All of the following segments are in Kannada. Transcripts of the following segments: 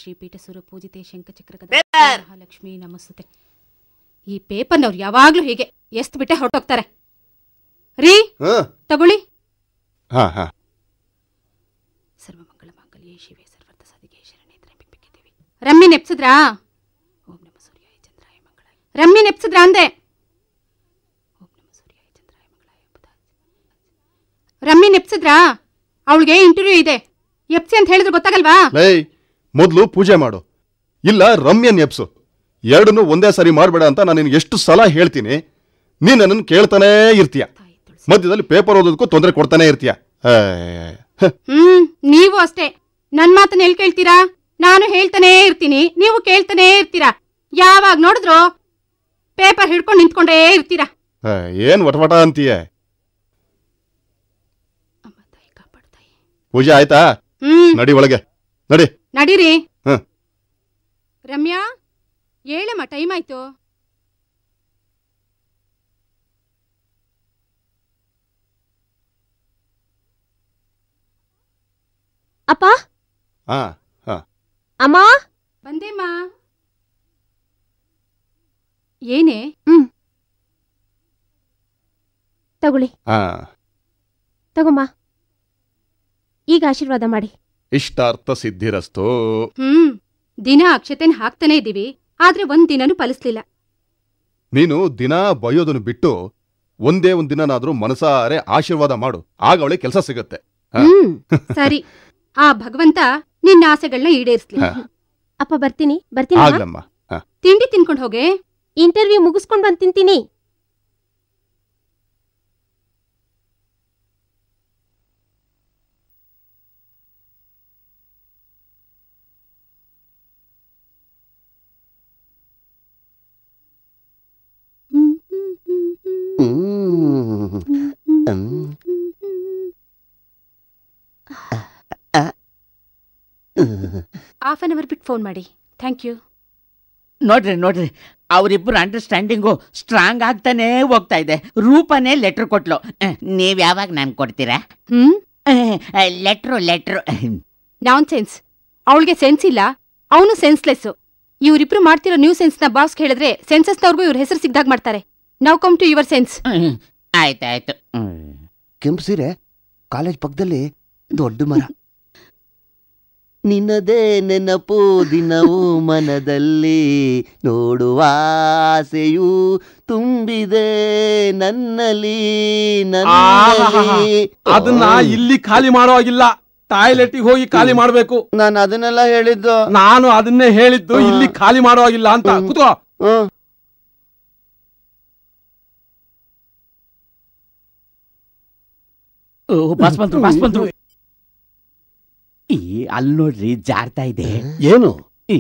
ಶ್ರೀಪೀಠ ಸುರ ಪೂಜಿತೆ ಶಂಖಚಕ್ರ ಪೇಪರ್! ಮಹಾಲಕ್ಷ್ಮಿ ನಮಸ್ತುತೆ ಈ ಪೇಪರ್ನವ್ರು ಯಾವಾಗ್ಲೂ ಹೀಗೆ ಎಷ್ಟ್ ಬಿಟ್ಟೆ ಹೊರಟೋಗ್ತಾರೆ ರೀ ಹಾ ತಗೊಳ್ಳಿ ಹಾ ಹಾ ಸರ್ವಮಂಗಳ ಮಾಂಗಲ್ಯೇ ಶಿವೆ ಸರ್ವರ್ಥ ಸಾಧಿಕೆ ಶರಣೆ ತ್ರ್ಯಂಬಕೆ ದೇವಿ ರಮ್ಮಿ ನೆಪ್ಸಿದ್ರಾ ಓಂ ನಮ ಸೂರ್ಯಾಯ ಚಂದ್ರಾಯ ಮಂಗಳಾಯ ರಮ್ಮಿ ನೆಪ್ಸಿದ್ರಾ ಅಂದೆ ಓಂ ನಮ ಸೂರ್ಯಾಯ ಚಂದ್ರಾಯ ಮಂಗಳಾಯ ಬುಧಾಯ. ರಮ್ಮಿ ನೆಪ್ಸಿದ್ರಾ ಅವಳಿಗೆ ಇಂಟರ್ವ್ಯೂ ಇದೆ ಎಪ್ಸಿ ಅಂತ ಹೇಳಿದ್ರೆ ಗೊತ್ತಾಗಲ್ವಾ ಲೈ ಮೊದಲು ಪೂಜೆ ಮಾಡು ಇಲ್ಲ ರಮ್ಯನ್ ಎಪ್ಸು ಎರಡನ್ನೂ ಒಂದೇ ಸರಿ ಮಾಡಬೇಡ ಅಂತ ನಾನು ನಿನಗೆ ಎಷ್ಟು ಸಲ ಹೇಳ್ತೀನಿ ನೀನು ನನ್ನನ್ನು ಕೇಳ್ತಾನೇ ಇರ್ತೀಯ ತಾಯಿ ತುಳಸಿ ಮಧ್ಯದಲ್ಲಿ ಪೇಪರ್ ಓದೋದಕ್ಕೂ ತೊಂದರೆ ಕೊಡ್ತಾನೆ ಇರ್ತೀಯ ಏ, ಹ, ಹ್ಮ್ ನೀವು ಅಷ್ಟೇ ನನ್ ಮಾತನ್ನ ಎಲ್ಲಿ ಕೇಳ್ತೀರಾ ನಾನು ಹೇಳ್ತಾನೇ ಇರ್ತೀನಿ ನೀವು ಕೇಳ್ತಾನೇ ಇರ್ತೀರಾ ಯಾವಾಗ ನೋಡಿದ್ರು ಪೇಪರ್ ಹಿಡ್ಕೊಂಡು ನಿಂತ್ಕೊಂಡೇ ಇರ್ತೀರಾ ಏ, ಏನ್ ವಟವಟ ಅಂತೀಯ ಅಮ್ಮ ತಾಯಿ ಕಾಪಾಡ್ತಾಯಿ ಪೂಜೆ ಆಯ್ತಾ ಹ್ಮ್ ನಡಿ ಒಳಗೆ ನಡಿ ನಡೀರಿ ಹ. ರಮ್ಯಾ ಹೇಳಮ್ಮ ಟೈಮ್ ಆಯ್ತು ಅಪ್ಪ ಹಾ ಹಾ ಅಮ್ಮ ಬಂದೇಮ್ಮ ಏನೇ ತಗೊಳ್ಳಿ ಹಾ ತಗೊಮ್ಮ ಈಗ ಆಶೀರ್ವಾದ ಮಾಡಿ ಇಷ್ಟಾರ್ಥ ಸಿದ್ಧಿರಸ್ತು ಹ್ಮ್ ದಿನ ಅಕ್ಷತೆನ್ ಹಾಕ್ತಾನೆ ಇದೀವಿ ಆದ್ರೆ ಒಂದ್ ದಿನನೂ ಫಲಿಸ್ಲಿಲ್ಲ ನೀನು ದಿನ ಬೈಯೋದನ್ನು ಬಿಟ್ಟು ಒಂದೇ ಒಂದ್ ದಿನನಾದ್ರೂ ಮನಸಾರೆ ಆಶೀರ್ವಾದ ಮಾಡು ಆಗ ಅವಳಿಗೆ ಕೆಲಸ ಸಿಗತ್ತೆ ಹ. ಹ್ಮ್ ಸರಿ ಆ ಭಗವಂತ ನಿನ್ನ ಆಸೆಗಳನ್ನ ಈಡೇರಿಸ್ಲಿ ಹ. ಅಪ್ಪ ಬರ್ತೀನಿ ಬರ್ತೀನಿ ಅಮ್ಮ. ಆಗ್ಲಮ್ಮ ಹ. ತಿಂಡಿ ತಿನ್ಕೊಂಡು ಹೋಗೆ ಇಂಟರ್ವ್ಯೂ ಮುಗಿಸ್ಕೊಂಡ್ ಬಂದ್ ತಿಂತೀನಿ ಹಾಫ್ ಅನ್ ಅವರ್ ಬಿಟ್ಟು ಫೋನ್ ಮಾಡಿ ಥ್ಯಾಂಕ್ ಯು ನೋಡ್ರಿ ನೋಡ್ರಿ ಅವರಿಬ್ಬರು ಅಂಡರ್ಸ್ಟ್ಯಾಂಡಿಂಗು ಸ್ಟ್ರಾಂಗ್ ಆಗ್ತಾನೇ ಹೋಗ್ತಾ ಇದೆ ರೂಪನೇ ಲೆಟ್ರ್ ಕೊಟ್ಲು ಅಹ್, ನೀವ್ ಯಾವಾಗ ನಾನು ಕೊಡ್ತೀರಾ hmm letter letter nonsense ಅವಳಿಗೆ ಸೆನ್ಸ್ ಇಲ್ಲ ಅವನು ಸೆನ್ಸ್ಲೆಸ್ ಇವರಿಬ್ರು ಮಾಡ್ತಿರೋ ನ್ಯೂ ಸೆನ್ಸ್ ನ ಬಾಸ್ ಹೇಳಿದ್ರೆ ಸೆನ್ಸಸ್ನವ್ರಿಗೂ ಇವ್ರ ಹೆಸರು ಸಿಗ್ದಾಗ ಮಾಡ್ತಾರೆ ನಾವು ಕಮ್ ಟು ಯುವರ್ ಸೆನ್ಸ್ ಆಯ್ತಾಯ್ತು ಕೆಂಪು ಸೀರೆ ಕಾಲೇಜ್ ಪಕ್ಕದಲ್ಲಿ ದೊಡ್ಡ ಮರ ನಿನ್ನದೇ ನೆನಪು ದಿನವೂ ಮನದಲ್ಲಿ ನೋಡುವ ಆಸೆಯು ತುಂಬಿದೆ ನನ್ನಲ್ಲಿ ನನ್ನಲ್ಲಿ ಅದನ್ನ ಇಲ್ಲಿ ಖಾಲಿ ಮಾಡೋ ಹಾಗಿಲ್ಲ ಟಾಯ್ಲೆಟ್ಗೆ ಹೋಗಿ ಖಾಲಿ ಮಾಡ್ಬೇಕು ನಾನು ಅದನ್ನೆಲ್ಲ ಹೇಳಿದ್ದು ನಾನು ಅದನ್ನೇ ಹೇಳಿದ್ದು ಇಲ್ಲಿ ಖಾಲಿ ಮಾಡೋ ಹಾಗಿಲ್ಲ ಅಂತ ಹ್ಮ್. ಕೂತ್ಕೋ ಹ್ಮ್. ಬಸ್ ಬಂದ್ರು ಬಸ್ ಬಂದ್ರು ಈ ಅಲ್ಲಿ ನೋಡ್ರಿ ಜಾರ್ತಾ ಇದೆ ಏನು ಏ,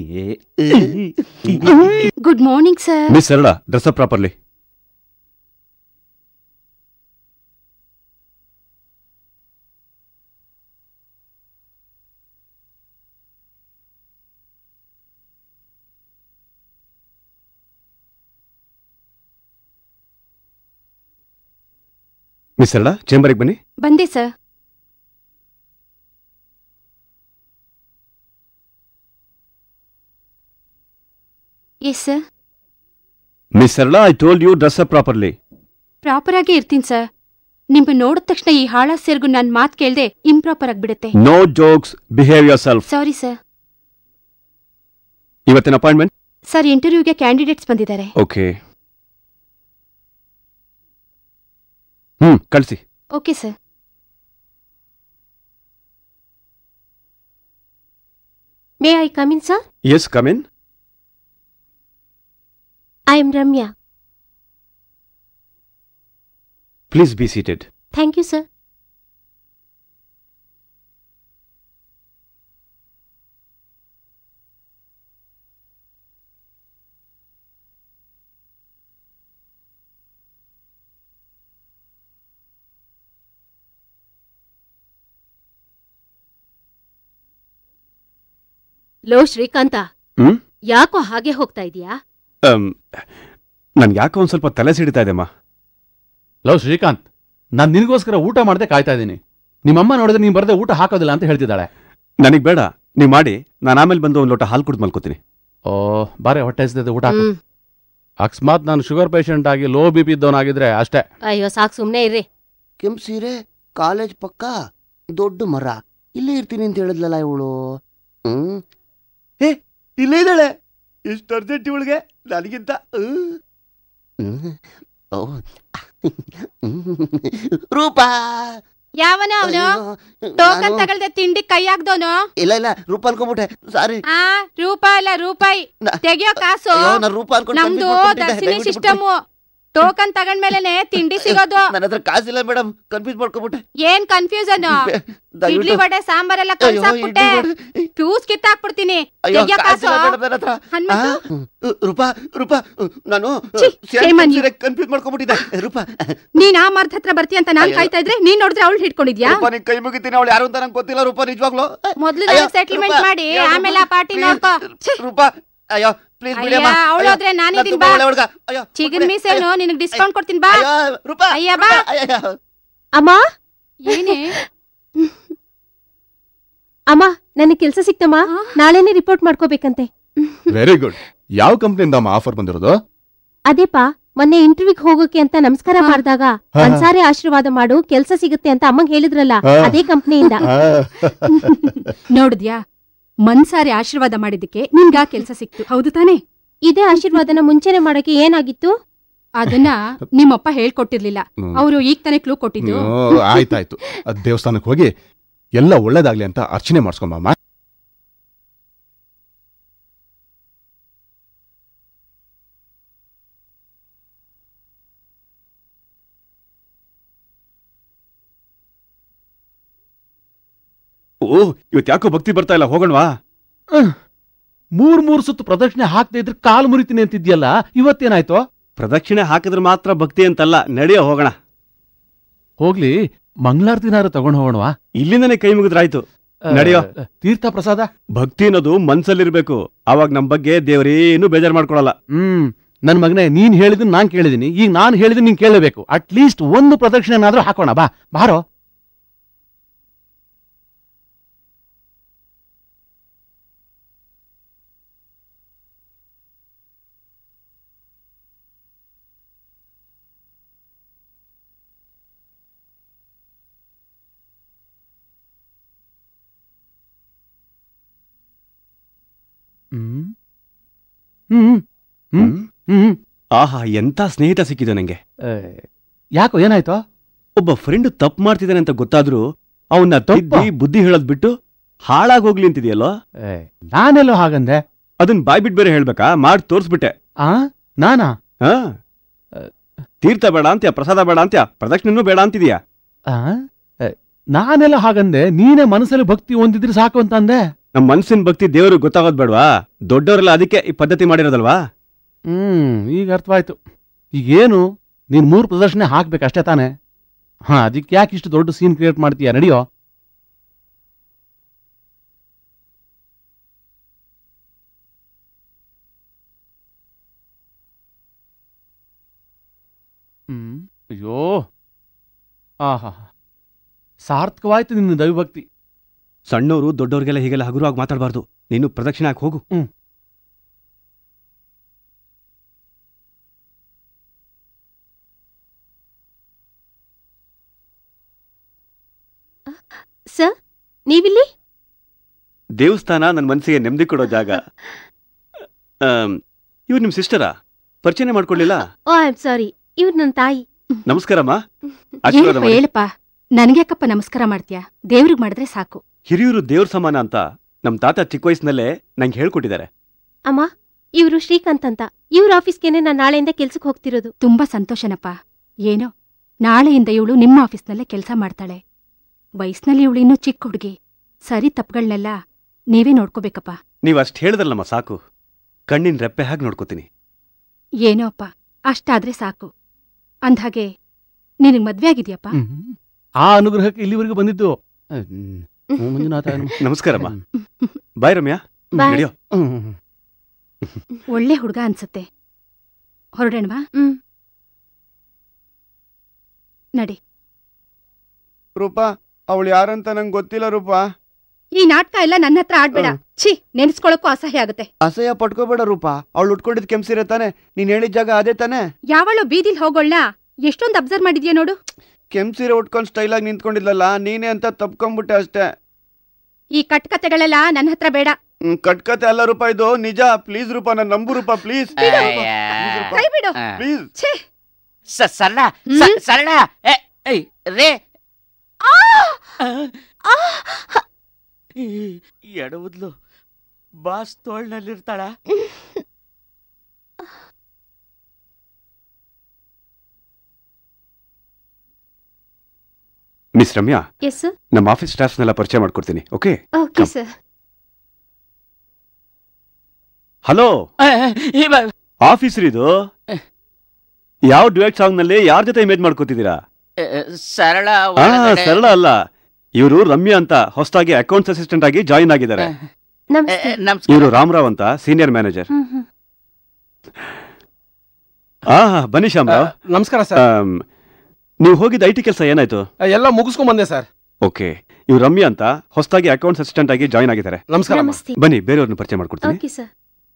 good morning sir miss Sarala dress up properly miss Sarala ಚೇಂಬರ್ಗೆ ಬನ್ನಿ ಬಂದೆ sir yes sir miss Sarala I told you dress up properly proper ಆಗೇ ಇರ್ತೀನಿ ಸರ್ ನಿಮ್ಗೆ ನೋಡಿದ ತಕ್ಷಣ ಈ ಹಾಳ ಸೇರ್ಗು ನನ್ ಮಾತ್ ಕೇಳ್ದೆ ಇಂಪ್ರಾಪರ್ ಆಗ್ಬಿಡುತ್ತೆ no jokes behave yourself sorry sir ಇವತ್ತಿನ ಅಪಾಯಿಂಟ್ಮೆಂಟ್ ಸರ್ ಇಂಟರ್ವ್ಯೂಗೆ ಕ್ಯಾಂಡಿಡೇಟ್ಸ್ ಬಂದಿದ್ದಾರೆ ಓಕೆ ಹ್ಮ್ ಕಳಿಸಿ okay sir may I come in sir yes come in I am Ramya please be seated thank you sir ಲೋ ಶ್ರೀಕಾಂತ ಹ್ಮ್ ಯಾಕೋ ಹಾಗೆ ಹೋಗ್ತಾ ಇದೀಯಾ ನನ್ಗೆ ಯಾಕೋ ಒಂದ್ ಸ್ವಲ್ಪ ತಲೆ ಸಿಡಿತಾ ಇದೆಮ್ಮ ಲವ್ ಶ್ರೀಕಾಂತ್ ನಾನ್ ನಿನಗೋಸ್ಕರ ಊಟ ಮಾಡದೆ ಕಾಯ್ತಾ ಇದ್ದೀನಿ ನಿಮ್ಮಮ್ಮ ನೋಡಿದ್ರೆ ನೀನ್ ಬರದೆ ಊಟ ಹಾಕೋದಿಲ್ಲ ಅಂತ ಹೇಳ್ತಿದ್ದಾಳೆ ನನಗ್ ಬೇಡ ನೀವು ಮಾಡಿ ನಾನು ಆಮೇಲೆ ಬಂದು ಒಂದು ಲೋಟ ಹಾಲು ಕುಡಿದು ಮಲ್ಕೋತೀನಿ ಓ ಬಾರೆ ಹೊಟ್ಟೆ ಹಸಿದಿದೆ ಊಟ ಹಾಕು. ಹ್ಮ್ ಅಕಸ್ಮಾತ್ ನಾನು ಶುಗರ್ ಪೇಷಂಟ್ ಆಗಿ ಲೋ ಬಿ ಪಿ ಇದ್ದವನಾಗಿದ್ರೆ ಅಷ್ಟೇ ಅಯ್ಯೋ ಸಾಕ್ ಸುಮ್ನೆ ಇರ್ರಿ ಕೆಂಪ್ ಸೀರೆ ಕಾಲೇಜ್ ಪಕ್ಕ ದೊಡ್ಡ ಮರ ಇಲ್ಲೇ ಇರ್ತೀನಿ ಅಂತ ಹೇಳಿದ್ಲಲ್ಲ ಇವಳು ಹ್ಮ್ ಏ ಇಲ್ಲೇ ಇದ್ದಾಳೆ ಇಷ್ಟು ಅರ್ಜೆಂಟ್ ಇವಳಿಗೆ ನನಗಿಂತ ಹ್ಮ್. ಓ. ರೂಪಾ ಯಾವನ ಅವನು ಅಯ್ಯೋ, ಟೋಕನ್ ನಾನು- ತಗಳ್ದೆ ತಿಂಡಿ ಕೈ ಹಾಕ್ದೋನು ಇಲ್ಲ ಇಲ್ಲ ರೂಪ ಅನ್ಕೊಂಬಿಟ್ಟೆ ಸಾರಿ ಆ ರೂಪಾಯಿ ಅಲ್ಲ ರೂಪಾಯಿ ನ- ತೆಗಿಯೋ ಕಾಸು ಅಯ್ಯೋ, ನಾನ್ ರೂಪ ಅನ್ಕೊಂಡು ನಮ್ದು confuse ಮಾಡ್ಕೊಂಡ್ಬಿಟ್ಟಿದ್ದೆ. ದರ್ಶಿನಿ ದಯವಿಟ್ಟು ಸಿಸ್ಟಮ್ ಟೋಕನ್ ತಗೊಂಡ್ಮೇಲೆನೆ ತಿಂಡಿ ಸಿಗೋದು ನನ್ನ ಹತ್ರ ಕಾಸಿಲ್ಲ ಮೇಡಮ್ ಕನ್ಫ್ಯೂಸ್ ಮಾಡ್ಕೊಂಬಿಟ್ಟೆ ಏನ್ ಕನ್ಫ್ಯೂಸನ್ ಇಡ್ಲಿ ವಡೆ ಸಾಂಬಾರೆಲ್ಲ ಕಲ್ಸಾಕ್ಬಿಟ್ಟೆ ಫ್ಯೂಸ್ ಕಿತ್ತಾಕ್ಬಿಡ್ತೀನಿ ಅಯ್ಯೋ ತೆಗಿಯೋ ಕಾಸಿಲ್ಲ ಕಾಸು ಮೇಡಮ್ ನನ್ನ ಹತ್ರ ಹನ್ಮಂತು ಆ, ರೂಪಾ ರೂಪಾ ನಾನು ಛೀ, shame on you. ಕನ್ಫ್ಯೂಸ್ ಮಾಡ್ಕೊಂಡ್ಬಿಟ್ಟಿದ್ದೆ ರೂಪಾ ನೀನ್ ಆ ಮರ್ದ ಹತ್ರ ಬರ್ತೀಯ ಅಂತ ನಾನ್ ಅಯ್ಯೋ. ಕಾಯ್ತಾ ಇದ್ರೆ ನೀನ್ ನೋಡಿದ್ರೆ ಅವಳು ಹಿಡ್ಕೊಂಡಿದ್ಯಾ ರೂಪಾ ನಿನ್ ಕೈ ಮುಗಿತೀನಿ ಅವಳು ಯಾರು ಅಂತ ನಂಗೆ ಗೊತ್ತಿಲ್ಲ ರೂಪಾ ನಿಜವಾಗ್ಲು ಮೊದ್ಲು ಅಯ್ಯೋ, ಸೆಟಲ್ಮೆಂಟ್ ರೂಪಾ, ಮಾಡಿ ಯಾರು ಆಮೇಲೆ ಆ ಪಾರ್ಟಿ please, ನೋಡ್ಕೋ ಛೀ, ರೂಪಾ ಅಯ್ಯೋ ಪ್ಲೀಸ್ ಬಿಡಿ ಅಮ್ಮ ಅಯ್ಯ, ಅವ್ಳು ಹೋದ್ರೆ ನಾನಿದೀನಿ ಬಾ. ಅಯ್ಯೋ ಚಿಗನ್ ಮೀಸೇನು ನಿನಗ್ ಡಿಸ್ಕೌಂಟ್ ಕೊಡ್ತೀನಿ ಬಾ ಅಯ್ಯೋ ರೂಪಾ ಅಯ್ಯ, ಬಾ. ಅಯ್ಯೋ ಅಮ್ಮ ಏನೇ ಅಮ್ಮ ನನಗೆ ಕೆಲಸ ಸಿಕ್ತಮ್ಮ ಆ? ನಾಳೆನೆ ರಿಪೋರ್ಟ್ ಮಾಡ್ಕೋಬೇಕಂತೆ ವೆರಿ ಗುಡ್ ಯಾವ ಕಂಪ್ನಿಯಿಂದ ಅಮ್ಮ ಆಫರ್ ಬಂದಿರೋದು ಅದೇಪಾ ಮೊನ್ನೆ ಇಂಟರ್ವ್ಯೂಗ್ ಹೋಗೋಕೆ ಅಂತ ನಮಸ್ಕಾರ ಹಾ. ಮಾಡಿದಾಗ ಹಾ. ಒಂದ್ಸಾರಿ ಆಶೀರ್ವಾದ ಮಾಡು ಕೆಲ್ಸ ಸಿಗುತ್ತೆ ಅಂತ ಅಮ್ಮಂಗ್ ಹೇಳಿದ್ರಲ್ಲ ಹಾ. ಅದೇ ಕಂಪ್ನಿಯಿಂದ ಆ, ನೋಡಿದ್ಯಾ ಮನ್ಸಾರಿ ಆಶೀರ್ವಾದ ಮಾಡಿದ್ದಕ್ಕೆ ನಿನ್ಗ ಕೆಲ್ಸ ಸಿಕ್ತು ಹೌದು ತಾನೇ ಇದೇ ಆಶೀರ್ವಾದನ ಮುಂಚೆನೆ ಮಾಡಕ್ಕೆ ಏನಾಗಿತ್ತು ಅದನ್ನ ನಿಮ್ಮಪ್ಪ ಹೇಳ್ಕೊಟ್ಟಿರ್ಲಿಲ್ಲ ಹ್ಮ್. ಅವರು ಈಗ ತಾನೇ ಕ್ಲೂ ಕೊಟ್ಟಿದ್ದು ಹ್ಮ್, ಆಯ್ತಾಯ್ತು ಅದ್ ದೇವಸ್ಥಾನಕ್ಕೆ ಹೋಗಿ ಎಲ್ಲ ಒಳ್ಳೇದಾಗ್ಲಿ ಅಂತ ಅರ್ಚನೆ ಮಾಡಿಸ್ಕೊಂಬಮ್ಮ ಓ ಇವತ್ತು ಯಾಕೋ ಭಕ್ತಿ ಬರ್ತಾ ಇಲ್ಲ ಹೋಗೋಣವಾ ಮೂರ್ ಮೂರ್ ಸುತ್ತು ಪ್ರದಕ್ಷಿಣೆ ಹಾಕ್ತಾ ಇದ್ರೆ ಕಾಲು ಮುರಿತೀನಿ ಅಂತಿದ್ಯಲ್ಲ ಇವತ್ತೇನಾಯ್ತು ಪ್ರದಕ್ಷಿಣೆ ಹಾಕಿದ್ರೆ ಮಾತ್ರ ಭಕ್ತಿ ಅಂತಲ್ಲ ನಡೆಯೋ ಹೋಗೋಣ ಹೋಗ್ಲಿ ಮಂಗಳಾರತಿನಾರು ತಗೊಂಡ್ ಹೋಗೋಣವಾ ಇಲ್ಲಿಂದನೇ ಕೈ ಮುಗಿದ್ರಾಯ್ತು ನಡೆಯೋ. ತೀರ್ಥ ಪ್ರಸಾದ ಭಕ್ತಿ ಅನ್ನೋದು ಮನ್ಸಲ್ಲಿರ್ಬೇಕು ಅವಾಗ ನಮ್ ಬಗ್ಗೆ ದೇವರೇನು ಬೇಜಾರ್ ಮಾಡ್ಕೊಳಲ್ಲ ಹ್ಮ್ ನನ್ ಮಗನೇ ನೀನ್ ಹೇಳಿದನ್ ನಾನ್ ಕೇಳಿದೀನಿ ಈಗ ನಾನ್ ಹೇಳಿದನ್ ನೀನ್ ಕೇಳಬೇಕು ಅಟ್ ಲೀಸ್ಟ್ ಒಂದು ಪ್ರದಕ್ಷಿಣೆನಾದ್ರೂ ಹಾಕೋಣ ಬಾ ಬಾರೋ ಹ್ಮ್ ಹ್ಮ್ ಹ್ಮ್ ಹ್ಮ್ ಆಹಾ ಎಂತ ಸ್ನೇಹಿತ ಸಿಕ್ಕಿದೆ ನಂಗೆ ಏ, ಯಾಕೋ ಏನಾಯ್ತು ಒಬ್ಬ ಫ್ರೆಂಡ್ ತಪ್ಪು ಮಾಡ್ತಿದ್ದಾನೆ ಅಂತ ಗೊತ್ತಾದ್ರೂ ಅವನ್ನ ತಪ್ಪಾ? ತಿದ್ದಿ ಬುದ್ಧಿ ಹೇಳೋದ್ ಬಿಟ್ಟು ಹಾಳಾಗ್ ಹೋಗ್ಲಿ ಅಂತಿದೆಯಲ್ಲೋ ಏ, ನಾನೆಲ್ಲೋ ಹಾಗಂದೆ ಅದನ್ ಬಾಯ್ ಬಿಟ್ ಬೇರೆ ಹೇಳ್ಬೇಕಾ ಮಾಡಿ ತೋರ್ಸ್ಬಿಟ್ಟೆ ಆ ನಾನಾ ಹಾ ತೀರ್ಥ ಬೇಡ ಅಂತ್ಯ ಪ್ರಸಾದ ಬೇಡ ಅಂತ್ಯ ಪ್ರದಕ್ಷಿಣೆನೂ ಬೇಡ ಅಂತಿದ್ಯಾ ಆ? ಏ, ನಾನೆಲ್ಲ ಹಾಗಂದೆ ನೀನೇ ಮನಸ್ಸಲ್ಲಿ ಭಕ್ತಿ ಹೊಂದಿದ್ರೆ ಸಾಕು ಅಂತ ಅಂದೆ ನಮ್ ಮನ್ಸಿನ ಭಕ್ತಿ ದೇವ್ರಿಗೆ ಗೊತ್ತಾಗೋದ್ ಬೇಡವಾ ದೊಡ್ಡವರೆಲ್ಲ ಅದಕ್ಕೆ ಈ ಪದ್ಧತಿ ಮಾಡಿರೋದಲ್ವಾ ಹ್ಮ್ ಈಗ ಅರ್ಥವಾಯ್ತು ಈಗೇನು ನೀನ್ ಮೂರು ಪ್ರದರ್ಶನ ಹಾಕ್ಬೇಕಷ್ಟೇ ತಾನೆ ಹಾ ಅದಕ್ಕೆ ಯಾಕೆ ಇಷ್ಟು ದೊಡ್ಡ ಸೀನ್ ಕ್ರಿಯೇಟ್ ಮಾಡ್ತೀಯ ನಡಿಯೋ ಹ್ಮ್ ಅಯ್ಯೋ ಆಹಾ ಸಾರ್ಥಕವಾಯ್ತು ನಿನ್ನ ದೈವಭಕ್ತಿ ಸಣ್ಣವರು ದೊಡ್ಡವ್ರಿಗೆಲ್ಲ ಹೀಗೆಲ್ಲ ಹಗುರವಾಗಿ ಮಾತಾಡಬಾರ್ದು ನೀನು ಪ್ರದಕ್ಷಿಣೆ ಹಾಕಿ ಹೋಗು ಸರ್ ನೀವಿಲ್ಲಿ ದೇವಸ್ಥಾನ ನನ್ನ ಮನಸ್ಸಿಗೆ ನೆಮ್ಮದಿ ಕೊಡೋ ಜಾಗ ಇವ್ರು ನಿಮ್ ಸಿಸ್ಟರಾ ಪರಿಚಯ ಮಾಡ್ಕೊಳ್ಳಿಲ್ಲ ಓ ಐ ಆಮ್ ಸಾರಿ ಇವ್ರು ನನ್ನ ತಾಯಿ ನಮಸ್ಕಾರಮ್ಮ ಆಶೀರ್ವಾದ ಏನಪ್ಪ ಮಾಡಿ ಹೇಳಪ್ಪ ನನ್ಗ್ಯಾಕಪ್ಪ ನಮಸ್ಕಾರ ಮಾಡ್ತೀಯಾ ದೇವ್ರಿಗೆ ಮಾಡಿದ್ರೆ ಸಾಕು ಹಿರಿಯರು ದೇವ್ರ ಸಮಾನ ಅಂತ ನಮ್ ತಾತ ಚಿಕ್ಕ ವಯಸ್ಸಿನಲ್ಲೇ ನಂಗೆ ಹೇಳ್ಕೊಟ್ಟಿದ್ದಾರೆ ಅಮ್ಮ ಇವರು ಶ್ರೀಕಾಂತ್ ಅಂತ ಇವ್ರ ಆಫೀಸ್ಗೆನೆ ನಾನು ನಾಳೆಯಿಂದ ಕೆಲ್ಸಕ್ಕೆ ಹೋಗ್ತಿರೋದು ತುಂಬಾ ಸಂತೋಷನಪ್ಪ ಏನೋ ನಾಳೆಯಿಂದ ಇವಳು ನಿಮ್ಮ ಆಫೀಸ್ನಲ್ಲೇ ಕೆಲಸ ಮಾಡ್ತಾಳೆ ವಯಸ್ಸಿನಲ್ಲಿ ಇವಳು ಇನ್ನೂ ಚಿಕ್ಕ ಹುಡುಗಿ ಸರಿ ತಪ್ಪುಗಳನ್ನೆಲ್ಲ ನೀವೇ ನೋಡ್ಕೋಬೇಕಪ್ಪ ನೀವ್ ಅಷ್ಟ್ ಹೇಳಿದ್ರಲ್ಲಮ್ಮ ಸಾಕು ಕಣ್ಣಿನ ರೆಪ್ಪೆ ಹಾಗೆ ನೋಡ್ಕೋತೀನಿ ಏನೋ ಅಪ್ಪ ಅಷ್ಟಾದ್ರೆ ಸಾಕು ಅಂದ್ಹಾಗೆ ನಿನಗ್ ಮದ್ವೆ ಆಗಿದ್ಯಪ್ಪ ಹ್ಮ್. ಆ ಅನುಗ್ರಹಕ್ಕೆ ಇಲ್ಲಿವರೆಗೂ ಬಂದಿದ್ದು ಹ್ಮ್. ಓಂ ಮಂಜುನಾಥ ನಮಃ. ನಮಸ್ಕಾರಮ್ಮ ಬಾಯ್ ರಮ್ಯಾ Bye. ನಡೆಯೋ ಹ್ಮ್. ಒಳ್ಳೆ ಹುಡುಗ ಅನ್ಸತ್ತೆ ಹೊರಡೋಣವಾ ಹ್ಮ್ ನಡಿ ರೂಪಾ ಅವಳು ಯಾರಂತ ನಂಗೆ ಗೊತ್ತಿಲ್ಲ ರೂಪಾ ಈ ನಾಟಕ ಎಲ್ಲ ನನ್ನ ಹತ್ರ ಆಡ್ಬೇಡ ಛೀ ನೆನ್ಸ್ಕೊಳಕ್ಕೂ ಅಸಹ್ಯ ಆಗುತ್ತೆ ಅಸಹ್ಯ ಪಟ್ಕೋಬೇಡ ರೂಪ ಅವಳು ಉಟ್ಕೊಂಡಿದ್ ಕೆಂಪ್ಸಿರ ತಾನೆ ನೀನ್ ಹೇಳಿದ ಜಾಗ ಅದೇ ತಾನೆ ಯಾವಳು ಬೀದಿಲ್ ಹೋಗೋಳ್ನ ಎಷ್ಟೊಂದ್ ಅಬ್ಸರ್ವ್ ಮಾಡಿದ್ಯಾ ನೋಡು ಕೆಂಪ್ಸಿರ ಉಟ್ಕೊಂಡ್ ಸ್ಟೈಲ್ ಆಗಿ ನಿಂತ್ಕೊಂಡಿದ್ಲಲ್ಲ ನೀನೇ ಅಂತ ತಪ್ಕೊಂಡ್ಬಿಟ್ಟೆ ಅಷ್ಟೇ ಈ ಕಟ್ಕತೆಗಳೆಲ್ಲ ನನ್ನ ಹತ್ರ ಬೇಡ ಹ್ಮ್, ಕಟ್ಕತೆ ಅಲ್ಲ ರೂಪ ಇದು ನಿಜ ಪ್ಲೀಸ್ ರೂಪ ನನ್ ನಂಬು ರೂಪ ಪ್ಲೀಸ್ ಕೈ ಬಿಡು ಆ. ಪ್ಲೀಸ್ ಛೇ ಸ- ಸರಳ ಹ್ಮ್? ಸ- ಸರಳ ಏ, ಏಯ್, ರೇ ಎಡವುದ್ಲು ಬಾಸ್ ತೋಳ್ನಲ್ಲಿರ್ತಾಳ ಮಿಸ್ ರಮ್ಯಾ ಎಸ್ ಸರ್ ನಮ್ಮ ಆಫೀಸ್ ಸ್ಟಾಫ್ಸ್ನೆಲ್ಲ ಪರಿಚಯ ಮಾಡ್ಕೊಡ್ತೀನಿ ಓಕೆ ಓಕೆ ಸರ್ ಹಲೋ ಆ, ಇವ- ಆಫೀಸರ್ ಇದು ಯಾವ ಡ್ಯುಯೆಟ್ ಸಾಂಗ್ ನಲ್ಲಿ ಯಾರ ಜೊತೆ ಇಮೇಜ್ ಮಾಡ್ಕೋತಿದ್ದೀರಾ ಆ, ಸರಳ ಆ ಒಳಗಡೆ- ಸರಳ ಅಲ್ಲ ಇವರು ರಮ್ಯಾ ಅಂತ ಹೊಸದಾಗಿ ಅಕೌಂಟ್ಸ್ ಅಸಿಸ್ಟೆಂಟ್ ಆಗಿ ಜಾಯಿನ್ ಆಗಿದ್ದಾರೆ ಏ, ನಮಸ್ತೆ ನಮಸ್ಕಾರ ಇವರು ರಾಮರಾವ್ ಅಂತ ಸೀನಿಯರ್ ಮ್ಯಾನೇಜರ್ ಹ್ಮ್ ಹ್ಮ್ ಆ ಬನ್ನಿ ಶಾಮರಾವ್ ನಮಸ್ಕಾರ ಸರ್ ಆಮ್, ನೀವು ಹೋಗಿದ್ದ ಐ ಟಿ ಕೆಲಸ ಏನಾಯ್ತು ಎಲ್ಲ ಮುಗಿಸ್ಕೊಂಡ್ ಬಂದೆ ಸರ್ ಓಕೆ ಇವ್ರು ರಮ್ಯಾ ಅಂತ ಹೊಸದಾಗಿ ಅಕೌಂಟ್ಸ್ ಅಸಿಸ್ಟೆಂಟ್ ಆಗಿ ಜಾಯಿನ್ ಆಗಿದ್ದಾರೆ ನಮಸ್ಕಾರ ಅಮ್ಮ. ನಮಸ್ತೆ ಬನ್ನಿ ಬೇರೆಯವ್ರನ್ನ ಪರಿಚಯ ಮಾಡ್ಕೊಡ್ತೀನಿ ಓಕೆ ಸರ್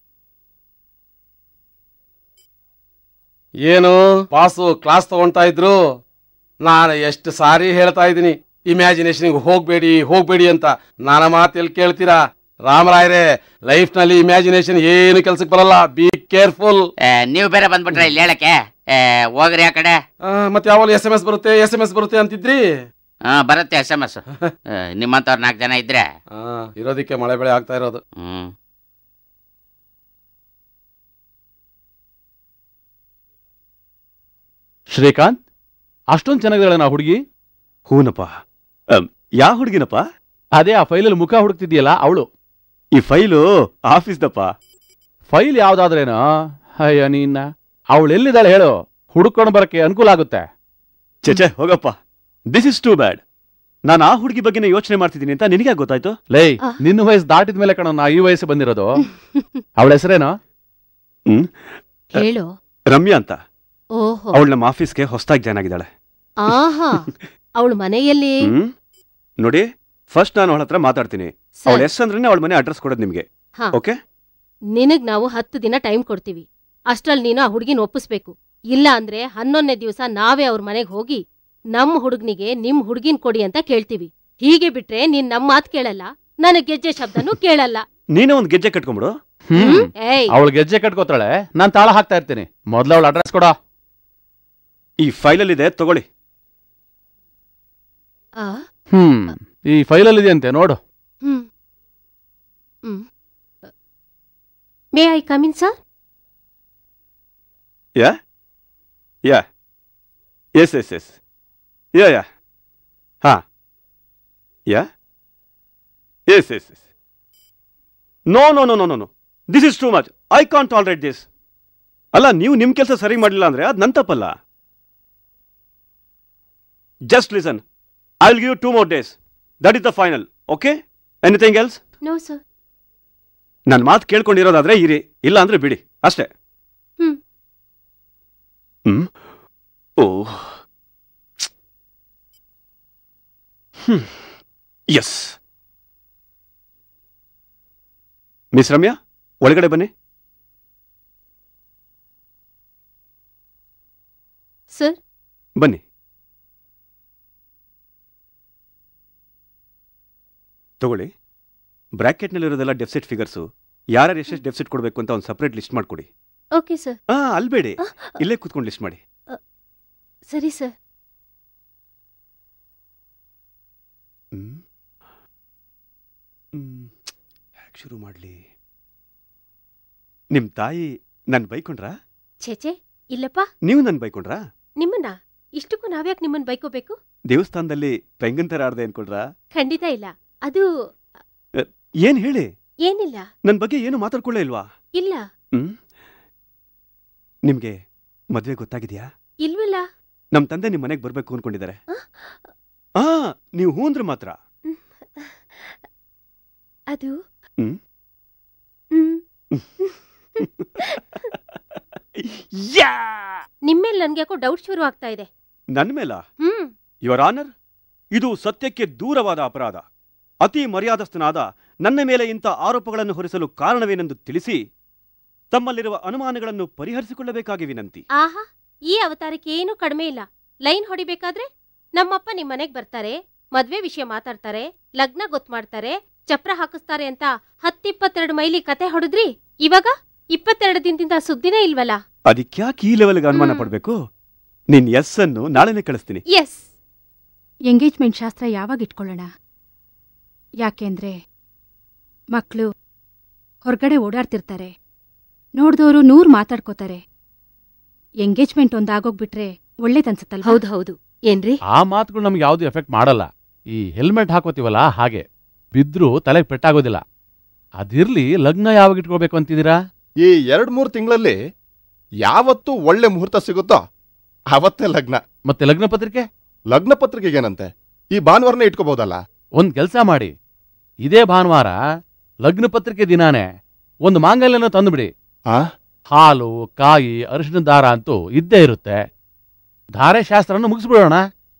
ಏನು ಬಾಸು ಕ್ಲಾಸ್ ತಗೊಂತಾ ಇದ್ರು ನಾನು ಎಷ್ಟು ಸಾರಿ ಹೇಳ್ತಾ ಇದ್ದೀನಿ ಇಮ್ಯಾಜಿನೇಷನ್ಗೆ ಹೋಗ್ಬೇಡಿ ಹೋಗ್ಬೇಡಿ ಅಂತ ನನ್ನ ಮಾತು ಎಲ್ಲಿ ಕೇಳ್ತೀರಾ ರಾಮರಾಯರೇ ಲೈಫ್ ನಲ್ಲಿ ಇಮ್ಯಾಜಿನೇಷನ್ ಏನು ಕೆಲ್ಸಕ್ಕೆ ಬರಲ್ಲ ಬಿ ಕೇರ್ಫುಲ್ ಏ, ನೀವು ಬೇರೆ ಬಂದ್ಬಿಟ್ರೆ ಇಲ್ಲಿ ಹೇಳಕ್ಕೆ ಏ, ಹೋಗ್ರಿ ಆ ಕಡೆ ಮತ್ತೆ ಯಾವಾಗ ಎಸ್ ಎಂ ಎಸ್ ಬರುತ್ತೆ ಎಸ್ ಎಂ ಎಸ್ ಬರುತ್ತೆ ಅಂತಿದ್ರಿ ಹಾ ಬರುತ್ತೆ ಎಸ್ ಎಮ್ ಎಸ್ ನಿಮ್ಮಂತವ್ರು ನಾಲ್ಕು ಜನ ಇದ್ರೆ ಆ, ಇರೋದಕ್ಕೆ ಮಳೆ ಬೆಳೆ ಆಗ್ತಾ ಇರೋದು ಹ್ಮ್ ಶ್ರೀಕಾಂತ್ ಅಷ್ಟೊಂದು ಚೆನ್ನಾಗಿದ್ದಾಳೆ ನಾ ಹುಡುಗಿ ಹೂನಪ್ಪ ಆಮ್, ಯಾವ ಹುಡುಗಿನಪ್ಪ ಅದೇ ಆ ಫೈಲಲ್ಲಿ ಮುಖ ಹುಡುಕ್ತಿದ್ಯಲ್ಲ ಅವಳು ಈ ಫೈಲು ಆಫೀಸ್ದಪ್ಪ ಫೈಲ್ ಯಾವ್ದಾದ್ರೇನೋ ಅಯ್ಯ ನೀನ್ನ ಅವಳು ಎಲ್ಲಿದ್ದಾಳೆ ಹೇಳು ಹುಡುಕೊಂಡು ಬರಕ್ಕೆ ಅನುಕೂಲ ಆಗುತ್ತೆ ಚೇಚೆ ಹೋಗಪ್ಪ ದಿಸ್ ಇಸ್ ಟೂ ಬ್ಯಾಡ್ ನಾನು ಆ ಹುಡುಗಿ ಬಗ್ಗೆನೇ ಯೋಚನೆ ಮಾಡ್ತಿದ್ದೀನಿ ಅಂತ ನಿನಗೆ ಗೊತ್ತಾಯ್ತು ಲೇ ಆ. ನಿನ್ನ ವಯಸ್ಸು ದಾಟಿದ ಮೇಲೆ ಕಣ ನಾ ಈ ವಯಸ್ಸು ಬಂದಿರೋದು ಅವಳ ಹೆಸರೇನೋ ಹ್ಮ್ ಹೇಳು ರಮ್ಯಾ ಅಂತ ಓಹೋ ಅವಳು ನಮ್ಮ ಆಫೀಸ್ಗೆ ಹೊಸದಾಗಿ ಜಾಯ್ನ್ ಆಗಿದ್ದಾಳೆ ಆಹಾ ಅವಳು ಮನೆಯಲ್ಲಿ ಹ್ಮ್ ನೋಡಿ ಫಸ್ಟ್ ನಾನು ಅವಳ ಹತ್ರ ಮಾತಾಡ್ತೀನಿ ಅವಳ ಸರ್ ಎಸ್ ಅಂದ್ರೆ ಅವಳ ಮನೆ ಅಡ್ರೆಸ್ ಕೊಡೋದು ನಿಮ್ಗೆ ಹಾ. ಓಕೆ ನಿನಗ್ ನಾವು ಹತ್ತು ದಿನ ಟೈಮ್ ಕೊಡ್ತೀವಿ ಅಷ್ಟ್ರಲ್ಲಿ ನೀನು ಆ ಹುಡುಗಿನ ಒಪ್ಪಿಸ್ಬೇಕು ಇಲ್ಲ ಅಂದ್ರೆ ಹನ್ನೊಂದನೇ ದಿವಸ ನಾವೇ ಅವ್ರ ಮನೆಗೆ ಹೋಗಿ ನಮ್ ಹುಡುಗನಿಗೆ ನಿಮ್ ಹುಡುಗಿನ್ ಕೊಡಿ ಅಂತ ಕೇಳ್ತೀವಿ ಹೀಗೆ ಬಿಟ್ರೆ ನೀನ್ ನಮ್ ಮಾತ್ ಕೇಳಲ್ಲ ನನಗ್ ಗೆಜ್ಜೆ ಶಬ್ದನೂ ಕೇಳಲ್ಲ ನೀನೇ ಒಂದು ಗೆಜ್ಜೆ ಕಟ್ಕೊಂಬಿಡು ಹ್ಮ್ ಏಯ್ ಅವಳು ಗೆಜ್ಜೆ ಕಟ್ಕೋತಾಳೆ ನಾನ್ ತಾಳ ಹಾಕ್ತಾ ಇರ್ತೀನಿ ಮೊದ್ಲು ಅವಳ ಅಡ್ರೆಸ್ ಕೊಡ ಈ ಫೈಲಲ್ಲಿ ಇದೆ ತಗೊಳ್ಳಿ ಆ, ಹ್ಮ್ ಈ ಫೈಲಲ್ಲಿ ಇದೆಯಂತೆ ನೋಡು hmm hmm may I come in sir yeah yeah yes yes yes yeah yeah ಹಾ yeah yes yes yes no no no no no no this is too much I can't tolerate this ಅಲ್ಲ ನೀವು ನಿಮ್ಮ ಕೆಲಸ ಸರಿ ಮಾಡಲಿಲ್ಲ ಅಂದ್ರೆ ಅದು ನನ್ನ ತಪ್ಪಲ್ಲ just listen I will give two more days that is the final okay anything else no sir ನನ್ನ ಮಾತು ಕೇಳ್ಕೊಂಡಿರೋದಾದ್ರೆ ಇರಿ ಇಲ್ಲ ಅಂದ್ರೆ ಬಿಡಿ ಅಷ್ಟೇ hmm. Hmm oh hmm yes miss Ramya ಒಳಗಡೆ ಬನ್ನಿ ಸರ್ ಬನ್ನಿ ತಗೊಳ್ಳಿ ಬ್ರ್ಯಾಕೆಟ್ನಲ್ಲಿರೋದೆಲ್ಲ ಡೆಫಿಸಿಟ್ ಫಿಗರ್ಸು ಯಾರ್ಯಾರು ಎಷ್ಟೆಷ್ಟು ಡೆಫಿಸಿಟ್ ಕೊಡಬೇಕು ಅಂತ ಒಂದು ಸಪ್ರೇಟ್ ಲಿಸ್ಟ್ ಮಾಡ್ಕೊಡಿ ಓಕೆ ಸರ್ ಹಾ ಅಲ್ಬೇಡಿ ಇಲ್ಲೇ ಕೂತ್ಕೊಂಡು ಲಿಸ್ಟ್ ಮಾಡಿ ಸರಿ ಸರ್ ಹ್ಮ್ ಹ್ಮ್ ಹ್ಯಾಕ್ ಶುರು ಮಾಡ್ಲಿ ನಿಮ್ ತಾಯಿ ನನ್ ಬೈಕೊಂಡ್ರಾ ಛೇಚೆ ಇಲ್ಲಪ್ಪ ನೀವು ನನ್ ಬೈಕೊಂಡ್ರಾ ನಿಮ್ಮನ್ನ ಇಷ್ಟಕ್ಕೂ ನಾವ್ಯಾಕೆ ನಿಮ್ಮನ್ನ ಬೈಕೋಬೇಕು ದೇವಸ್ಥಾನದಲ್ಲಿ ಪೆಂಗನ್ ತರ ಆಡ್ದೆ ಅನ್ಕೊಂಡ್ರಾ ಖಂಡಿತ ಇಲ್ಲ ಅದು ಏನ್ ಹೇಳಿ ಏನಿಲ್ಲ ನನ್ ಬಗ್ಗೆ ಏನು ಮಾತಾಡ್ಕೊಳ್ಳೇ ಇಲ್ವಾ ಇಲ್ಲ ಹ್ಮ್ ನಿಮ್ಗೆ ಮದ್ವೆ ಗೊತ್ತಾಗಿದ್ಯಾ ಇಲ್ವಲ್ಲ ನಮ್ ತಂದೆ ನಿಮ್ ಮನೆಗ್ ಬರ್ಬೇಕು ಅನ್ಕೊಂಡಿದ್ದಾರೆ ಆ? ಆ ನೀವು ಹೂ ಅಂದ್ರೆ ಮಾತ್ರ ಅದು ಹ್ಮ್? ಹ್ಮ್ ಯಾ ನಿಮ್ಮೇಲೆ ನನ್ಗೆ ಯಾಕೋ ಡೌಟ್ ಶುರು ಆಗ್ತಾ ಇದೆ ನನ್ ಮೇಲ ಹ್ಮ್ ಯುವರ್ ಆನರ್ ಇದು ಸತ್ಯಕ್ಕೆ ದೂರವಾದ ಅಪರಾಧ ಅತಿ ಮರ್ಯಾದಸ್ಥನಾದ ನನ್ನ ಮೇಲೆ ಇಂಥ ಆರೋಪಗಳನ್ನು ಹೊರಿಸಲು ಕಾರಣವೇನೆಂದು ತಿಳಿಸಿ ತಮ್ಮಲ್ಲಿರುವ ಅನುಮಾನಗಳನ್ನು ಪರಿಹರಿಸಿಕೊಳ್ಳಬೇಕಾಗಿ ವಿನಂತಿ ಆಹಾ ಈ ಅವತಾರಕ್ಕೆ ಏನೂ ಕಡಿಮೆ ಇಲ್ಲ ಲೈನ್ ಹೊಡಿಬೇಕಾದ್ರೆ ನಮ್ಮಪ್ಪ ನಿಮ್ ಮನೆಗ್ ಬರ್ತಾರೆ ಮದ್ವೆ ವಿಷಯ ಮಾತಾಡ್ತಾರೆ ಲಗ್ನ ಗೊತ್ತು ಮಾಡ್ತಾರೆ ಚಪ್ರ ಹಾಕಿಸ್ತಾರೆ ಅಂತ ಹತ್ತಿಪ್ಪತ್ತೆರಡು ಮೈಲಿ ಕತೆ ಹೊಡೆದ್ರಿ ಇವಾಗ ಇಪ್ಪತ್ತೆರಡು ದಿನದಿಂದ ಸುದ್ದಿನೇ ಇಲ್ವಲ್ಲ ಅದಕ್ಯಾಕೆ ಈ ಲೆವೆಲ್ಗೆ ಅನುಮಾನ ಹ್ಮ್. ಪಡಬೇಕು ನಿನ್ ಎಸ್ ಅನ್ನು ನಾಳೆನೆ ಕಳಿಸ್ತೀನಿ ಎಸ್ ಎಂಗೇಜ್ಮೆಂಟ್ ಶಾಸ್ತ್ರ ಯಾವಾಗ ಇಟ್ಕೊಳ್ಳೋಣ ಯಾಕೆಂದ್ರೆ ಮಕ್ಕಳು ಹೊರಗಡೆ ಓಡಾಡ್ತಿರ್ತಾರೆ ನೋಡ್ದವರು ನೂರು ಮಾತಾಡ್ಕೋತಾರೆ ಎಂಗೇಜ್ಮೆಂಟ್ ಒಂದಾಗೋಗ್ಬಿಟ್ರೆ ಒಳ್ಳೇದನ್ಸುತ್ತಲ್ಲ ಹೌದು ಹೌದು ಏನ್ರಿ ಆ ಮಾತುಗಳು ನಮ್ಗೆ ಯಾವ್ದು ಎಫೆಕ್ಟ್ ಮಾಡಲ್ಲ ಈ ಹೆಲ್ಮೆಟ್ ಹಾಕೋತೀವಲ್ಲ ಹಾಗೆ ಬಿದ್ರೂ ತಲೆಗೆ ಪೆಟ್ಟಾಗೋದಿಲ್ಲ ಅದಿರ್ಲಿ ಲಗ್ನ ಯಾವಾಗ ಇಟ್ಕೋಬೇಕು ಅಂತಿದ್ದೀರಾ ಈ ಎರಡ್ ಮೂರು ತಿಂಗಳಲ್ಲಿ ಯಾವತ್ತು ಒಳ್ಳೆ ಮುಹೂರ್ತ ಸಿಗುತ್ತೋ ಅವತ್ತೇ ಲಗ್ನ ಮತ್ತೆ ಲಗ್ನ ಪತ್ರಿಕೆ ಲಗ್ನ ಪತ್ರಿಕೆಗೇನಂತೆ ಈ ಭಾನುವಾರನೇ ಇಟ್ಕೋಬಹುದಲ್ಲ ಒಂದ್ ಕೆಲ್ಸ ಮಾಡಿ ಇದೇ ಭಾನುವಾರ ಲಗ್ನ ಪತ್ರಿಕೆ ದಿನಾನೇ ಒಂದು ಮಾಂಗಲ್ಯನ ತಂದುಬಿಡಿ ಆ ಹಾಲು ಕಾಯಿ ಅರಿಶಿನ ದಾರ ಅಂತೂ ಇದ್ದೇ ಇರುತ್ತೆ ಧಾರೆ ಶಾಸ್ತ್ರನ ಮುಗಿಸ್ಬಿಡೋಣ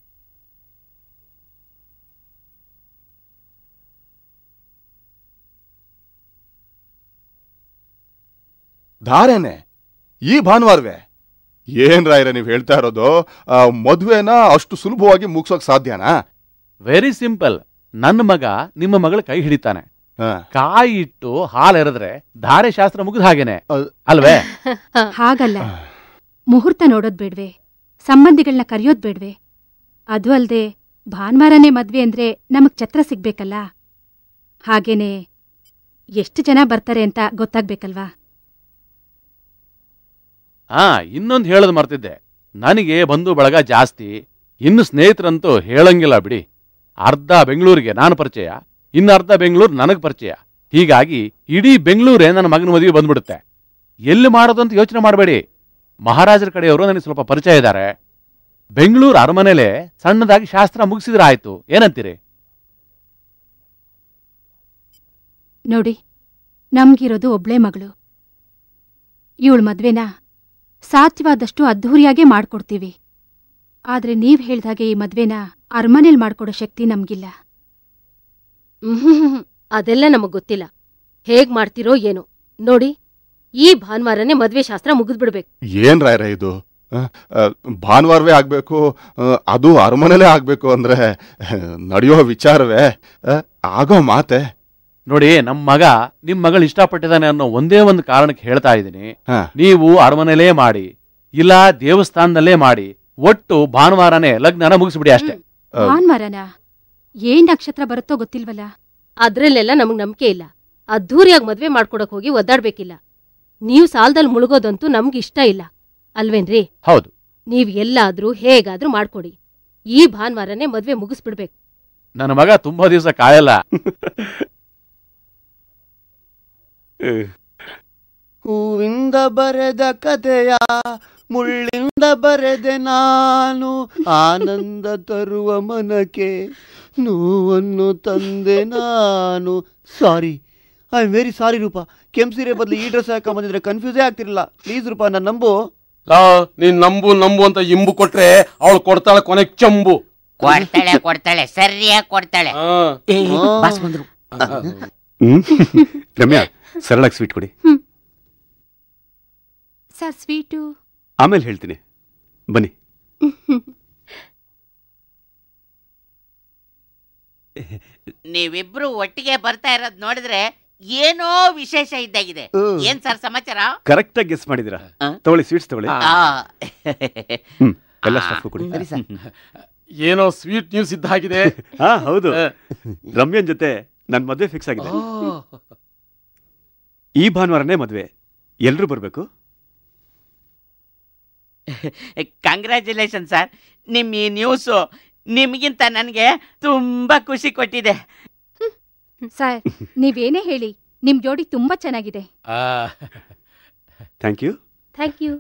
ಧಾರೆನೆ ಈ ಭಾನುವಾರವೇ ಏನ್ ರಾಯ್ರ ನೀವ್ ಹೇಳ್ತಾ ಇರೋದು ಆ, ಮದ್ವೆನ ಅಷ್ಟು ಸುಲಭವಾಗಿ ಮುಗಿಸೋಕ್ ಸಾಧ್ಯನಾ ವೆರಿ ಸಿಂಪಲ್ ನನ್ನ ಮಗ ನಿಮ್ಮ ಮಗಳ ಕೈ ಹಿಡಿತಾನೆ ಹಾ. ಕಾಯಿ ಇಟ್ಟು ಹಾಲು ಎರೆದ್ರೆ ಧಾರೆ ಶಾಸ್ತ್ರ ಮುಗಿದ ಹಾಗೇನೆ ಅದ್- ಅಲ್ವೇ ಹಾಗಲ್ಲ ಮುಹೂರ್ತ ನೋಡೋದ್ ಬೇಡ್ವೆ ಸಂಬಂಧಿಗಳನ್ನ ಕರೆಯೋದ್ ಬೇಡ್ವೆ ಅದು ಅಲ್ದೆ ಭಾನುವಾರನೇ ಮದ್ವೆ ಅಂದ್ರೆ ನಮಗ್ ಛತ್ರ ಸಿಗ್ಬೇಕಲ್ಲ ಹಾಗೇನೆ ಎಷ್ಟು ಜನ ಬರ್ತಾರೆ ಅಂತ ಗೊತ್ತಾಗ್ಬೇಕಲ್ವಾ ಹಾ ಇನ್ನೊಂದು ಹೇಳೋದು ಮರ್ತಿದ್ದೆ ನನಗೆ ಬಂಧು ಬಳಗ ಜಾಸ್ತಿ ಇನ್ನು ಸ್ನೇಹಿತರಂತೂ ಹೇಳಂಗಿಲ್ಲ ಬಿಡಿ ಅರ್ಧ ಬೆಂಗಳೂರಿಗೆ ನಾನು ಪರಿಚಯ ಇನ್ನು ಅರ್ಧ ಬೆಂಗಳೂರು ನನಗೆ ಪರಿಚಯ ಹೀಗಾಗಿ ಇಡೀ ಬೆಂಗಳೂರೇ ನನ್ನ ಮಗನ ಮದುವೆ ಬಂದ್ಬಿಡುತ್ತೆ ಎಲ್ಲಿ ಮಾಡೋದು ಅಂತ ಯೋಚನೆ ಮಾಡಬೇಡಿ ಮಹಾರಾಜರ ಕಡೆಯವರು ನನಗೆ ಸ್ವಲ್ಪ ಪರಿಚಯ ಇದ್ದಾರೆ ಬೆಂಗಳೂರು ಅರಮನೆಲೆ ಸಣ್ಣದಾಗಿ ಶಾಸ್ತ್ರ ಮುಗಿಸಿದ್ರೆ ಆಯ್ತು ಏನಂತೀರಿ ನೋಡಿ ನಮ್ಗಿರೋದು ಒಬ್ಳೇ ಮಗಳು ಇವಳ ಮದ್ವೆನ ಸಾಧ್ಯವಾದಷ್ಟು ಅದ್ಧೂರಿಯಾಗೇ ಮಾಡ್ಕೊಡ್ತೀವಿ ಆದ್ರೆ ನೀವ್ ಹೇಳ್ದಾಗೆ ಈ ಮದ್ವೆನ ಅರಮನೇಲ್ ಮಾಡ್ಕೊಡೋ ಶಕ್ತಿ ನಮ್ಗಿಲ್ಲ ಹ್ಮ್ ಅದೆಲ್ಲ ನಮಗ್ ಗೊತ್ತಿಲ್ಲ ಹೇಗ್ ಮಾಡ್ತಿರೋ ಏನೋ ನೋಡಿ ಈ ಭಾನುವಾರನೇ ಮದ್ವೆ ಶಾಸ್ತ್ರ ಮುಗಿದ್ಬಿಡ್ಬೇಕು ಏನ್ ರಾಯ್ರ ಇದು ಆ, ಆ, ಭಾನುವಾರವೇ ಆಗ್ಬೇಕು ಆ, ಅದು ಅರಮನೆಲೇ ಆಗ್ಬೇಕು ಅಂದ್ರೆ ನಡೆಯೋ ವಿಚಾರವೇ ಆ, ಆಗೋ ಮಾತೆ ನೋಡಿ ನಮ್ಮ ಮಗ ನಿಮ್ ಮಗಳು ಇಷ್ಟಪಟ್ಟಿದ್ದಾನೆ ಅನ್ನೋ ಒಂದೇ ಒಂದು ಕಾರಣಕ್ಕೆ ಹೇಳ್ತಾ ಇದ್ದೀನಿ ಹಾ. ನೀವು ಅರಮನೆಲೇ ಮಾಡಿ ಇಲ್ಲ ದೇವಸ್ಥಾನದಲ್ಲೇ ಮಾಡಿ ಒಟ್ಟು ಭಾನುವಾರನೇ ಲಗ್ನನ ಮುಗಿಸ್ಬಿಡಿ ಅಷ್ಟೇ ಆ, ಭಾನ್ವಾರನ ಏನ್ ನಕ್ಷತ್ರ ಬರುತ್ತೋ ಗೊತ್ತಿಲ್ವಲ್ಲ ಅದ್ರಲ್ಲೆಲ್ಲ ನಮಗ್ ನಂಬಿಕೆ ಇಲ್ಲ ಅದ್ಧೂರಿಯಾಗಿ ಮದ್ವೆ ಮಾಡ್ಕೊಡಕ್ ಹೋಗಿ ಒದ್ದಾಡ್ಬೇಕಿಲ್ಲ ನೀವ್ ಸಾಲದಲ್ಲಿ ಮುಳುಗೋದಂತೂ ನಮ್ಗ್ ಇಷ್ಟ ಇಲ್ಲ ಅಲ್ವೇನ್ರಿ ಹೌದು ನೀವ್ ಎಲ್ಲಾದ್ರೂ ಹೇಗಾದ್ರೂ ಮಾಡ್ಕೊಡಿ ಈ ಭಾನುವಾರನೇ ಮದ್ವೆ ಮುಗಿಸ್ಬಿಡ್ಬೇಕು ನನ್ನ ಮಗ ತುಂಬಾ ದಿವಸ ಕಾಯಲ್ಲ ಹೂವಿಂದ ಬರೆದ ಕಥೆಯ ಮುಳ್ಳಿಂದ ಬರೆದೆ ನಾನು ಆನಂದ ತರುವ ಮನಕ್ಕೆ ನೋವನ್ನು ತಂದೆ ನಾನು sorry I am very sorry Roopa ಕೆಂಪು ಸೀರೆ ಬದಲು ಈ ಡ್ರೆಸ್ ಹಾಕೊಂಬಂದಿದ್ರೆ ಕನ್ಫ್ಯೂಸೇ ಆಗ್ತಿರಲಿಲ್ಲ ಪ್ಲೀಸ್ ರೂಪ ನನ್ನ ನಂಬು ಲಾ ನೀನ್ ನಂಬು ನಂಬು ಅಂತ ಇಂಬು ಕೊಟ್ರೆ ಅವಳು ಕೊಡ್ತಾಳೆ ಕೊನೆಗ್ ಚಂಬು ಕೊಡ್ತಾಳೆ ಕೊಡ್ತಾಳೆ ಸರಿಯಾಗಿ ಕೊಡ್ತಾಳೆ ಆ. ಏ, ಆ. ಬಾಸ್ ಬಂದ್ರು ಹ್ಮ್ ರಮ್ಯಾ ಸರಳಾಗಿ ಸ್ವೀಟ್ ಕೊಡಿ ಸರ್ ಸ್ವೀಟು ಆಮೇಲೆ ಹೇಳ್ತೀನಿ ಬನ್ನಿ ನೀವಿಬ್ರು ಒಟ್ಟಿಗೆ ಬರ್ತಾ ಇರೋದ್ ನೋಡಿದ್ರೆ ಏನೋ ವಿಶೇಷ ಇದ್ದಾಗಿದೆ ಹ್ಮ್. ಏನ್ ಸರ್ ಸಮಾಚಾರ ಕರೆಕ್ಟ್ ಆಗಿ ಗೆಸ್ ಮಾಡಿದಿರಾ ಆ? ತಗೊಳ್ಳಿ ಸ್ವೀಟ್ಸ್ ತಗೊಳ್ಳಿ ಆ. ಆ. ಹ್ಮ್ ಎಲ್ಲ ಆ. ಸ್ಟಾಫ್ ಕೊಡಿ ಸರಿ ಸರ್ ಏನೋ ಸ್ವೀಟ್ ನ್ಯೂಸ್ ಇದ್ದಾಗಿದೆ ಹಾ ಹೌದು ಆ. ರಮ್ಯನ್ ಜೊತೆ ನನ್ ಮದ್ವೆ ಫಿಕ್ಸ್ ಆಗಿದೆ ಈ ಭಾನುವಾರನೇ ಮದ್ವೆ ಎಲ್ರು ಬರ್ಬೇಕು ಕಂಗ್ರ್ಯಾಚುಲೇಷನ್ ಸರ್ ನಿಮ್ಮ ಈ ನ್ಯೂಸು ನಿಮಗಿಂತ ನನಗೆ ತುಂಬಾ ಖುಷಿ ಕೊಟ್ಟಿದೆ ಸರ್ ನೀವೇನೇ ಹೇಳಿ ನಿಮ್ ಜೋಡಿ ತುಂಬಾ ಚೆನ್ನಾಗಿದೆ ಆ, ಥ್ಯಾಂಕ್ ಯು ಥ್ಯಾಂಕ್ ಯು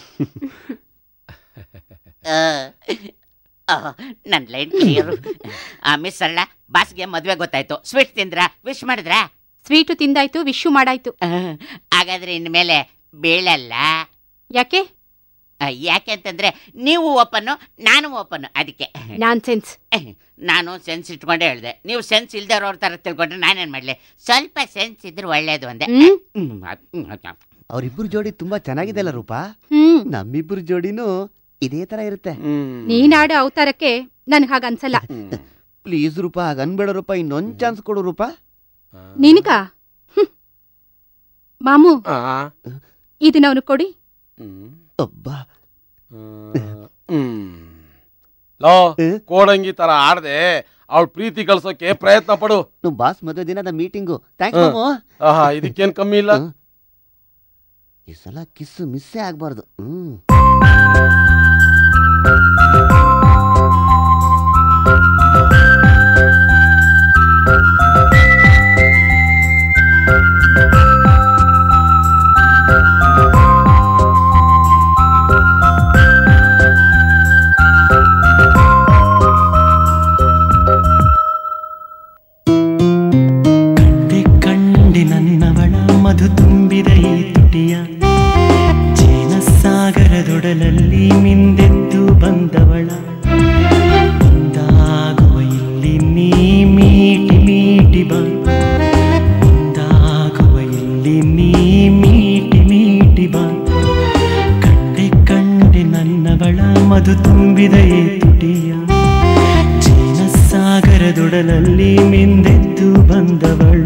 ನನ್ನ ಲೈನ್ ಕ್ಲಿಯರ್ ಮಿಸ್ ಅಲ್ಲ ಬಾಸ್ಗೆ ಮದ್ವೆ ಗೊತ್ತಾಯ್ತು ಸ್ವೀಟ್ ತಿಂದ್ರಾ ವಿಶ್ ಮಾಡಿದ್ರಾ ಸ್ವೀಟು ತಿಂದಾಯ್ತು ವಿಶ್ಯು ಮಾಡಾಯ್ತು ಹಾಗಾದ್ರೆ ಇನ್ಮೇಲೆ ಬೀಳಲ್ಲ ಯಾಕೆ ಆ, ಯಾಕೆಂತಂದ್ರೆ ನೀವು ಓಪನ್ನು ನಾನು ಓಪನ್ನು ಅದಕ್ಕೆ ನಾನ್ ಸೆನ್ಸ್ ನಾನು ಸೆನ್ಸ್ ಇಟ್ಕೊಂಡೇ ಹೇಳಿದೆ ನೀವು ಸೆನ್ಸ್ ಇಲ್ದವ್ರವ್ರ ಥರ ತಿಳ್ಕೊಂಡ್ರೆ ನಾನೇನು ಮಾಡಲಿ ಸ್ವಲ್ಪ ಸೆನ್ಸ್ ಇದ್ರೆ ಒಳ್ಳೇದು ಅಂದೆ ಹ್ಮ್ ಹ್ಮ್, ಅದ್- ಹ್ಮ್, ಅದ್- ಅವ್ರಿಬ್ರು ಜೋಡಿ ತುಂಬಾ ಚೆನ್ನಾಗಿದೆ ಅಲ್ಲ ರೂಪಾ ಹ್ಮ್ ನಮ್ಮಿಬ್ರು ಜೋಡಿನೂ ಇದೇ ತರ ಇರುತ್ತೆ ನೀನಾಡೋ ಅವತಾರಕ್ಕೆ ನನ್ಗೆ ಹಾಗ ಅನ್ಸಲ್ಲ ಪ್ಲೀಸ್ ರೂಪಾ ಹಾಗ ಅನ್ಬೇಡ ರೂಪಾ ಇನ್ನೊಂದ್ ಚಾನ್ಸ್ ಕೊಡು ರೂಪಾ ನಿನಗ ಹ್ಮ್. ಮಾಮು ಆ, ಇದನ್ನ ಅವನು ಕೊಡಿ ಹ್ಮ್. ಅಬ್ಬಾ ಹ್ಮ್. ಲೋ ಏ? ಕೋಡಂಗಿ ತರ ಆಡ್ದೆ ಅವಳ ಪ್ರೀತಿ ಕಳ್ಸೋಕೆ ಪ್ರಯತ್ನ ಪಡು ನೀವು ಬಾಸ್ ಮದುವೆ ದಿನದ ಮೀಟಿಂಗು ಥ್ಯಾಂಕ್ಸ್ ಹ್ಮ್. ಮಾಮು ಆಹಾ ಇದಕ್ಕೇನ್ ಕಮ್ಮಿ ಇಲ್ಲ ಹ್ಮ್. ಈ ಸಲ ಕಿಸ್ ಮಿಸ್ಸೇ ಆಗ್ಬಾರ್ದು ಹ್ಮ್ ಕಂಡೆ ಕಂಡೆ ನನ್ನವಳ ಮಧು ತುಂಬಿದ ಈ ತುಟಿಯ ಜೇನ ಸಾಗರದೊಡಲಲ್ಲಿ ಮಿಂದೆದ್ದು ಬಂದವಳ ಒಂದಾಗುವ ಇಲ್ಲಿ ನೀ ಮೀಟಿ ಮೀಟಿ ಬಾ ಒಂದಾಗುವ ಇಲ್ಲಿ ನೀ ಮೀಟಿ ಮೀಟಿ ಬಾ ಕಂಡೆ ಕಂಡೆ ನನ್ನವಳ ಮಧು ತುಂಬಿದ ಈ ತುಟಿಯ ಜೇನ ಸಾಗರದೊಡಲಲ್ಲಿ ಮಿಂದೆದ್ದು ಬಂದವಳ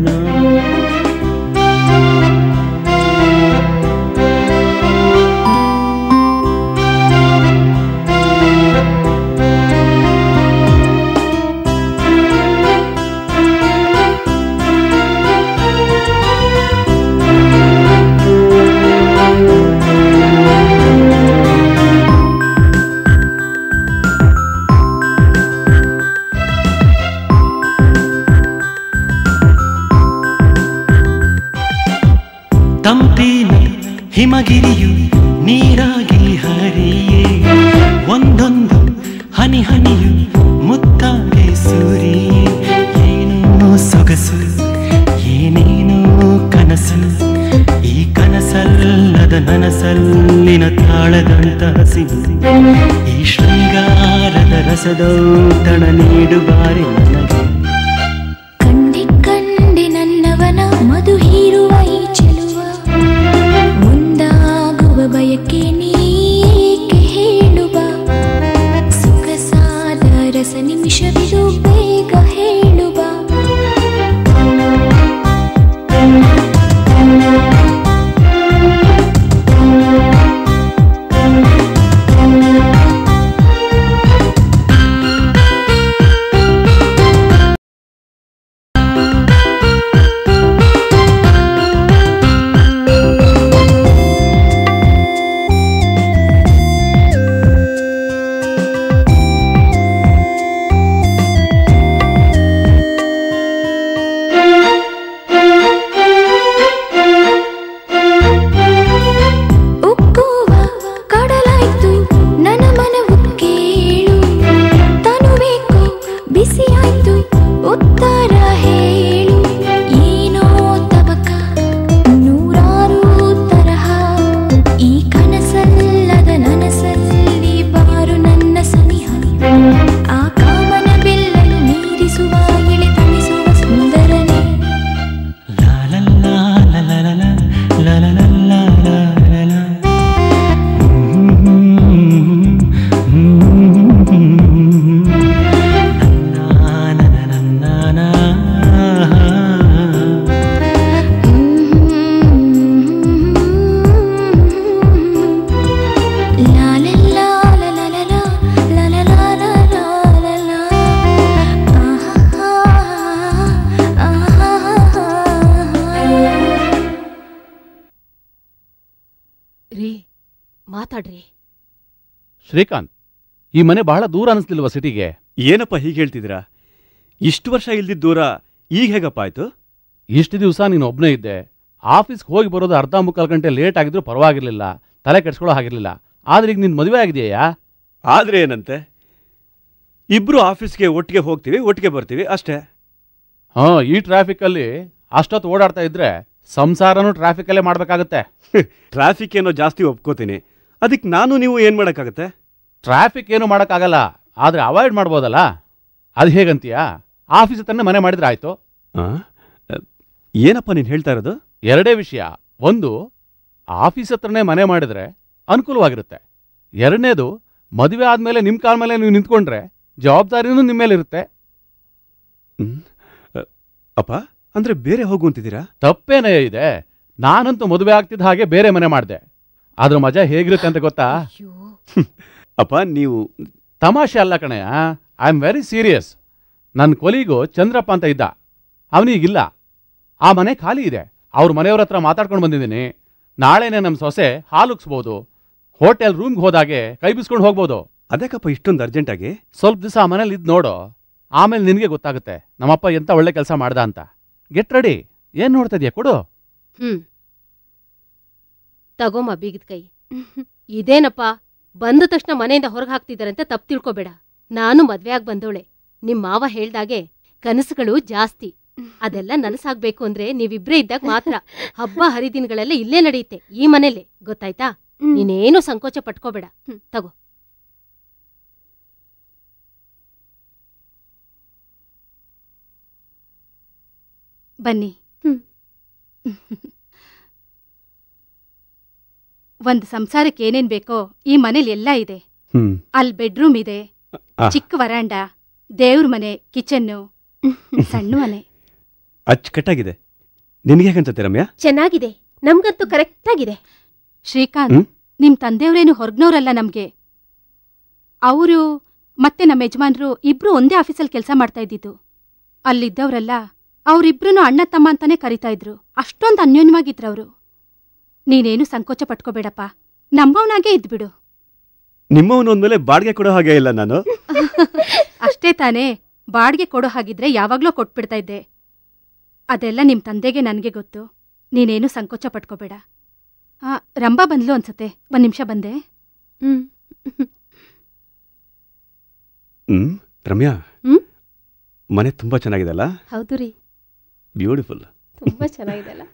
ತಂಪಿನ ಹಿಮಗಿರಿಯು ನೀರಾಗಿ ಹರಿಯೇ ಒಂದೊಂದು ಹನಿ ಹನಿಯು ಮುತ್ತಾಗೆ ಸೂರಿಯೇ ಏನೋ ಸೊಗಸು ಏನೇನೋ ಕನಸು ಈ ಕನಸಲ್ಲದ ನನಸಲ್ಲಿನ ತಾಳದಂತ ಹಸಿವು ಈ ಶೃಂಗಾರದ ರಸದೌತಣ ನೀಡುಬಾರೆ ನನಗೆ ಕಂಡೆ ಕಂಡೆ ನನ್ನವನ ಮಧು ಹೀರುವ ಈ ಚೆಲುವ ಮುಂದಾಗುವ ಬಯಕೆ ನೀಕೆ ಹೇಳುವ ಸೊಗಸಾದ ರಸ ನಿಮಿಷವಿದು ಬೇಗ ಹೇಳುವ ಉಕ್ಕುವ ಕಡಲಾಯ್ತು ನನ್ನ ಮನವು ಕೇಳು ತನುಬೇಕು ಬಿಸಿಯಾಯ್ತು ಉತ್ತರ ಹೇಳು ಏನೋ ತಬಕ ನೂರಾರು ತರಹ ಈ ಕನಸಲ್ಲದ ನನಸಲ್ಲಿ ಬಾರು ನನ್ನ ಸನಿಹ ಆ ಕಾಮನ ಬೆಲ್ಲನ್ನು ಮೀರಿಸುವ ಇಳೆ ತಣಿಸುವ ಸುಂದರನೇ La la la la la la la la la la la la la la. Na na na na na na. La la la la la la la la la la la la la la ಆಹಾ ಆಹಾ ರೀ ಮಾತಾಡ್ರಿ ಶ್ರೀಕಾಂತ್ ಈ ಮನೆ ಬಹಳ ದೂರ ಅನಿಸ್ಲಿಲ್ವಾ ಸಿಟಿಗೆ ಏನಪ್ಪ ಹೀಗೆ ಹೇಳ್ತಿದ್ದೀರಾ ಇಷ್ಟು ವರ್ಷ ಇಲ್ದಿದ್ದ ದೂರ ಈಗ ಹೇಗಪ್ಪ ಆಯ್ತು ಇಷ್ಟು ದಿವಸ ನೀನು ಒಬ್ಬನೇ ಇದ್ದೆ ಆಫೀಸ್ಗೆ ಹೋಗಿ ಬರೋದು ಅರ್ಧ ಮುಕ್ಕಾಲು ಗಂಟೆ ಲೇಟ್ ಆಗಿದ್ರು ಪರವಾಗಿರ್ಲಿಲ್ಲ ತಲೆ ಕೆಡ್ಸ್ಕೊಳ್ಳೋ ಹಾಗಿರ್ಲಿಲ್ಲ ಆದ್ರೆ ಈಗ ನಿನ್ ಮದುವೆ ಆಗಿದೆಯಾ ಆದ್ರೆ ಏನಂತೆ ಇಬ್ರು ಆಫೀಸ್ಗೆ ಒಟ್ಟಿಗೆ ಹೋಗ್ತೀವಿ ಒಟ್ಟಿಗೆ ಬರ್ತೀವಿ ಅಷ್ಟೇ ಹಾ ಈ ಟ್ರಾಫಿಕಲ್ಲಿ ಅಷ್ಟೊತ್ತು ಓಡಾಡ್ತಾ ಇದ್ರೆ ಸಂಸಾರನೂ ಟ್ರಾಫಿಕಲ್ಲೇ ಮಾಡ್ಬೇಕಾಗತ್ತೆ ಟ್ರಾಫಿಕ್ ಏನೋ ಜಾಸ್ತಿ ಒಪ್ಕೋತೀನಿ ಅದಕ್ಕೆ ನಾನು ನೀವು ಏನು ಮಾಡೋಕ್ಕಾಗತ್ತೆ ಟ್ರಾಫಿಕ್ ಏನು ಮಾಡೋಕ್ಕಾಗಲ್ಲ ಆದರೆ ಅವಾಯ್ಡ್ ಮಾಡ್ಬೋದಲ್ಲ ಅದು ಹೇಗಂತೀಯಾ ಆಫೀಸ್ ಹತ್ರನೇ ಮನೆ ಮಾಡಿದ್ರೆ ಆಯ್ತು ಆ? ಏನಪ್ಪ ನೀನು ಹೇಳ್ತಾ ಇರೋದು ಎರಡೇ ವಿಷಯ ಒಂದು ಆಫೀಸ್ ಹತ್ರನೇ ಮನೆ ಮಾಡಿದ್ರೆ ಅನುಕೂಲವಾಗಿರುತ್ತೆ ಎರಡನೇದು ಮದುವೆ ಆದ್ಮೇಲೆ ನಿಮ್ಮ ಕಾಲ ಮೇಲೆ ನೀವು ನಿಂತ್ಕೊಂಡ್ರೆ ಜವಾಬ್ದಾರಿನೂ ನಿಮ್ಮ ಮೇಲೆ ಇರುತ್ತೆ ಹ್ಮ್. ಅ, ಅಪ್ಪ ಅಂದ್ರೆ ಬೇರೆ ಹೋಗು ಅಂತಿದ್ದೀರಾ ತಪ್ಪೇನೇ ಇದೆ ನಾನಂತೂ ಮದುವೆ ಆಗ್ತಿದ್ದ ಹಾಗೆ ಬೇರೆ ಮನೆ ಮಾಡಿದೆ ಅದ್ರ ಮಜಾ ಹೇಗಿರುತ್ತೆ ಅಂತ ಗೊತ್ತಾ ಅಪ್ಪ ನೀವು ತಮಾಷೆ ಅಲ್ಲ ಕಣಯ್ಯ ಐ ಆಮ್ ವೆರಿ ಸೀರಿಯಸ್ ನನ್ನ ಕೊಲಿಗೂ ಚಂದ್ರಪ್ಪ ಅಂತ ಇದ್ದ ಅವನಿಗಿಲ್ಲ ಆ ಮನೆ ಖಾಲಿ ಇದೆ ಅವ್ರ ಮನೆಯವ್ರ ಹತ್ರ ಮಾತಾಡ್ಕೊಂಡು ಬಂದಿದ್ದೀನಿ ನಾಳೆನೇ ನಮ್ಮ ಸೊಸೆ ಹಾಲುಕ್ಸ್ಬೋದು ಹೋಟೆಲ್ ರೂಮ್ಗೆ ಹೋದಾಗೆ ಕೈ ಬಿಸ್ಕೊಂಡು ಹೋಗ್ಬೋದು ಅದಕ್ಕಪ್ಪ ಇಷ್ಟೊಂದು ಅರ್ಜೆಂಟಾಗಿ ಸ್ವಲ್ಪ ದಿವಸ ಆ ಮನೇಲಿ ಇದ್ದು ನೋಡು ಆಮೇಲೆ ನಿನಗೆ ಗೊತ್ತಾಗುತ್ತೆ ನಮ್ಮಪ್ಪ ಎಂತ ಒಳ್ಳೆ ಕೆಲಸ ಮಾಡ್ದ ಅಂತ ಗೆಟ್ ರೆಡಿ ಏನ್ ನೋಡ್ತಾ ಇದೀಯ ಕೊಡು ಹ್ಮ್ ತಗೋಮ ಬೀಗದ ಕೈ ಇದೇನಪ್ಪ ಬಂದ ತಕ್ಷಣ ಮನೆಯಿಂದ ಹೊರಗೆ ಹಾಕ್ತಿದಾರಂತೆ ತಪ್ಪು ತಿಳ್ಕೊಬೇಡ ನಾನು ಮದ್ವೆ ಆಗ್ ಬಂದವಳೆ ನಿಮ್ ಮಾವ ಹೇಳ್ದಾಗೆ ಕನಸುಗಳು ಜಾಸ್ತಿ ಅದೆಲ್ಲ ನನಸಾಗ್ಬೇಕು ಅಂದ್ರೆ ನೀವಿಬ್ರೇ ಇದ್ದಾಗ ಮಾತ್ರ ಹಬ್ಬ ಹರಿದಿನಗಳೆಲ್ಲ ಇಲ್ಲೇ ನಡೆಯುತ್ತೆ ಈ ಮನೇಲೆ ಗೊತ್ತಾಯ್ತಾ ನೀನೇನು ಸಂಕೋಚ ಪಟ್ಕೋಬೇಡ ತಗೋ ಬನ್ನಿ ಹ್ಮ್. ಒಂದು ಸಂಸಾರಕ್ಕೆ ಏನೇನ್ ಬೇಕೋ ಈ ಮನೇಲಿ ಎಲ್ಲ ಇದೆ ಹ್ಮ್ ಅಲ್ಲಿ ಬೆಡ್ರೂಮ್ ಇದೆ ಆ. ಚಿಕ್ಕ ವರಾಂಡ ದೇವ್ರ ಮನೆ ಕಿಚನ್ನು ಸಣ್ಣ ಮನೆ ಅಚ್ಚುಕಟ್ಟಾಗಿದೆ ನಿನಗೆ ಹೇಗನ್ಸುತ್ತೆ ರಮ್ಯಾ ಚೆನ್ನಾಗಿದೆ ನಮ್ಗಂತೂ ಕರೆಕ್ಟ್ ಆಗಿದೆ ಶ್ರೀಕಾಂತ್ ಹ್ಮ್? ನಿಮ್ ತಂದೆಯವ್ರೇನು ಹೊರಗ್ನವ್ರಲ್ಲ ನಮ್ಗೆ ಅವರು ಮತ್ತೆ ನಮ್ಮ ಯಜಮಾನ್ರು ಇಬ್ರು ಒಂದೇ ಆಫೀಸಲ್ಲಿ ಕೆಲಸ ಮಾಡ್ತಾ ಇದ್ದಿದ್ದು ಅಲ್ಲಿದ್ದವರೆಲ್ಲ ಅವರಿಬ್ರು ಅಣ್ಣ ತಮ್ಮ ಅಂತಾನೆ ಕರಿತಾ ಇದ್ರು ಅಷ್ಟೊಂದು ಅನ್ಯೋನ್ಯವಾಗಿದ್ರವ್ರು ನೀನೇನು ಸಂಕೋಚ ಪಟ್ಕೋಬೇಡಪ್ಪ ನಮ್ಮವನಾಗೆ ಇದ್ಬಿಡು ನಿಮ್ಮವನು ಅಂದ್ಮೇಲೆ ಬಾಡಿಗೆ ಕೊಡೋ ಹಾಗೆ ಇಲ್ಲ ನಾನು ಅಷ್ಟೇ ತಾನೇ ಬಾಡಿಗೆ ಕೊಡೋ ಹಾಗಿದ್ರೆ ಯಾವಾಗ್ಲೂ ಕೊಟ್ಬಿಡ್ತಾ ಇದ್ದೆ ಅದೆಲ್ಲ ನಿಮ್ ತಂದೆಗೆ ನನಗೆ ಗೊತ್ತು ನೀನೇನು ಸಂಕೋಚ ಪಟ್ಕೋಬೇಡ ಆ ರಂಭಾ ಬಂದ್ಲು ಅನ್ಸುತ್ತೆ ಒಂದ್ ನಿಮಿಷ ಬಂದೆ ಹ್ಮ್ ಹ್ಮ್ ರಮ್ಯಾ ಹ್ಮ್? ಮನೆ ತುಂಬಾ ಚೆನ್ನಾಗಿದೆಲ್ಲ ಹೌದು ರೀ ಬ್ಯೂಟಿಫುಲ್ ತುಂಬಾ ಚೆನ್ನಾಗಿದೆ ಅಲ್ಲ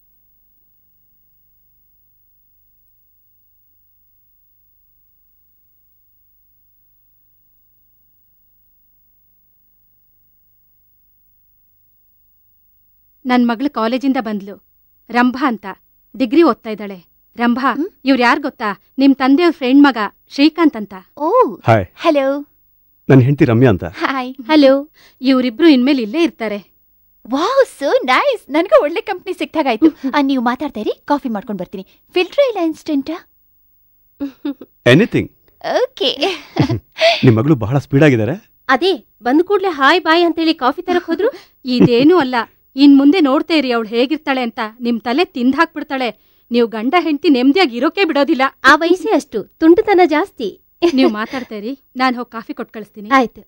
ನನ್ ಮಗಳು ಕಾಲೇಜಿಂದ ಬಂದ್ಲು ರಂಭಾ ಅಂತ ಡಿಗ್ರಿ ಓದ್ತಾ ಇದ್ದಾಳೆ ರಂಭಾ ಇವ್ರು ಯಾರ್ ಗೊತ್ತಾ ನಿಮ್ ತಂದೆಯವ್ರ ಫ್ರೆಂಡ್ ಮಗ ಶ್ರೀಕಾಂತ್ ಅಂತ ಓ ಹಾಯ್ ಹಲೋ ನನ್ನ ಹೆಂಡತಿ ರಮ್ಯಾ ಅಂತ ಹಾಯ್ ಹಲೋ ಇವ್ರಿಬ್ರು ಇನ್ಮೇಲೆ ಇಲ್ಲೇ ಇರ್ತಾರೆ ವಾವ್ ಸೋ ನೈಸ್ ನನಗೂ ಒಳ್ಳೆ ಕಂಪ್ನಿ ಸಿಕ್ತಾಗಾಯ್ತು ಆ, ನೀವು ಮಾತಾಡ್ತಾ ಇರಿ ಕಾಫಿ ಮಾಡ್ಕೊಂಡು ಬರ್ತೀನಿ ಫಿಲ್ಟರ್ ಇಲ್ಲ ಇನ್ಸ್ಟೆಂಟಾ ಎನಿಥಿಂಗ್ ಓಕೆ ನಿಮ್ಮ ಮಗಳು ಬಹಳ ಸ್ಪೀಡ್ ಆಗಿದ್ದಾರೆ ಅದೇ ಬಂದ ಕೂಡ್ಲೆ ಹಾಯ್ ಬಾಯ್ ಅಂತೇಳಿ ಕಾಫಿ ತರಕ್ ಹೋದ್ರು ಇದೇನೂ ಅಲ್ಲ ಇನ್ ಮುಂದೆ ನೋಡ್ತಾ ಇರಿ ಅವಳು ಹೇಗಿರ್ತಾಳೆ ಅಂತ ನಿಮ್ ತಲೆ ತಿಂದ್ ಹಾಕ್ಬಿಡ್ತಾಳೆ ನೀವು ಗಂಡ ಹೆಂಡತಿ ನೆಮ್ಮದಿಯಾಗಿ ಇರೋಕೆ ಬಿಡೋದಿಲ್ಲ ಆ ವಯಸ್ಸೇ ಅಷ್ಟು ತುಂಟತನ ಜಾಸ್ತಿ ನೀವು ಮಾತಾಡ್ತಾ ಇರಿ ನಾನು ಹೋಗಿ ಕಾಫಿ ಕೊಟ್ಟು ಕಳಿಸ್ತೀನಿ ಆಯ್ತು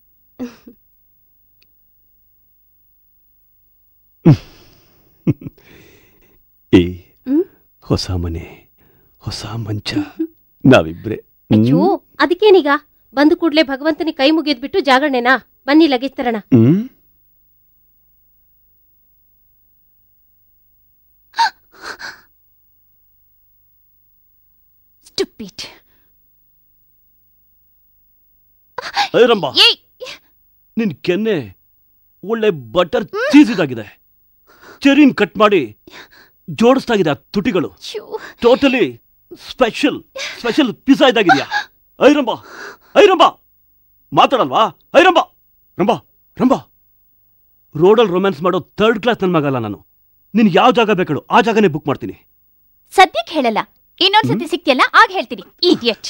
ಈ ಹ್ಮ್? ಹೊಸ ಮನೆ ಹೊಸ ಮಂಚ ನಾವಿಬ್ರೆ ಅಯ್ಯೋ ಅದಕ್ಕೇನೀಗ ಬಂದ ಕೂಡ್ಲೆ ಭಗವಂತನಿಗೆ ಕೈ ಮುಗಿದ್ಬಿಟ್ಟು ಜಾಗರಣೆನಾ ಬನ್ನಿ ಲಗೇಜ್ ತರಣ ಹ್ಮ್ ಸ್ಟುಪಿಟ್ ರಂಬ ಏಯ್ ನಿನ್ ಕೆನ್ನೆ ಒಳ್ಳೆ ಬಟರ್ ಚೀಸ್ ಇದಾಗಿದೆ ಚೆರಿನ್ ಕಟ್ ಮಾಡಿ ಜೋಡಿಸ್ತಾ ಇದೆ ಆ ತುಟಿಗಳು ಶ್ಯೂ. ಟೋಟಲಿ ಸ್ಪೆಷಲ್ ಸ್ಪೆಷಲ್ ಪಿಜ್ಜಾ ಇದಾಗಿದ್ಯಾ ಐರಂಬ ಐರಂಬ ಮಾತಾಡಲ್ವಾ ಐರಂಬ ರಂಬ ರಂಬ ರೋಡಲ್ಲಿ ರೊಮ್ಯಾನ್ಸ್ ಮಾಡೋ ಥರ್ಡ್ ಕ್ಲಾಸ್ ನನ್ನ ಮಗಲ್ಲ ನಾನು ನಿನ್ ಯಾವ ಜಾಗ ಬೇಕಾಡು ಆ ಜಾಗನೇ ಬುಕ್ ಮಾಡ್ತೀನಿ ಸದ್ಯಕ್ಕೆ ಹೇಳಲ್ಲ ಇನ್ನೊಂದ್ಸತಿ ಸಿಕ್ತಿಯಲ್ಲ ಆಗ ಹೇಳ್ತೀನಿ ಇಡಿಯಟ್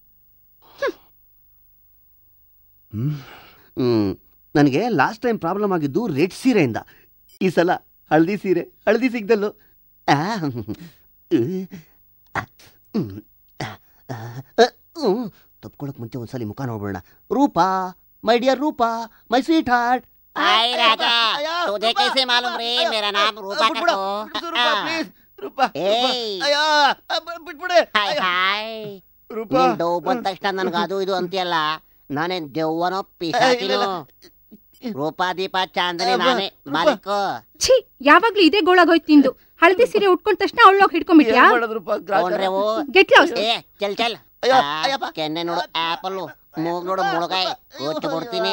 ಹ್ಮ್ ನನಗೆ ಲಾಸ್ಟ್ ಟೈಮ್ ಪ್ರಾಬ್ಲಮ್ ಆಗಿದ್ದು ರೆಡ್ ಸೀರೆಯಿಂದ ಈ ಸಲ ಹಳದಿ ಸೀರೆ ಹಳದಿ ಸಿಗ್ದಲ್ಲು ಆ, ಹ್ಮ್, ಆ, ಹ್ಮ್, ಆ, ಆ, ಹ್ಮ್. ತಪ್ಕೊಳಕ್ ಮುಂಚೆ ಒಂದ್ಸಲಿ ಮುಖ ನೋಡ್ಬಿಡೋಣ Roopa my dear Roopa my sweetheart हाय राजा तुझे कैसे मालूम रे मेरा नाम रूपा का तो ಪ್ಲೀಸ್ ರೂಪಾ ಏಯ್. ಅಯ್ಯೋ ಬಿಟ್ಬಿಡೆ ಹಾಯ್ ಹಾಯ್ ರೂಪಾ ನೀನ್ ಡವ್ ಬಂದ ತಕ್ಷಣ ನನ್ಗೆ ಅದು ಇದು ಅಂತೀಯಲ್ಲ ನಾನೇನ್ ದೆವ್ವನೋ ಪಿಶಾಚಿನೋ ರೂಪಾ ದೀಪ ಚಾಂದನಿ ನಾನೇ ಮಾಲೀಕು ಛೀ ಯಾವಾಗ್ಲೂ ಇದೇ ಗೋಳಾಗೋಯ್ತು ನಿಂದು ಹಳದಿ ಸೀರೆ ಉಟ್ಕೊಂಡ ತಕ್ಷಣ ಅವಳೋಗಿ ಹಿಡ್ಕೊಂಡ್ಬಿಟ್ಯಾ ನೋಡ್ರೆ ಓ ಗೆಟ್ ಲಾಸ್ಟ್ ಏ ಚಲ್ ಚಲ್ ಆ, ಕೆನ್ನೆ ನೋಡು ಆಪಲ್ ಮೂಗ್ ನೋಡು ಮುಳುಗಾಯಿ ಕೊಟ್ಟು ಕೊಡ್ತೀನಿ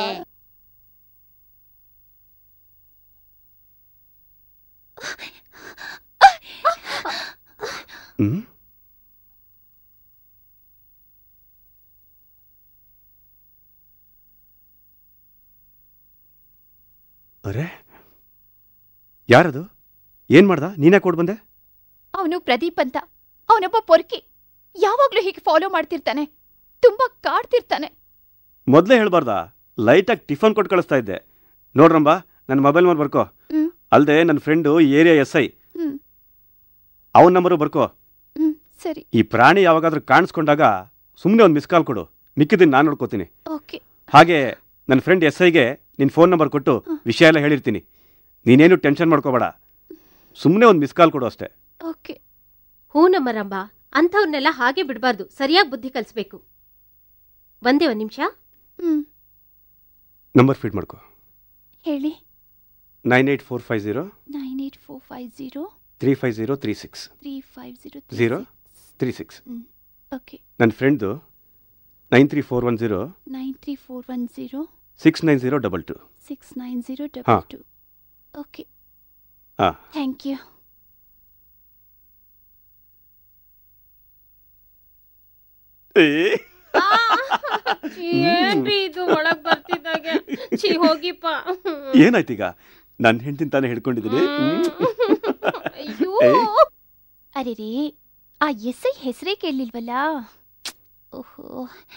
ಹ್ಮ್ ಅರೆ ಯಾರದು ಏನ್ ಮಾಡ್ದ ನೀನೇ ಕೊಡ್ ಬಂದೆ ಅವನು ಪ್ರದೀಪ್ ಅಂತ ಅವನೊಬ್ಬ ಪೊರ್ಕಿ ಯಾವಾಗ್ಲೂ ಹೀಗೆ ಫಾಲೋ ಮಾಡ್ತಿರ್ತಾನೆ ತುಂಬಾ ಕಾಡ್ತಿರ್ತಾನೆ ಮೊದ್ಲೇ ಹೇಳ್ಬಾರ್ದಾ ಲೈಟಾಗಿ ಟಿಫನ್ ಕೊಟ್ಟು ಕಳಿಸ್ತಾ ಇದ್ದೆ ನೋಡ್ರಂಬ ನನ್ನ ಮೊಬೈಲ್ ನಂಬರ್ ಬರ್ಕೋ ಹ್ಮ್. ಅಲ್ದೆ ನನ್ನ friend area S I hmm ಅವನ ನಂಬರು ಬರ್ಕೋ ಹ್ಮ್ ಸರಿ ಈ ಪ್ರಾಣಿ ಯಾವಾಗಾದ್ರೂ ಕಾಣಿಸ್ಕೊಂಡಾಗ ಸುಮ್ಮನೆ ಒಂದು ಮಿಸ್ ಕಾಲ್ ಕೊಡು ಮಿಕ್ಕಿದ್ದೀನಿ ನಾನು ನೋಡ್ಕೋತೀನಿ ಓಕೆ ಹಾಗೆ ನನ್ನ ಫ್ರೆಂಡ್ ಎಸ್ ಐಗೆ ನಿನ್ನ ಫೋನ್ ನಂಬರ್ ಕೊಟ್ಟು ವಿಷಯ ಎಲ್ಲ ಹೇಳಿರ್ತೀನಿ ನೀನೇನು ಟೆನ್ಷನ್ ಮಾಡ್ಕೋಬೇಡ ಸುಮ್ಮನೆ ಒಂದು ಮಿಸ್ ಕಾಲ್ ಕೊಡು ಅಷ್ಟೇ ಓಕೆ ಹೂನಮ್ಮ ರಂಬ ಅಂಥವ್ರನ್ನೆಲ್ಲ ಹಾಗೆ ಬಿಡಬಾರ್ದು ಸರಿಯಾಗಿ ಬುದ್ಧಿ ಕಲಿಸ್ಬೇಕು ಬಂದೆ ಒಂದ್ ನಿಮಿಷ ಹ್ಮ್ ನಂಬರ್ ಫೀಡ್ ಮಾಡ್ಕೋ ಹೇಳಿ nine eight four five zero nine eight four five zero three five zero three six three five zero zero three six okay ನನ್ನ ಫ್ರೆಂಡ್ದು nine three four one zero nine three four one zero six nine zero double two six nine zero ಹಾ. ಡಬಲ್ ಟು ಓಕೆ ಹಾಂ ಥ್ಯಾಂಕ್ ಯು ಏನ್ರಿ ಇದು ಒಳಗ್ ಬರ್ತಿದ್ದಾಗೆ ಛೀ ಹೋಗಿಪ್ಪ ಏನಾಯ್ತೀಗ ನನ್ನ ಹೆಂಡತಿನ ತಾನೇ ಹಿಡ್ಕೊಂಡಿದ್ದೀನಿ ಅಯ್ಯೋ ಅರೆ ರೀ ಆ ಎಸ್ ಐ ಹೆಸರೇ ಕೇಳಲಿಲ್ವಲ್ಲ ಓಹೋ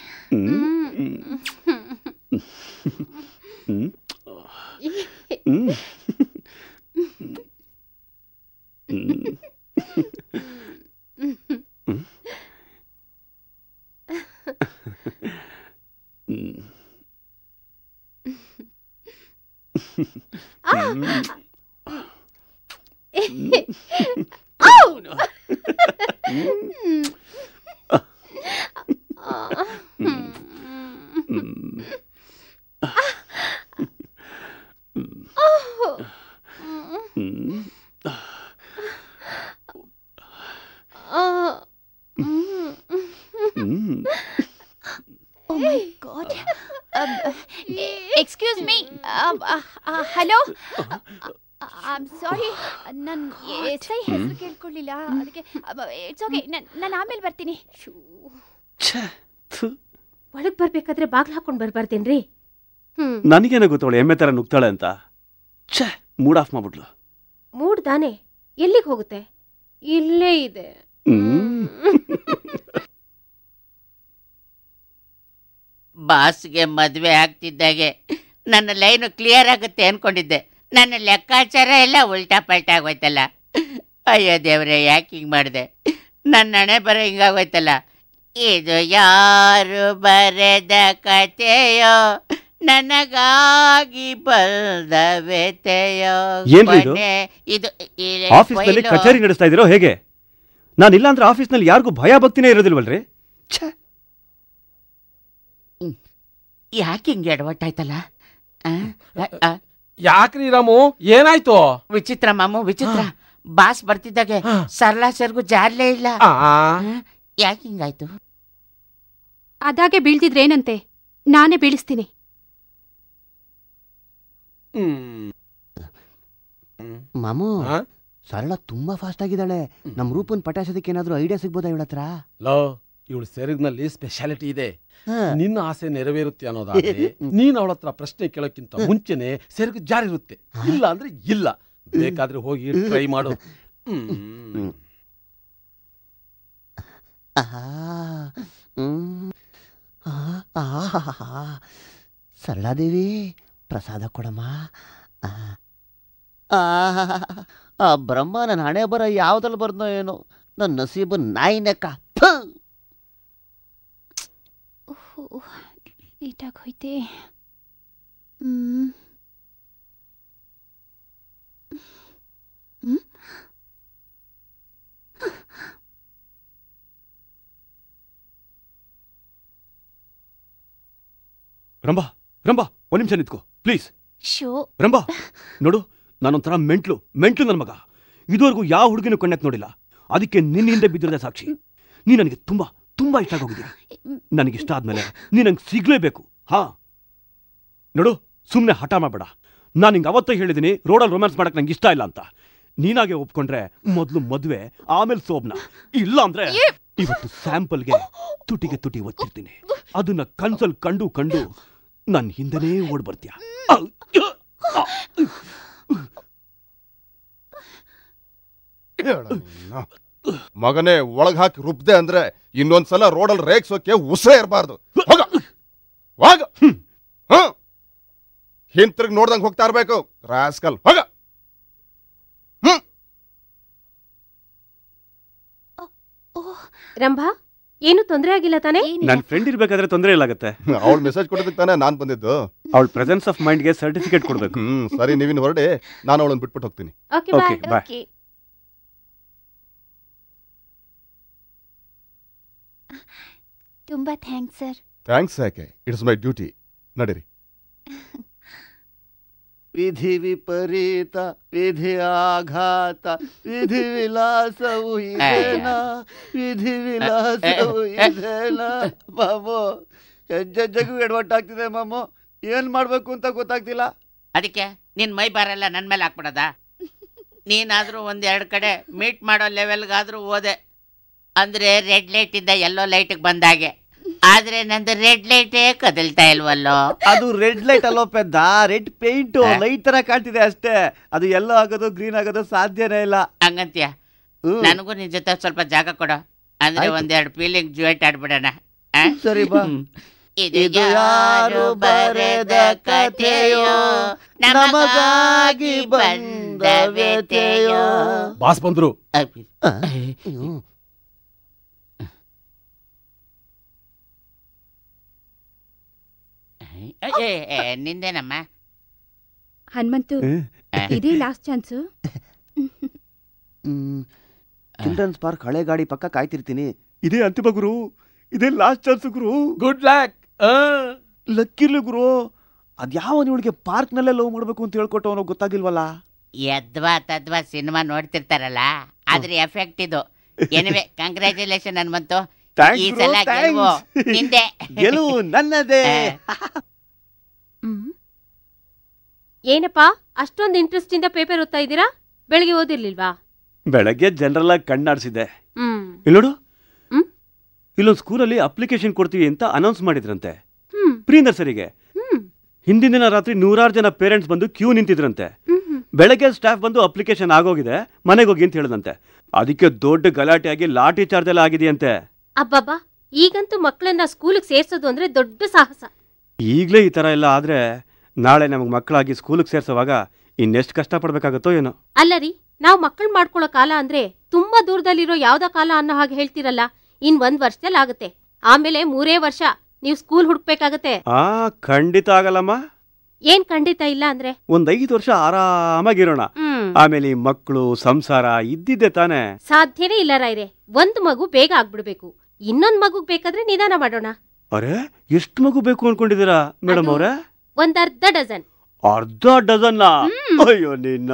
Oh my god. Um, excuse me. Um, uh, uh, hello. I'm sorry ನನ್ನ ಎಸ್ ಐ ಹೆಸರು ಕೇಳ್ಕೊಳ್ಳಿಲ್ಲ ಅದಕ್ಕೆ ಇಟ್ಸ್ ಓಕೆ ನಾನು ಆಮೇಲೆ ಬರ್ತೀನಿ ಒಳಗ್ ಬರ್ಬೇಕಾದ್ರೆ ಬಾಗ್ಲ ಹಾಕೊಂಡ್ ಬರ್ಬಾರ್ದೇನ್ರಿ ಹ್ಮ್ ನನಗೇನೋ ಗೊತ್ತವಳು ಎಮ್ಮೆ ಥರ ನುಗ್ತಾಳೆ ಅಂತ ಛೇ ಮೂಡ್ ಆಫ್ ಮಾಡ್ಬಿಟ್ಲು ಮೂಡ್ ತಾನೆ ಎಲ್ಲಿಗೆ ಹೋಗುತ್ತೆ ಇಲ್ಲೇ ಇದೆ ಬಾಸ್ಗೆ ಮದುವೆ ಆಗ್ತಿದ್ದಾಗೆ ನನ್ನ ಲೈನು ಕ್ಲಿಯರ್ ಆಗುತ್ತೆ ಅನ್ಕೊಂಡಿದ್ದೆ ನನ್ನ ಲೆಕ್ಕಾಚಾರ ಎಲ್ಲ ಉಲ್ಟಾ ಪಲ್ಟಾ ಆಗೋಯ್ತಲ್ಲ ಅಯ್ಯೋ ದೇವ್ರೆ ಯಾಕೆ ಹಿಂಗೆ ಮಾಡಿದೆ ನನ್ನ ಹಣೆ ಬರೋ ಹಿಂಗಾಗೋಯ್ತಲ್ಲ ಇದು ಯಾರು ಬರೆದ ಕಥೆಯೋ ನನಗಾಗಿ ಬಲ್ದ ವ್ಯತೆಯೋ ಏನ್ರಿ ಇದು? ಕೊನೆ ಇದು ಈ- ಆಫೀಸ್ನಲ್ಲಿ ಕೊಯ್ಲು- ಕಚೇರಿ ನಡೆಸ್ತಾ ಇದ್ದೀರೋ ಹೇಗೆ ನಾನಿಲ್ಲ ಅಂದ್ರೆ ಆಫೀಸ್ನಲ್ಲಿ ಯಾರಿಗೂ ಭಯ ಭಕ್ತಿನೇ ಇರೋದಿಲ್ವಲ್ರಿ ಯಾಕೆ ಹಿಂಗೆ ಎಡವಟ್ಟಾಯ್ತಲ್ಲ ಆ? ಆ- ಆ? ಯಾಕ್ರಿ ರಾಮು ಏನಾಯ್ತು ವಿಚಿತ್ರ ಮಾಮು ವಿಚಿತ್ರ ಬಾಸ್ ಬರ್ತಿದ್ದಾಗೆ ಸರಳಾ ಸರ್ಗೂ ಜಾರ್ಲೇ ಇಲ್ಲ ಯಾಕೆ ಹಿಂಗಾಯ್ತು ಅದಾಗೆ ಬೀಳ್ತಿದ್ರೆ ಏನಂತೆ ನಾನೇ ಬೀಳಿಸ್ತೀನಿ ಮಾಮು ಸರಳ ತುಂಬಾ ಫಾಸ್ಟ್ ಆಗಿದ್ದಾಳೆ ನಮ್ ರೂಪನ್ ಪಟಾಯಿಸೋದಕ್ಕೆ ಏನಾದ್ರೂ ಐಡಿಯಾ ಸಿಗ್ಬೋದಾ ಇವಳ ಹತ್ರ ಲೋ ಇವಳು ಸೆರಗ್ನಲ್ಲಿ ಸ್ಪೆಷಾಲಿಟಿ ಇದೆ ಹಾ. ನಿನ್ನ ಆಸೆ ನೆರವೇರುತ್ತೆ ಅನ್ನೋದಾದ್ರೆ ನೀನ್ ಅವಳ ಹತ್ರ ಪ್ರಶ್ನೆ ಕೇಳೋಕ್ಕಿಂತ ಮುಂಚೆನೆ ಸೆರಗು ಜಾರಿರುತ್ತೆ ಇಲ್ಲ ಅಂದ್ರೆ ಇಲ್ಲ ಬೇಕಾದ್ರೆ ಹೋಗಿ ಟ್ರೈ ಮಾಡು ಹ್ಮ್. ಆಹಾ, ಹ್ಮ್. ಆ, ಆಹಾಹಾಹಾ. ಸರಳಾದೇವಿ ಪ್ರಸಾದ ಕೊಡಮ್ಮ ಆ. ಆಹಾಹಾಹಾ. ಆ ಬ್ರಹ್ಮ ನನ್ನ ಹಣೆ ಬರ ಯಾವ್ದ್ರಲ್ಲಿ ಬರ್ದೋ ಏನೋ ನನ್ನ ನಸೀಬು ನಾಯಿನೆಕ್ಕ ಥು. ಓಹೋ ಲೇಟಾಗಿ ಹೋಯ್ತೆ ಹ್ಮ್ ಹ್ಮ್ ರಂಬಾ ರಂಬಾ ಒಂದ್ ನಿಮಿಷ ನಿಂತ್ಕೋ ಪ್ಲೀಸ್ ಶೋ ರಂಬಾ ನೋಡು ನಾನೊಂಥರ ಮೆಂಟ್ಲು ಮೆಂಟ್ಲು ನನ್ನ ಮಗ ಇದುವರೆಗೂ ಯಾವ ಹುಡುಗಿನೂ ಕಣ್ಣೆತ್ ನೋಡಿಲ್ಲ ಅದಕ್ಕೆ ನಿನ್ನ ಹಿಂದೆ ಬಿದ್ದಿರೋದೇ ಸಾಕ್ಷಿ ನೀ ನನಗೆ ತುಂಬಾ ತುಂಬಾ ಇಷ್ಟ ಆಗೋಗಿದ್ದೀಯ ನನಗೆ ಇಷ್ಟ ಆದ್ಮೇಲೆ ನೀ ನಂಗೆ ಸಿಗ್ಲೇಬೇಕು ಹಾ ನೋಡು ಸುಮ್ಮನೆ ಹಠ ಮಾಡಬೇಡ ನಾನು ನಿಂಗೆ ಅವತ್ತೇ ಹೇಳಿದ್ದೀನಿ ರೋಡಲ್ಲಿ ರೊಮ್ಯಾನ್ಸ್ ಮಾಡಕ್ ನಂಗೆ ಇಷ್ಟ ಇಲ್ಲ ಅಂತ ನೀನಾಗೆ ಒಪ್ಕೊಂಡ್ರೆ ಮೊದಲು ಮದುವೆ ಆಮೇಲೆ ಸೋಬ್ನ ಇಲ್ಲ ಅಂದ್ರೆ ಇವತ್ತು ಸ್ಯಾಂಪಲ್ಗೆ ತುಟಿಗೆ ತುಟಿ ಒತ್ತಿರ್ತೀನಿ ಅದನ್ನ ಕನ್ಸಲ್ ಕಂಡು ಕಂಡು ನನ್ನ ಹಿಂದೆನೇ ಓಡ್ ಬರ್ತೀಯ ಮಗನೇ ಒಳಗ್ ಹಾಕಿ ರುಬ್ದೆ ಅಂದ್ರೆ ಇನ್ನೊಂದ್ಸಲ ರೋಡಲ್ಲಿ ರೇಗ್ಸೋಕೆ ಉಸೇ ಇರಬಾರ್ದು ಹೋಗ ಹೋಗ ಹ ಹಿಂತಿರುಗಿ ನೋಡ್ದಂಗ್ ಹೋಗ್ತಾ ಇರ್ಬೇಕು ರಾಸ್ಕಲ್ ಹೋಗ ರಂಭಾ ಏನು ತೊಂದರೆ ಆಗಿಲ್ಲ ತಾನೇ ನನ್ನ ಫ್ರೆಂಡ್ ಇರ್ಬೇಕಾದ್ರೆ ತೊಂದರೆ ಇಲ್ಲ ಆಗತ್ತೆ ಅವಳು ಮೆಸೇಜ್ ಕೊಡೋದಕ್ಕೆ ತಾನೇ ನಾನ್ ಬಂದಿದ್ದು ಅವಳ ಪ್ರೆಸೆನ್ಸ್ ಆಫ್ ಮೈಂಡ್ಗೆ ಸರ್ಟಿಫಿಕೇಟ್ ಕೊಡ್ಬೇಕು ಹ್ಮ್ ಸರಿ ನೀವಿನ್ ಹೊರಡಿ ನಾನು ಅವಳನ್ನ ಬಿಟ್ಬಿಟ್ಟು ಹೋಗ್ತೀನಿ ಓಕೆ ಓಕೆ ಬಾಯ್ ಬಾಯ್ ತುಂಬಾ ಥ್ಯಾಂಕ್ಸ್ ಸರ್ ಥ್ಯಾಂಕ್ಸ್ ಯಾಕೆ ಇಟ್ಸ್ ಮೈ ಡ್ಯೂಟಿ ನಡೀರಿ ವಿಧಿ ವಿಪರೀತ ವಿಧಿ ಆಘಾತ ವಿಧಿ ವಿಲಾಸವು ಇದೇನಾ ವಿಧಿ ವಿಲಾಸವು ಇದೇನಾ ಮಾಮು ಹೆಜ್ಜೆಜ್ಜೆಗೂ ಎಡವಟ್ಟಾಗ್ತಿದೆ ಮಾಮು ಏನ್ ಮಾಡ್ಬೇಕು ಅಂತ ಗೊತ್ತಾಗ್ತಿಲ್ಲ ಅದಕ್ಕೆ ನಿನ್ ಮೈ ಬಾರೆಲ್ಲ ನನ್ನ ಮೇಲೆ ಹಾಕ್ಬಿಡದ ನೀನಾದ್ರೂ ಒಂದೆರಡು ಕಡೆ ಮೀಟ್ ಮಾಡೋ ಲೆವೆಲ್ಗಾದ್ರೂ ಹೋದೆ ಅಂದ್ರೆ ರೆಡ್ ಲೈಟಿಂದ ಎಲ್ಲೋ ಲೈಟಿಗೆ ಬಂದಾಗೆ ಆದ್ರೆ ನಂದು ರೆಡ್ ಲೈಟೇ ಕದಲ್ತಾ ಇಲ್ವಲ್ಲೋ ಅದು ರೆಡ್ ಲೈಟ್ ಅಲ್ಲೋ ಪೆದ್ದ ರೆಡ್ ಪೇಂಟ್ ಲೈಟ್ ತರ ಕಾಣ್ತಿದೆ ಅಷ್ಟೇ ಅದು ಎಲ್ಲೋ ಆಗೋದು ಗ್ರೀನ್ ಆಗೋದು ಸಾಧ್ಯನೇ ಇಲ್ಲ ಹಂಗಂತೀಯ ನನಗೂ ನಿನ್ ಜೊತೆ ಸ್ವಲ್ಪ ಜಾಗ ಕೊಡು ಅಂದ್ರೆ ಆಯ್ತು. ಒಂದೆರಡು ಫೀಲಿಂಗ್ ಜುವೆಟ್ ಆಡ್ಬಿಡೋಣ ಆ? ಸರಿ ಬಾ ಹ್ಮ್. ಇದು ಯಾರು ಬರೆದ ಕಥೆಯೋ ನಮಗಾಗಿ ಬಂದ ವ್ಯಥೆಯೋ ಬಾಸ್ ಬಂದ್ರು ಏ, ಏ, ನಿಂದೇನಮ್ಮ ಹನುಮಂತು ಆ. ಇದೇ ಲಾಸ್ಟ್ ಚಾನ್ಸು ಚಿಲ್ಡ್ರನ್ಸ್ ಪಾರ್ಕ್ ಹಳೆ ಗಾಡಿ ಪಕ್ಕ ಕಾಯ್ತಿರ್ತೀನಿ ಇದೇ ಅಂತಿಮ ಗುರು ಇದೇ ಲಾಸ್ಟ್ ಚಾನ್ಸ್ ಗುರು ಗುಡ್ ಲ್ಯಾಕ್ ಲಕ್ಕಿರ್ಲಿ ಗುರು ಅದ್ಯಾವ ಇವಳಿಗೆ ಪಾರ್ಕ್ ನಲ್ಲೇ ಲವ್ ಮಾಡ್ಬೇಕು ಅಂತ ಹೇಳ್ಕೊಟ್ಟು ಅವನು ಗೊತ್ತಾಗಿಲ್ವಲ್ಲ ಯದ್ವಾ ತದ್ವಾ ಸಿನಿಮಾ ನೋಡ್ತಿರ್ತಾರಲ್ಲ ಅದ್ರ ಎಫೆಕ್ಟ್ ಇದು ಎನಿವೆ ಕಂಗ್ರ್ಯಾಚುಲೇಷನ್ ಹನುಮಂತು Thanks ಈ bro, ಸಲ ಗೆಲುವು thanks. ನಿಂದೆ ಗೆಲುವು ನನ್ನದೇ ಏನಪ್ಪಾ ಅಷ್ಟೊಂದು ಇಂಟ್ರೆಸ್ಟ್ ಇಂದ ಪೇಪರ್ ಓದ್ತಾ ಇದ್ದೀರಾ ಬೆಳಿಗ್ಗೆ ಓದಿರ್ಲಿಲ್ವಾ ಬೆಳಗ್ಗೆ ಜನರಲ್ ಆಗಿ ಕಣ್ಣಾಡ್ಸಿದ್ದೆ ಹ್ಮ್ ಇಲ್ಲಿ ನೋಡು ಹ್ಮ್? ಇಲ್ಲೊಂದು ಸ್ಕೂಲಲ್ಲಿ ಅಪ್ಲಿಕೇಶನ್ ಕೊಡ್ತೀವಿ ಅಂತ ಅನೌನ್ಸ್ ಮಾಡಿದ್ರಂತೆ ಹ್ಮ್ ಪ್ರೀ ನರ್ಸರಿಗೆ ಹ್ಮ್ ಹಿಂದಿನ ದಿನ ರಾತ್ರಿ ನೂರಾರು ಜನ ಪೇರೆಂಟ್ಸ್ ಬಂದು ಕ್ಯೂ ನಿಂತಿದ್ರಂತೆ ಹ್ಮ್ ಹ್ಮ್ ಬೆಳಗ್ಗೆ ಸ್ಟಾಫ್ ಬಂದು ಅಪ್ಲಿಕೇಶನ್ ಆಗೋಗಿದೆ ಮನೆಗೆ ಹೋಗಿ ಅಂತ ಹೇಳಿದಂತೆ ಅದಕ್ಕೆ ದೊಡ್ಡ ಗಲಾಟೆಯಾಗಿ ಲಾಠಿ ಚಾರ್ಜ್ ಎಲ್ಲ ಆಗಿದೆಯಂತೆ ಅಬ್ಬಬ್ಬಾ ಈಗಂತೂ ಮಕ್ಕಳನ್ನ ಸ್ಕೂಲಿಗೆ ಸೇರ್ಸೋದು ಅಂದ್ರೆ ದೊಡ್ಡ ಸಾಹಸ ಈಗಲೇ ಈ ಥರ ಎಲ್ಲ ಆದರೆ ನಾಳೆ ನಮಗೆ ಮಕ್ಕಳಾಗಿ ಸ್ಕೂಲಿಗೆ ಸೇರಿಸೋವಾಗ ಇನ್ನೆಷ್ಟು ಕಷ್ಟಪಡ್ಬೇಕಾಗತ್ತೋ ಏನೋ ಅಲ್ಲ ರೀ ನಾವು ಮಕ್ಕಳು ಮಾಡ್ಕೊಳ್ಳೋ ಕಾಲ ಅಂದ್ರೆ ತುಂಬಾ ದೂರದಲ್ಲಿರೋ ಯಾವ್ದೋ ಕಾಲ ಅನ್ನೋ ಹಾಗೆ ಹೇಳ್ತಿರಲ್ಲ ಇನ್ ಒಂದ್ ವರ್ಷದಲ್ಲಿ ಆಗುತ್ತೆ ಆಮೇಲೆ ಮೂರೇ ವರ್ಷ ನೀವು ಸ್ಕೂಲ್ ಹುಡುಕ್ಬೇಕಾಗತ್ತೆ ಆ ಖಂಡಿತ ಆಗಲ್ಲಮ್ಮ ಏನ್ ಖಂಡಿತ ಇಲ್ಲ ಅಂದ್ರೆ ಒಂದ್ ಐದು ವರ್ಷ ಆರಾಮಾಗಿರೋಣ ಹ್ಮ್ ಆಮೇಲೆ ಈ ಮಕ್ಕಳು ಸಂಸಾರ ಇದ್ದಿದ್ದೆ ತಾನೇ ಸಾಧ್ಯನೇ ಇಲ್ಲ ರಾಯ್ರೆ ಒಂದ್ ಮಗು ಬೇಗ ಆಗ್ಬಿಡ್ಬೇಕು ಇನ್ನೊಂದ್ ಮಗುಗ್ ಬೇಕಾದ್ರೆ ನಿಧಾನ ಮಾಡೋಣ ಅರೆ ಎಷ್ಟು ಮಗು ಬೇಕು ಅನ್ಕೊಂಡಿದ್ದೀರಾ ಮೇಡಮ್ ಅದು- ಅವ್ರೆ ಒಂದ್ ಅರ್ಧ ಡಜನ್ ಅರ್ಧ ಡಜನ್ನ ಅಯ್ಯೋ ನಿನ್ನ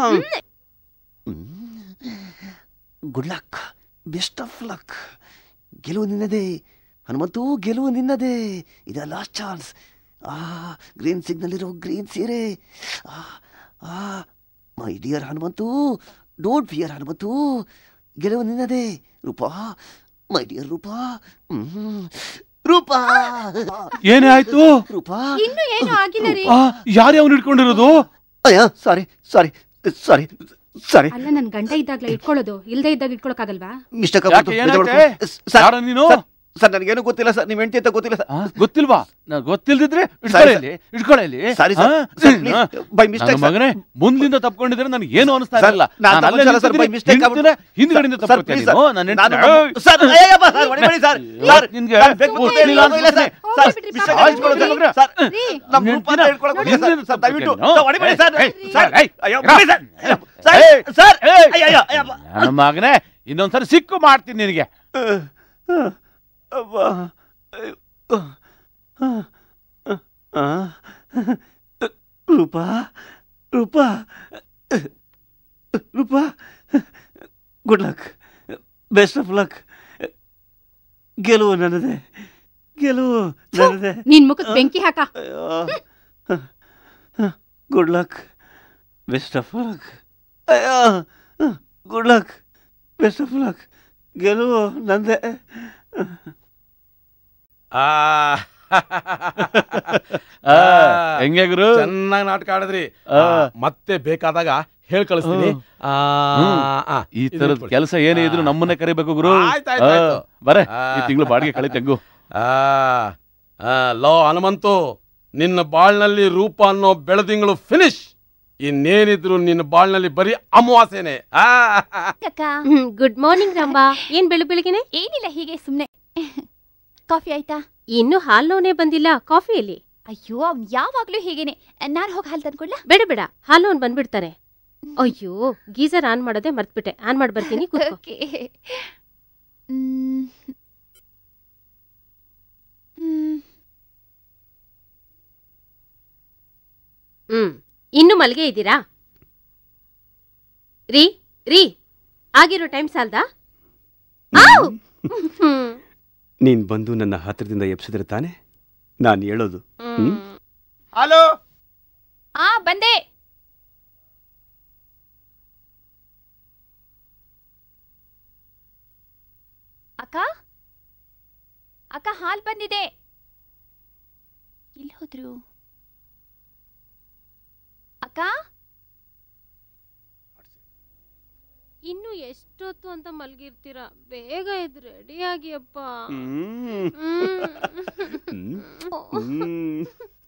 good luck best of luck ಗೆಲುವು ನಿನ್ನದೇ ಹನುಮಂತು ಗೆಲುವು ನಿನ್ನದೇ ಇದ ಲಾಸ್ಟ್ ಚಾನ್ಸ್ ಆ ಗ್ರೀನ್ ಸಿಗ್ನಲ್ ಇರೋ ಗ್ರೀನ್ ಸೀರೆ ಆ ಆ my dear Hanumanthu don't fear Hanumanthu ಗೆಲುವು ನಿನ್ನದೇ Roopa my dear Roopa hmm. Roopa ಏನೇ ಆಯ್ತು ರೂಪಾ ಇನ್ನು ಏನು ಆಗಿಲ್ಲ ರೀ ಯಾರೇ ಅವ್ನು ಇಟ್ಕೊಂಡಿರೋದು ಅಯ್ಯ ಸಾರಿ ಸಾರಿ ಸಾರಿ ಸಾರಿ ಅಲ್ಲ ನನ್ ಗಂಡ ಇದ್ದಾಗ್ಲ ಇಟ್ಕೊಳ್ಳೋದು ಇಲ್ದೇ ಇದ್ದಾಗ ಇಟ್ಕೊಳಕ್ಕಾಗಲ್ವಾ ಮಿಸ್ಟೇಕ್ ಯಾಕೆ ಏನಾಯ್ತೆ? ಯಾರ ನೀನು? ಸರ್ ನನಗೇನು ಗೊತ್ತಿಲ್ಲ ಸರ್ ನಿಮ್ಮ ಹೆಂಡತಿ ಅಂತ ಗೊತ್ತಿಲ್ಲ ಸರ್ ಆ, ಗೊತ್ತಿಲ್ವಾ ನಾ- ಗೊತ್ತಿಲ್ದಿದ್ರೆ ಇಟ್ಕೊಳ್ಳಿ ಇಟ್ಕೊಳ್ಳಿ sorry sir sir, please, by mistake, sir. ಮಗನೇ ಮುಂದ್ಲಿಂದ ತಪ್ಕೊಂಡಿದ್ರೆ ನನಗೆ ಏನು ಅನಿಸ್ತಾ ಸರ್, ಇರಲ್ಲ ನಾನ್ ನಾನು ಅಲ್ಲೇ ತಪ್ಪಿಸಲ್ಲ ಸರ್, by ನಿಂತಿದ್ದೀನಿ, mistake ಹಿಂದ್ಗಡೆ- ಹಿಂದ್ಗಡೆಯಿಂದ ಸರ್, ತಪ್ಕೊಳ್ತೀಯ please, ನೀನು? ಸರ್. ನನ್ನ ನಾನು- ಹೆಂಡ್ತಿ- ಸರ್, ಅಯ್ಯಯ್ಯಪ್ಪ, ಸರ್, ಹೊಡಿಬೇಡಿ ಸರ್. ಸರ್, ನಿನ್ಗೆ ನಾನು ಬೇಕು ಅಂತ ಗೊತ್ತಿಲ್ಲ ಇಲ್ಲ, ಇಲ್ಲ, ಸರ್. ಅನ್ಸುತ್ತೆ. ಸರ್, mistake ಆಯ್ತು, ಆಗಿಸ್ಕೊಳ್ಳೋದು, ಬಿಡಿ. ಸರ್. ರೀ ನಮ್ಮ ರೂಪಾನ ಹೇಳ್ಕೊಳಕ್ ಹೋಗಿ ಸರ್. ಹಿಂದಿನ ಸರ್, ದಯವಿಟ್ಟು ತಪ್ಕೊಳ್ತೀಯ ಸರ್, ಹೊಡಿಬೇಡಿ ಸರ್. ಏಯ್, ಸರ್, ಏಯ್, ಅಯ್ಯೋ, ಇರ. ಬಿಡಿ ಸರ್. ಸರ್, ಏಯ್, ಸರ್, ಏಯ್. ಅಯ್ಯಯ್ಯೋ, ಅಯ್ಯಪ್ಪ. ನನ್ನ ಮಗನೇ ಇನ್ನೊಂದ್ಸರಿ ಸಿಕ್ಕು ಮಾಡ್ತೀನಿ ನಿನಗೆ ಅಬ್ಬಾ. ಅಯ್ಯೋ. ಆ. Roopa Roopa Roopa good luck best of luck ಗೆಲುವು ನನ್ನದೇ ಗೆಲುವು ನನ್ನದೇ ನಿನ್ ಮುಖಕ್ ಬೆಂಕಿ ಹಾಕ good luck best of luck ಅಯ್ಯೋ good luck best of luck ಗೆಲುವು ನಂದೇ ಆ ಆ, ಹೆಂಗೆ ಗುರು? ಚೆನ್ನಾಗಿ ನಾಟಕ ಆಡಿದ್ರಿ ಆ. ಆ, ಮತ್ತೆ ಬೇಕಾದಾಗ ಹೇಳ್ ಕಳಿಸ್ತೀನಿ ಆ, ಆ, ಈ ಇದು ತರದ ಇಟ್ಕೊಳ್ಳಿ. ಕೆಲಸ ಏನೇ ಇದ್ರು ನಮ್ಮನ್ನೇ ಕರಿಬೇಕು ಗುರು ಆಯ್ತ್ ಆಯ್ತ್ ಆಯ್ತು. ಆ, ಬರೇ ಆ. ಈ ತಿಂಗಳು ಬಾಡಿಗೆ ಕಳಿತ ಹೆಂಗು ಆ, ಆ, ಲೋ ಹನುಮಂತು ನಿನ್ನ ಬಾಳ್ನಲ್ಲಿ ರೂಪ ಅನ್ನೋ ಬೆಳದಿಂಗಳು ಫಿನಿಶ್ ಇನ್ನೇನಿದ್ರು ನಿನ್ನ ಬಾಳ್ನಲ್ಲಿ ಬರೀ ಅಮಾವಾಸ್ಯೆನೆ ಆ ಅಕ್ಕ ಗುಡ್ ಮಾರ್ನಿಂಗ್ ರಂಬಾ ಏನ್ ಬೆಳು ಬೆಳಗ್ಗೆನೆ ಏನಿಲ್ಲ ಹೀಗೆ ಸುಮ್ನೆ ಕಾಫಿ ಆಯ್ತಾ ಇನ್ನು ಹಾಲ್ನೋನೇ ಬಂದಿಲ್ಲ ಕಾಫಿಯಲ್ಲಿ ಅಯ್ಯೋ ಅವ್ನ್ ಯಾವಾಗ್ಲೂ ಹೀಗೇನೆ ನಾನ್ ಹೋಗಿ ಹಾಲ್ ತಂದ್ಕೊಡ್ಲಾ ಬೇಡ ಬೇಡ ಹಾಲೋನ್ ಬಂದ್ಬಿಡ್ತಾನೆ ಅಯ್ಯೋ ಗೀಸರ್ ಆನ್ ಮಾಡೋದೇ ಮರ್ತ್ಬಿಟ್ಟೆ ಆನ್ ಮಾಡಿ ಬರ್ತೀನಿ ಕೂತ್ಕೋ. ಓಕೆ ಹ್ಮ್. ಹ್ಮ್. ಹ್ಮ್ ಇನ್ನು ಮಲ್ಗೆ ಇದ್ದೀರಾ ರೀ ರೀ ಆಗಿರೋ ಟೈಮ್ ಸಾಲ್ದಾ ಆವ್! ಹ್ಮ್. ನೀನ್ ಬಂದು ನನ್ನ ಹತ್ರದಿಂದ ಎಬ್ಸಿದ್ರೆ ತಾನೆ ನಾನು ಹೇಳೋದು ಹ್ಮ್? ಹಲೋ ಆ ಬಂದೆ ಅಕ್ಕ ಅಕ್ಕ ಹಾಲ್ ಬಂದಿದೆ ಇಲ್ಲಿ ಹೋದ್ರು ಅಕ್ಕ ಇನ್ನು ಎಷ್ಟೊತ್ತು ಅಂತ ಮಲ್ಗಿರ್ತೀರಾ ಬೇಗ ಎದ್ದು ರೆಡಿ ಆಗಿ ಅಪ್ಪ ಹ್ಮ್. ಹ್ಮ್. ಹ್ಮ್.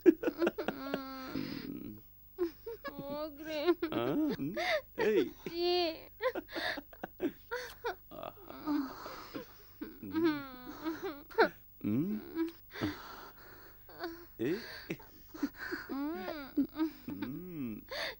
ಹೋಗ್ರಿ ಆ, ಹ್ಮ್. ಏಯ್. ಏ. ಹ್ಮ್. ಏಯ್. ಹ್ಮ್.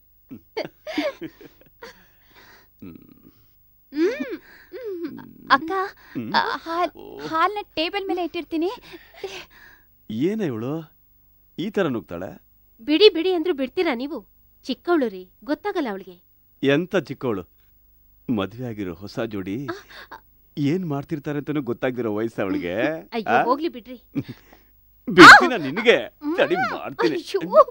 ಅಕ್ಕ ಆ, ಹಾಲ್ ಹಾಲ್ನ ಟೇಬಲ್ ಮೇಲೆ ಇಟ್ಟಿರ್ತೀನಿ ಏನ ಇವಳು ಈ ತರ ನುಗ್ತಾಳೆ ಬಿಡಿ ಬಿಡಿ ಅಂದ್ರೂ ಬಿಡ್ತೀರಾ ನೀವು ಚಿಕ್ಕವಳು ರೀ ಗೊತ್ತಾಗಲ್ಲ ಅವಳಿಗೆ ಎಂತ ಚಿಕ್ಕವಳು ಮದ್ವೆ ಆಗಿರೋ ಹೊಸ ಜೋಡಿ ಏನ್ ಮಾಡ್ತಿರ್ತಾರೆ ಅಂತಾನು ಗೊತ್ತಾಗ್ದಿರೋ ವಯಸ್ಸು ಅವಳಿಗೆ ಅಯ್ಯೋ ಹೋಗ್ಲಿ ಬಿಡ್ರಿ ಬಿಡ್ತೀನ ನಿನಗೆ ತಡಿ ಮಾಡ್ತೀನಿ ಅಯ್ಯೋ.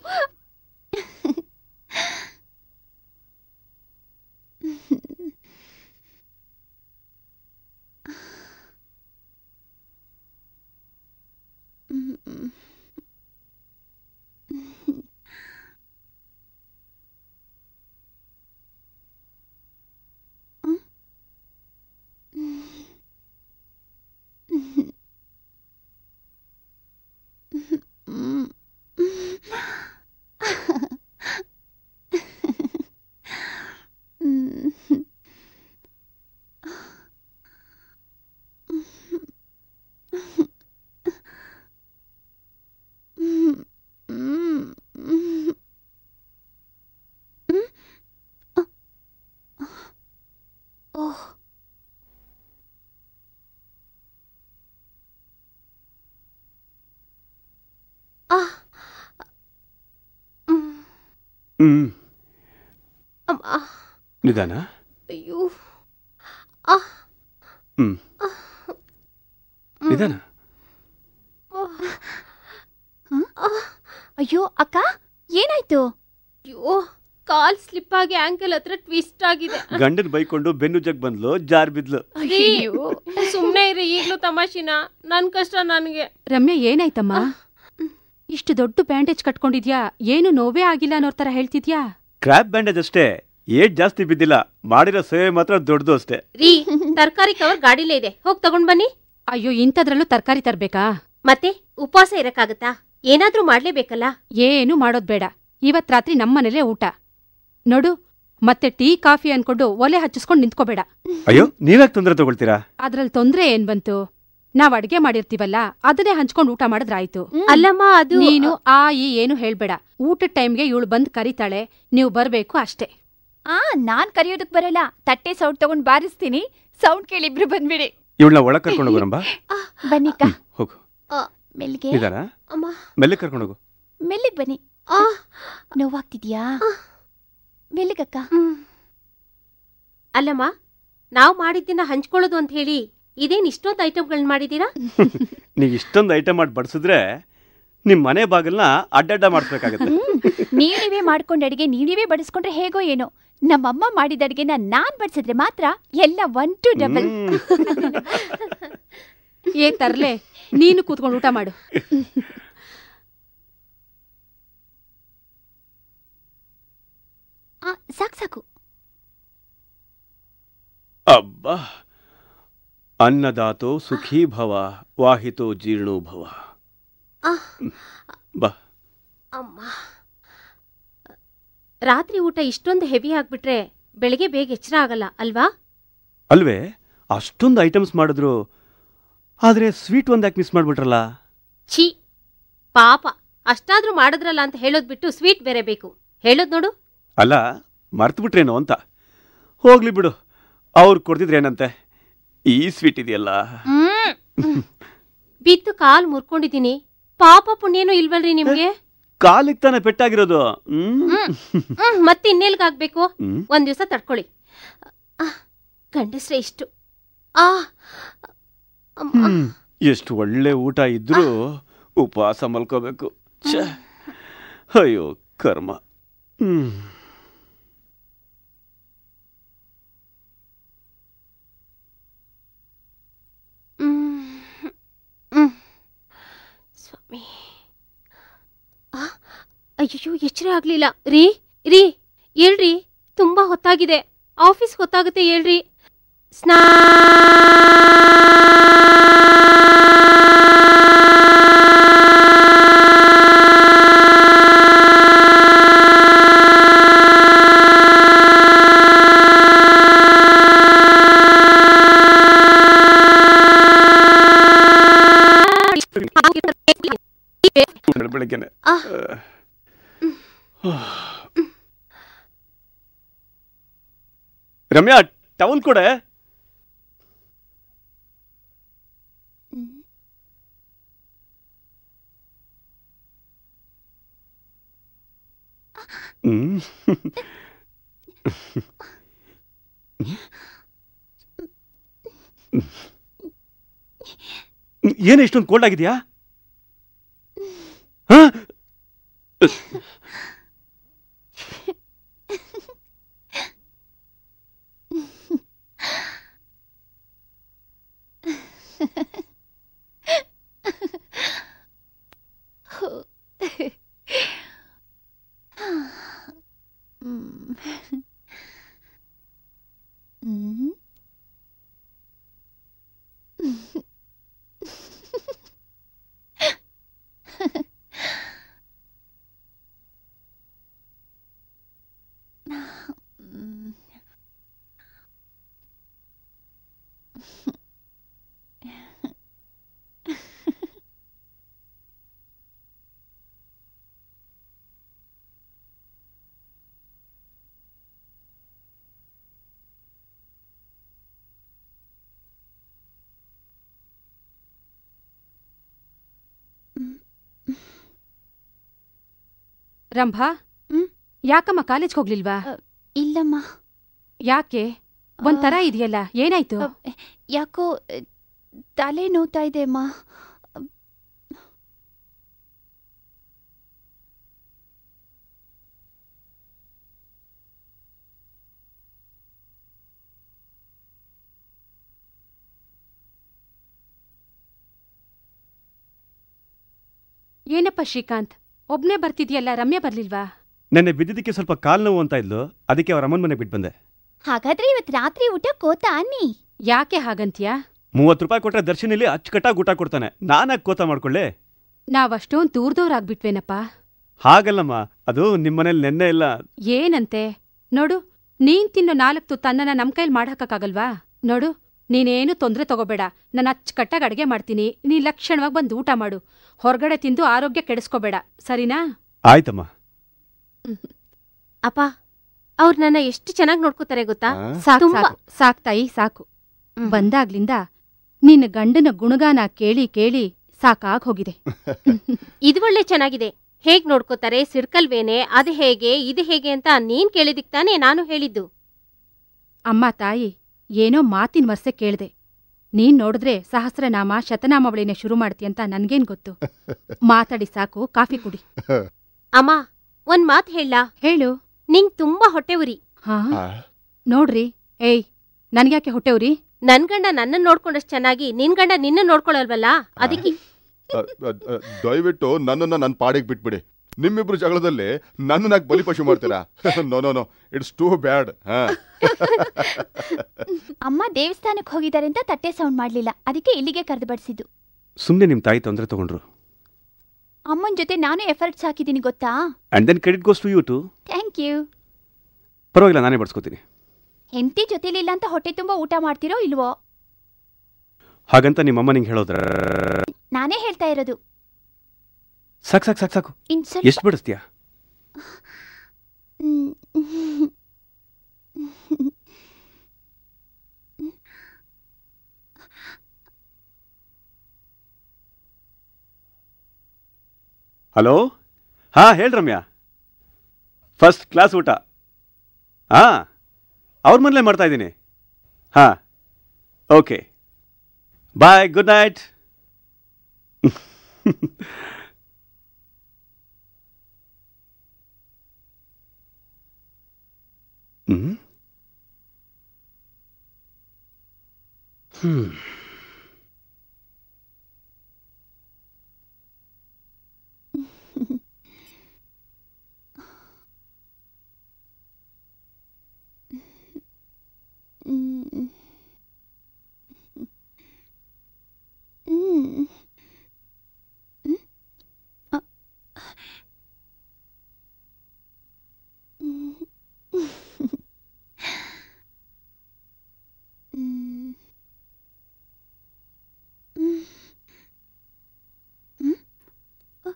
ಓಹ್ ಹ್ಮ್ ಅಮ್ಮ ನಿಧಾನ ಅಯ್ಯೋ ಹ್ಮ್ ನಿಧಾನ ಅಯ್ಯೋ ಅಕ್ಕ ಏನಾಯ್ತು ಅಯ್ಯೋ ಕಾಲ್ ಸ್ಲಿಪ್ ಆಗಿ ಆಂಕಲ್ ಹತ್ರ ಟ್ವಿಸ್ಟ್ ಆಗಿದೆ ಗಂಡನ್ ಬೈಕೊಂಡು ಬೆನ್ನು ಜಗ್ ಬಂದ್ಲು ಜಾರ್ ಬಿದ್ಲು ರೀ, ಸುಮ್ನೆ ಇರಿ ಈಗ್ಲೂ ತಮಾಷಿನ ನನ್ ಕಷ್ಟ ನನ್ಗೆ ರಮ್ಯಾ ಏನಾಯ್ತಮ್ಮ ಇಷ್ಟು ದೊಡ್ಡ ಬ್ಯಾಂಡೇಜ್ ಕಟ್ಕೊಂಡಿದ್ಯಾ ಏನು ನೋವೇ ಆಗಿಲ್ಲ ಅನ್ನೋ ತರ ಹೇಳ್ತಿದ್ಯಾ ಕ್ರಾಪ್ ಬ್ಯಾಂಡೇಜ್ ಅಷ್ಟೇ ಏಟ್ ಜಾಸ್ತಿ ಬಿದ್ದಿಲ್ಲ ಮಾಡಿರೋ ಸೇವೆ ಮಾತ್ರ ದೊಡ್ಡದು ಅಷ್ಟೇ ರೀ ತರಕಾರಿ ಕವರ್ ಗಾಡಿಲೇ ಇದೆ ಹೋಗ್ ತಗೊಂಡ್ ಬನ್ನಿ ಅಯ್ಯೋ ಇಂಥದ್ರಲ್ಲೂ ತರಕಾರಿ ತರ್ಬೇಕಾ ಮತ್ತೆ ಉಪವಾಸ ಇರಕ್ಕಾಗತ್ತಾ ಏನಾದ್ರೂ ಮಾಡ್ಲೇಬೇಕಲ್ಲ ಏನು ಮಾಡೋದ್ ಬೇಡ ಇವತ್ ರಾತ್ರಿ ನಮ್ಮನೇಲೇ ಊಟ ನೋಡು ಮತ್ತೆ ಟೀ ಕಾಫಿ ಅನ್ಕೊಂಡು ಒಲೆ ಹಚ್ಚಿಸ್ಕೊಂಡು ನಿಂತ್ಕೋಬೇಡ ಅಯ್ಯೋ ನೀವ್ಯಾಕೆ ತೊಂದರೆ ತಗೊಳ್ತೀರಾ ಅದ್ರಲ್ಲಿ ತೊಂದ್ರೆ ಏನ್ ಬಂತು ನಾವ್ ಅಡ್ಗೆ ಮಾಡಿರ್ತೀವಲ್ಲ ಅದನ್ನೇ ಹಂಚ್ಕೊಂಡು ಊಟ ಮಾಡಿದ್ರಾಯ್ತು ಅಲ್ಲಮ್ಮ ಅದು ನೀನು ಆ ಈ ಏನು ಹೇಳ್ಬೇಡ ಊಟದ ಟೈಮ್ಗೆ ಇವಳು ಬಂದ್ ಕರೀತಾಳೆ ನೀವು ಬರ್ಬೇಕು ಅಷ್ಟೇ ಆ ನಾನ್ ಕರಿಯೋದಕ್ ಬರಲ್ಲ ತಟ್ಟೆ ಸೌಂಡ್ ತಗೊಂಡ್ ಬಾರಿಸ್ತೀನಿ ಸೌಂಡ್ ಕೇಳಿ ಇಬ್ರು ಬಂದ್ಬಿಡಿ ಇವಳನ್ನ ಒಳಗ್ ಕರ್ಕೊಂಡು ಹೋಗೋರಂಬ ಬನ್ನಿಕ್ಕ ಹೋಗು ಮೆಲ್ಲಿಗೆ ನಿಧಾನ ಅಮ್ಮ ಮೆಲ್ಲೆ ಕರ್ಕೊಂಡು ಹೋಗು ಮೆಲ್ಲಿಗೆ ಬನ್ನಿ ನೋವಾಗ್ತಿದ್ಯಾ ಮೆಲ್ಲಗಕ್ಕ ಅಲ್ಲಮ್ಮ ನಾವು ಮಾಡಿದ್ದನ್ನ ಹಂಚ್ಕೊಳ್ಳೋದು ಅಂತ ಹೇಳಿ ಇದೇನ್ ಇಷ್ಟೊಂದು ಐಟಮ್ಗಳನ್ನ ಮಾಡಿದೀರಾ ನೀವು ಇಷ್ಟೊಂದು ಐಟಮ್ ಮಾಡಿ ಬಡಿಸಿದ್ರೆ ನಿಮ್ಮ ಮನೆ ಬಾಗಿಲನ್ನ ಅಡ್ಡಡ್ಡ ಮಾಡಿಸ್ಬೇಕಾಗತ್ತೆ ನೀವ್ ನೀವೇ ಮಾಡ್ಕೊಂಡ್ ಅಡಿಗೆ ನೀವ್ ನೀವೇ ಬಡಿಸ್ಕೊಂಡ್ರೆ ಹೇಗೋ ಏನೋ ನಮ್ಮಮ್ಮ ಮಾಡಿದ ಅಡಿಗೆನ ನಾನ್ ಬಡಿಸಿದ್ರೆ ಮಾತ್ರ ಎಲ್ಲ ಒನ್ ಟು ಡಬಲ್ ಏ ತರ್ಲೆ ನೀನು ಕೂತ್ಕೊಂಡು ಊಟ ಮಾಡು ಸಾಕು ಸಾಕು ಅಬ್ಬಾ ಅನ್ನದಾತೋ ಸುಖೀ ಭವ ವಾಹಿತೋ ಜೀರ್ಣೋ ಭವ ಬಾ ಅಮ್ಮ ರಾತ್ರಿ ಊಟ ಇಷ್ಟೊಂದು ಹೆವಿ ಆಗ್ಬಿಟ್ರೆ ಬೆಳಿಗ್ಗೆ ಬೇಗ ಎಚ್ಚರ ಆಗಲ್ಲ ಅಲ್ವಾ ಅಲ್ವೇ ಅಷ್ಟೊಂದು ಐಟಮ್ಸ್ ಮಾಡಿದ್ರು ಆದ್ರೆ ಸ್ವೀಟ್ ಒಂದ್ ಯಾಕೆ ಮಿಸ್ ಮಾಡ್ಬಿಟ್ರಲ್ಲ ಛೀ ಪಾಪ ಅಷ್ಟಾದ್ರೂ ಮಾಡಿದ್ರಲ್ಲ ಅಂತ ಹೇಳೋದ್ ಬಿಟ್ಟು ಸ್ವೀಟ್ ಬೇರೆ ಬೇಕು ಹೇಳೋದ್ ನೋಡು ಅಲ್ಲ ಮರ್ತ್ಬಿಟ್ರೇನೋ ಅಂತ ಹೋಗ್ಲಿ ಬಿಡು ಅವ್ರು ಕೊಡ್ತಿದ್ರೇನಂತೆ ಈ ಸ್ವೀಟ್ ಇದೆಯಲ್ಲ ಬಿದ್ದು ಕಾಲ್ ಮುರ್ಕೊಂಡಿದೀನಿ ಪಾಪ ಪುಣ್ಯನೂ ಇಲ್ವಲ್ರಿ ನಿಮ್ಗೆ ಕಾಲಿಗೆ ತಾನೇ ಪೆಟ್ಟಾಗಿರೋದು ಹ್ಮ್ ಹ್ಮ್ ಮತ್ತೆ ಇನ್ನೆಲ್ಗಾಗ್ಬೇಕು ಹ್ಮ್. ಒಂದ್ ದಿವಸ ತಡ್ಕೊಳ್ಳಿ ಆ, ಗಂಡಸ್ರೆ ಇಷ್ಟು ಆ ಅಮ್ಮ. ಎಷ್ಟು ಒಳ್ಳೆ ಊಟ ಇದ್ರೂ ಉಪವಾಸ ಮಲ್ಕೋಬೇಕು ಛೆ. ಅಯ್ಯೋ ಕರ್ಮ ಹ್ಮ್ ಹ್ಮ್. ಸ್ವಾಮಿ ಆ, ಅಯ್ಯಯ್ಯೋ ಎಚ್ಚರ ಆಗ್ಲಿಲ್ಲ ರೀ ರೀ ಹೇಳ್ರಿ ತುಂಬಾ ಹೊತ್ತಾಗಿದೆ ಆಫೀಸ್ ಹೊತ್ತಾಗುತ್ತೆ ಹೇಳ್ರಿ ಸ್ನಾ ಬೆಳ- ಬೆಳಗ್ಗೆನೆ ಆ. ರಮ್ಯಾ ಟವಲ್ ಕೊಡೆ ಹ್ಮ್ ಏನು ಇಷ್ಟೊಂದು ಕೋಲ್ಡ್ ಆಗಿದೆಯಾ ಹಾ ಹ್ಮ್. ಹ್ಮ್. ಹ್ಮ್. ರಂಭಾ ಯಾಕಮ್ಮ ಕಾಲೇಜ್ಗೆ ಹೋಗ್ಲಿಲ್ವಾ ಇಲ್ಲಮ್ಮ ಯಾಕೆ ಒಂಥರ ಇದೆಯಲ್ಲ ಏನಾಯ್ತು ಯಾಕೋ ಅ, ತಲೆ ನೋವ್ತಾ ಇದೆ ಅಮ್ಮ ಏನಪ್ಪ ಶ್ರೀಕಾಂತ್ ಒಬ್ನೇ ಬರ್ತಿದ್ಯಲ್ಲ ರಮ್ಯಾ ಬರ್ಲಿಲ್ವಾ ನೆನ್ನೆ ಬಿದ್ದಿದ್ದಕ್ಕೆ ಸ್ವಲ್ಪ ಕಾಲ್ ನೋವು ಅಂತ ಇದ್ಲು ಅದಕ್ಕೆ ಅವ್ರ ಅಮ್ಮನ ಮನೆಗೆ ಬಿಟ್ಟು ಬಂದೆ ಹಾಗಾದ್ರೆ ಇವತ್ ರಾತ್ರಿ ಊಟ ಕೋತ ಅನ್ನಿ ಯಾಕೆ ಹಾಗಂತ್ಯಾ ಮೂವತ್ತು ರೂಪಾಯಿ ಕೊಟ್ರೆ ದರ್ಶನಲ್ಲಿ ಅಚ್ಚುಕಟ್ಟಾಗಿ ಊಟ ಕೊಡ್ತಾನೆ ನಾನಾಗಿ ಕೋತ ಮಾಡ್ಕೊಳ್ಳಿ ನಾವಷ್ಟೊಂದ್ ದೂರದವ್ರಾಗ್ಬಿಟ್ವೇನಪ್ಪ ಹಾಗಲ್ಲಮ್ಮ ಅದು ನಿಮ್ಮನೇಲಿ ನೆನ್ನೆ ಇಲ್ಲ ಏನಂತೆ ನೋಡು ನೀನ್ ತಿನ್ನೋ ನಾಲ್ಕು ತುತ್ತನ್ನ ನಮ್ ಕೈಲಿ ಮಾಡಕ್ಕಾಗಲ್ವಾ ನೋಡು ನೀನೇನು ತೊಂದ್ರೆ ತಗೋಬೇಡ ನಾನು ಅಚ್ಚುಕಟ್ಟಾಗಿ ಅಡ್ಗೆ ಮಾಡ್ತೀನಿ ನೀ ಲಕ್ಷಣವಾಗಿ ಬಂದು ಊಟ ಮಾಡು ಹೊರಗಡೆ ತಿಂದು ಆರೋಗ್ಯ ಕೆಡಿಸ್ಕೋಬೇಡ ಸರಿನಾ ಆಯ್ತಮ್ಮ ಅಪ್ಪ ಅವ್ರು ನನ್ನ ಎಷ್ಟು ಚೆನ್ನಾಗಿ ನೋಡ್ಕೋತಾರೆ ಗೊತ್ತಾ ಸಾಕು ತುಂಬಾ ಸಾಕು ಸಾಕ್ ತಾಯಿ ಸಾಕು ಬಂದಾಗ್ಲಿಂದ ನಿನ್ನ ಗಂಡನ ಗುಣಗಾನ ಕೇಳಿ ಕೇಳಿ ಸಾಕಾಗ್ ಹೋಗಿದೆ ಇದು ಒಳ್ಳೆ ಚೆನ್ನಾಗಿದೆ ಹೇಗ್ ನೋಡ್ಕೋತಾರೆ ಸಿಡ್ಕಲ್ವೇನೆ ಅದು ಹೇಗೆ ಇದು ಹೇಗೆ ಅಂತ ನೀನ್ ಕೇಳಿದಿಕ್ ತಾನೇ ನಾನು ಹೇಳಿದ್ದು ಅಮ್ಮ ತಾಯಿ ಏನೋ ಮಾತಿನ ವರ್ಷ ಕೇಳ್ದೆ ನೀನ್ ನೋಡಿದ್ರೆ ಸಹಸ್ರನಾಮ ಶತನಾಮಾವಳಿನೇ ಶುರು ಮಾಡ್ತೀಯಂತ ನನ್ಗೇನ್ ಗೊತ್ತು ಮಾತಾಡಿ ಸಾಕು ಕಾಫಿ ಕುಡಿ ಅಮ್ಮ ಒಂದ್ ಮಾತ್ ಹೇಳ ಹೇಳು ನಿಂಗ್ ತುಂಬಾ ಹೊಟ್ಟೆ ಉರಿ ಹಾ ನೋಡ್ರಿ ಏಯ್ ನನ್ಗ್ಯಾಕೆ ಹೊಟ್ಟೆವ್ರಿ ನನ್ ಗಂಡ ನನ್ನನ್ ನೋಡ್ಕೊಂಡಷ್ಟು ಚೆನ್ನಾಗಿ ನಿನ್ ಗಂಡ ನಿನ್ನ ನೋಡ್ಕೊಳಲ್ವಲ್ಲ ಅದಕ್ಕೆ ಅ, ಅ, ಅ, ದಯವಿಟ್ಟು ನನ್ನನ್ನ ನನ್ನ ಪಾಡಿಗೆ ಬಿಟ್ಬಿಡಿ ನಿಮ್ಮಿಬ್ರು ಜಗಳದಲ್ಲಿ ನನ್ನನ್ನ ಯಾಕ್ ಬಲಿಪಶು ಮಾಡ್ತೀರಾ no no no it's too bad ಹಾ ಅಮ್ಮ ದೇವಸ್ಥಾನಕ್ಕೆ ಹೋಗಿದ್ದಾರೆ ಅಂತ ತಟ್ಟೆ ಸೌಂಡ್ ಮಾಡ್ಲಿಲ್ಲ ಅದಕ್ಕೆ ಇಲ್ಲಿಗೆ ಕರೆದು ಬಡಿಸಿದ್ದು ಸುಮ್ಮನೆ ನಿಮ್ಮ ತಾಯಿ ತೊಂದರೆ ತಗೊಂಡ್ರು ಅಮ್ಮನ ಜೊತೆ ನಾನು ಎಫರ್ಟ್ಸ್ ಹಾಕಿದ್ದೀನಿ ಗೊತ್ತಾ and then credit goes to you too thank you ಪರವಾಗಿಲ್ಲ ನಾನೇ ಬಡ್ಸ್ಕೊತೀನಿ ಹೆಂಡತಿ ಜೊತೆಲಿಲ್ಲ ಅಂತ ಹೊಟ್ಟೆ ತುಂಬಾ ಊಟ ಮಾಡ್ತಿರೋ ಇಲ್ವೋ ಹಾಗಂತ ನಿಮ್ಮಮ್ಮ ನಿಂಗೆ ಹೇಳೋದ್ರ ನಾನೇ ಹೇಳ್ತಾ ಇರೋದು ಸಾಕು ಸಾಕು ಸಾಕು ಸಾಕು ಇನ್ ಸ್ವಲ್ಪ ಎಷ್ಟು ಬಡಿಸ್ತೀಯಾ ಹ್ಮ್. ಹಲೋ ಹಾ ಹೇಳಿ ರಮ್ಯಾ ಫಸ್ಟ್ ಕ್ಲಾಸ್ ಊಟ ಹಾ ಅವ್ರ ಮನೇಲೆ ಮಾಡ್ತಾ ಇದ್ದೀನಿ ಹಾ ಓಕೆ ಬಾಯ್ ಗುಡ್ ನೈಟ್ ಹ್ಮ್ ಹ್ಮ್ ಹ್ಮ್. ಹ್ಮ್. ಹ್ಮ್. ಅ. ಹ್ಮ್. ಹ್ಮ್. ಹ್ಮ್. ಹ್ಮ್. ಅ.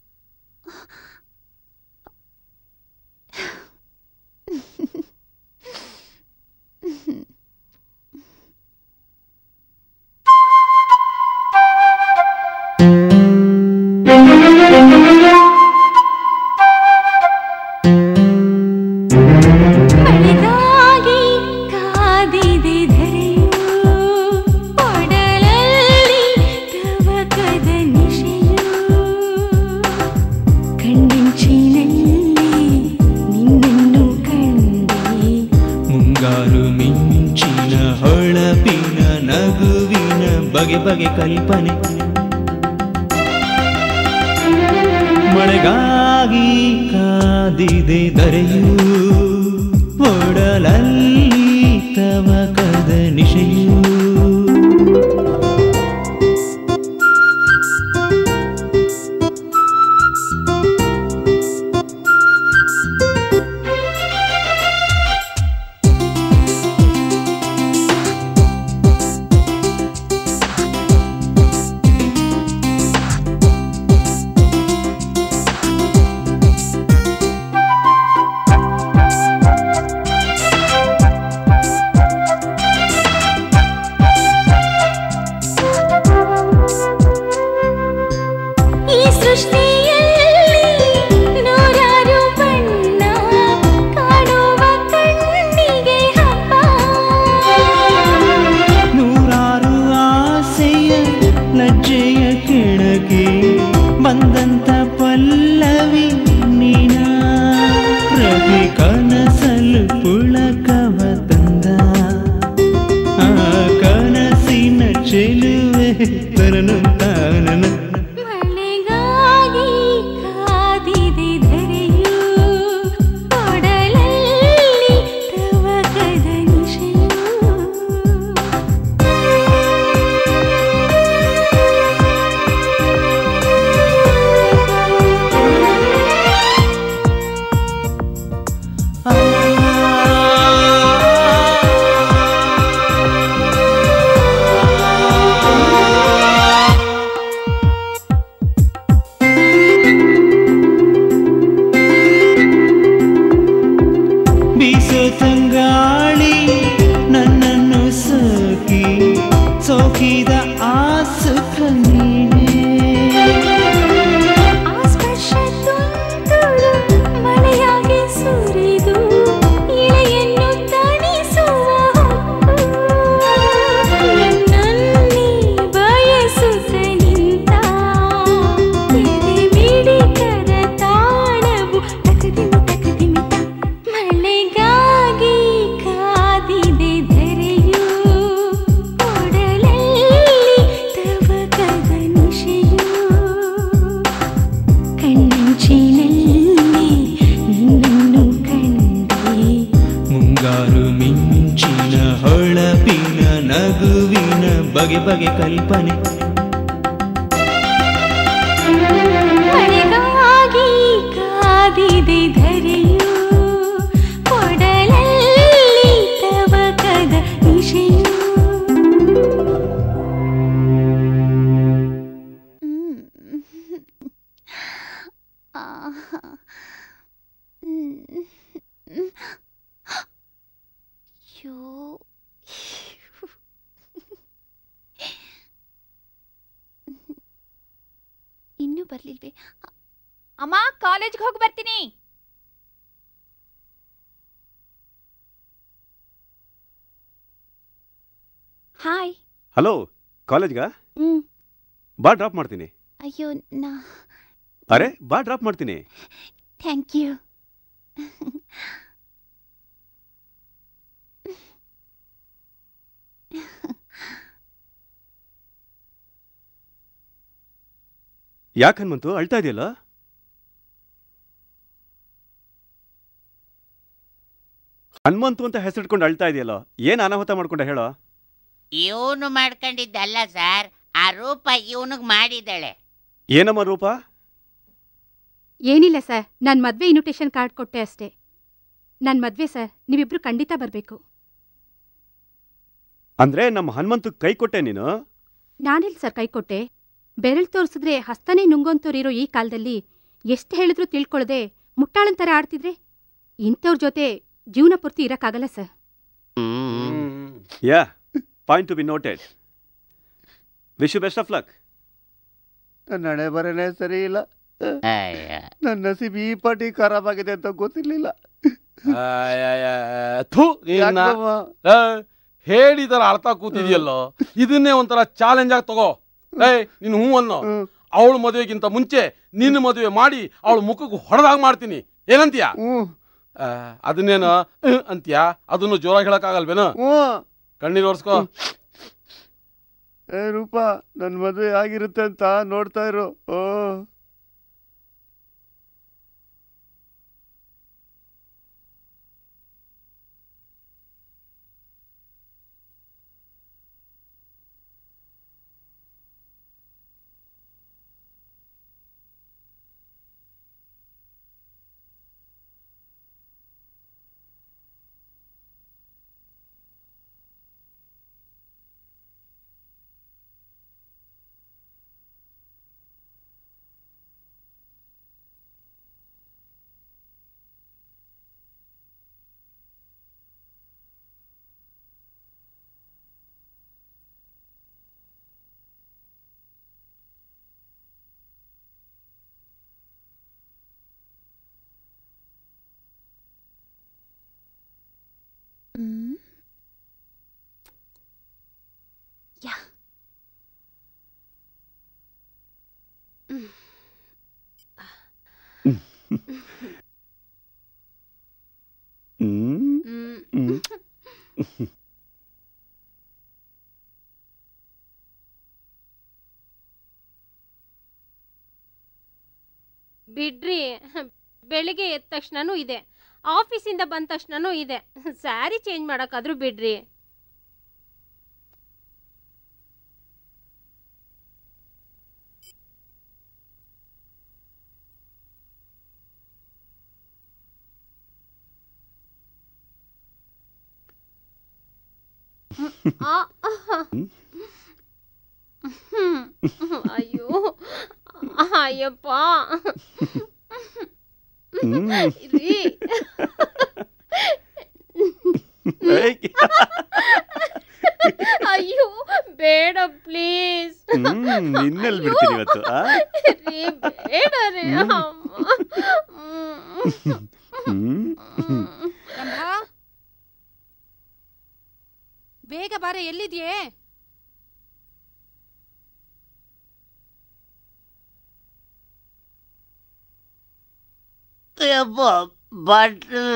ಮಳೆಗಾಗಿ ಕಾದಿದೆ ಧರೆಯು ಒಡಲಲ್ಲಿ ತವಕದ ನಿಶೆಯು ಕಣ್ಣಿಂಚಿನಲ್ಲಿ ನಿನ್ನನ್ನು ಕಂಡೆ ಮುಂಗಾರು ಮಿಂಚಿನ ಹೊಳಪಿನ ನಗುವಿನ ಬಗೆ ಬಗೆ ಕಲ್ಪನೆ ಮಳೆಗಾಗಿ ಕಾದಿದೆ ದರೆಯು ಒಡಲಲ್ಲಿ ತವಕದ ನಿಶೆಯು ಈ ಸೃಷ್ಟಿಯಲ್ಲಿ ನೂರಾರು ಬಣ್ಣ ಕಾಣುವ ಕಣ್ಣಿಗೆ ಹಬ್ಬ ನೂರಾರು ಆಸೆಯ ಲಜ್ಜೆಯ ಕೆಳಗೆ ಬಂದಂತ ಪಲ್ಲವಿ ನೀನ ಪ್ರತಿ ಕನಸಲು ಪುಳಕವ ತಂದ ಆ ಕನಸಿನ ಚೆಲುವೆ ತರನು ತಾನನ ಮಳೆಗಾಗಿ ಕಾದಿದೆ ಧರೆಯು ಒಡಲಲ್ಲಿ ತವಕದ ನಿಶೆಯು ಆ ಮಿಂಚಿನಲ್ಲಿ ನಿನ್ನನ್ನು ಕಂಡೆ ಮುಂಗಾರು ಮಿಂಚಿನ ಹೊಳಪಿನ ನಗುವಿನ ಬಗೆ ಬಗೆ ಕಲ್ಪನೆ ಮಳೆಗಾಗಿ ಕಾದಿದೆ ಧರೆಯು ಕೊಡಲಲ್ಲಿ ತವಕದ ನಿಶೆಯು ಅಯ್ಯೋ ಇನ್ನೂ ಬರ್ಲಿಲ್ವೇ ಅಮ್ಮ ಕಾಲೇಜ್ಗೆ ಹೋಗಿ ಬರ್ತೀನಿ ಹಾಯ್ ಹಲೋ ಕಾಲೇಜ್ಗಾ ಹ್ಮ್ ಬಾ ಡ್ರಾಪ್ ಮಾಡ್ತೀನಿ ಅಯ್ಯೋ ನಾ ಅರೆ ಬಾ ಡ್ರಾಪ್ ಮಾಡ್ತೀನಿ ಥ್ಯಾಂಕ್ ಯು ಯಾಕೆ ಹನುಮಂತು ಅಳ್ತಾ ಇದೆಯಲ್ಲ ಹನುಮಂತು ಅಂತ ಹೆಸರಿಟ್ಕೊಂಡು ಅಳ್ತಾ ಇದೆಯಲ್ಲ ಏನ್ ಅನಾಹುತ ಮಾಡ್ಕೊಂಡೆ ಹೇಳೋ ಇವನು ಮಾಡ್ಕೊಂಡಿದ್ದಲ್ಲ ಸರ್ ಆ ರೂಪ ಇವನಿಗೆ ಮಾಡಿದ್ದಾಳೆ ಏನಮ್ಮ ರೂಪ ಏನಿಲ್ಲ ಸರ್ ನಾನು ಮದುವೆ ಇನ್ವಿಟೇಷನ್ ಕಾರ್ಡ್ ಕೊಟ್ಟೆ ಅಷ್ಟೇ ನನ್ನ ಮದುವೆ ಸರ್ ನೀವಿಬ್ರು ಖಂಡಿತ ಬರಬೇಕು ಅಂದ್ರೆ ನಮ್ಮ ಹನುಮಂತು ಕೈ ಕೊಟ್ಟೆ ನೀನು ನಾನೆಲ್ಲಿ ಸರ್ ಕೈ ಕೊಟ್ಟೆ ಬೆರಳು ತೋರಿಸಿದ್ರೆ ಹಸ್ತನೇ ನುಂಗೋಂತೋರಿರೋ ಈ ಕಾಲದಲ್ಲಿ ಎಷ್ಟು ಹೇಳಿದ್ರೂ ತಿಳ್ಕೊಳ್ಳದೆ ಮುಟ್ಟಾಳನ್ ಥರ ಆಡ್ತಿದ್ರೆ ಇಂಥವ್ರ ಜೊತೆ ಜೀವನ ಪೂರ್ತಿ ಇರಕ್ಕಾಗಲ್ಲ sir yeah point to be noted wish you best of luck ನನ್ನ ಹಣೆ ಬರನೇ ಸರಿ ಇಲ್ಲ ನನ್ನ ನಸೀಬ್ ಈ ಪಾಟಿ ಖರಾಬ್ ಆಗಿದೆ ಅಂತ ಗೊತ್ತಿರ್ಲಿಲ್ಲ ಥು ನಿನ್ನ ಯಾಕವ್ವ? ಏ, ಹೇಳಿದರ ಅರ್ಥ ಕೂತಿದ್ಯಲ್ಲೋ ಇದನ್ನೇ ಒಂಥರ ಚಾಲೆಂಜ್ ಆಗಿ ತಗೋ ಏಯ್ ನೀನು ಹೂ ಅನ್ನೋ ಅವಳ ಮದುವೆಗಿಂತ ಮುಂಚೆ ನಿನ್ನ ಮದುವೆ ಮಾಡಿ ಅವಳ ಮುಖಕ್ಕೆ ಹೊಡೆದಾಗ ಮಾಡ್ತೀನಿ ಏನಂತೀಯ ಆ, ಅದನ್ನೇನು ಹ್ಮ್ ಅಂತೀಯ ಅದನ್ನು ಜೋರಾಗಿ ಹೇಳಕ್ಕಾಗಲ್ವೇನು ಕಣ್ಣೀರ್ ಒರ್ಸ್ಕೋ ಏ ರೂಪ ನನ್ನ ಮದುವೆ ಆಗಿರುತ್ತೆ ಅಂತ ನೋಡ್ತಾ ಇರು ಓ Mm. Yeah. ಹ್ಮ್ ಹ್ಮ್. ಬಿಡ್ರಿ ಬೆಳಿಗ್ಗೆ ಎದ್ದ ತಕ್ಷಣನೂ ಇದೆ ಆಫೀಸಿಂದ ಬಂದ ತಕ್ಷಣನೂ ಇದೆ ಸ್ಯಾರಿ ಚೇಂಜ್ ಮಾಡೋಕ್ಕಾದ್ರೂ ಬಿಡ್ರಿ ಆ, ಹ್ಮ್. ಅಯ್ಯೋ ಅಯ್ಯಪ್ಪ ಹ್ಮ್. ರೀ ಏಯ್. ಅಯ್ಯೋ ಬೇಡ ಪ್ಲೀಸ್ ಹ್ಮ್ ನಿನ್ನೆಲ್ಲಿ ಬಿಡ್ತೀನಿ ಇವತ್ತು ಆ? ರೀ ಬೇಡ ರೀ ಹ್ಮ್. ಅಮ್ಮ. ಹ್ಮ್ ಹ್ಮ್. ರಂಭಾ ಬೇಗ ಬಾರೆ ಎಲ್ಲಿದ್ಯೇ ಯಪ್ಪ ಬಟ್ಲು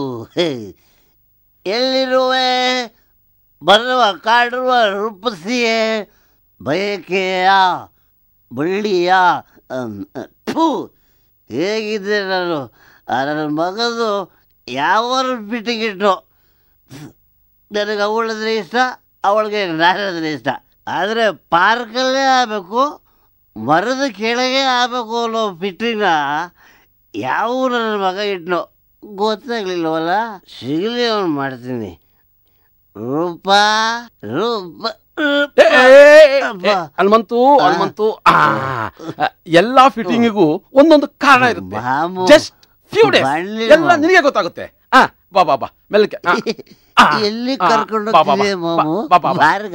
ಎಲ್ಲಿರುವೆ ಬರುವ ಕಾಡುವ ರೂಪಸಿಯೇ ಬಯಕೆಯ ಬಳ್ಳಿಯ ಅಮ್, ಥು ಹೇಗಿದ್ದೆ ನಾನು ಆ ನನ್ನ ಮಗದು ಯಾವ ಬಿಟ್ಟಿಗಿಟ್ಟು ನನಗೆ ಅವಳಂದ್ರೆ ಇಷ್ಟ ಅವಳಿಗೆ ನಾನಂದ್ರೆ ಇಷ್ಟ ಆದರೆ ಪಾರ್ಕಲ್ಲೇ ಆಗಬೇಕು ಮರದ ಕೆಳಗೆ ಆಗಬೇಕು ಅನ್ನೋ ಫಿಟ್ಟಿನ ಯಾವ ನನ್ನ ಮಗ ಇಟ್ನೋ ಗೊತ್ತಾಗ್ಲಿಲ್ವಲ್ಲ ಸಿಗಲಿ ಅವ್ನು ಮಾಡ್ತೀನಿ ರೂಪ ರೂಪ ಏ, ಏ, ಏ, ಏ, ಹನುಮಂತು ಹನುಮಂತು ಆ, ಆ, ಎಲ್ಲಾ ಫಿಟ್ಟಿಂಗಿಗೂ ಒಂದೊಂದು ಕಾರಣ ಇರುತ್ತೆ ಬಾಮು. ಜಸ್ಟ್ ಫ್ಯೂ ಡೇಸ್ ಬಳ್ಳಿ ಎಲ್ಲ ಮಾಮು. ನಿನಗೆ ಗೊತ್ತಾಗುತ್ತೆ ಆ ಬಾ ಬಾ ಬಾ ಮೆಲ್ಲಕ್ಕೆ ಆ, ಆ, ಎಲ್ಲಿ ಆ, ಕರ್ಕೊಂಡು ಬಾ, ಬಾ, ಬಾ, ಹೋಗ್ತಿದೆ ಬಾ, ಮಾಮು ಬಾ, ಬಾ, ಬಾ. ಬಾರ್ಗ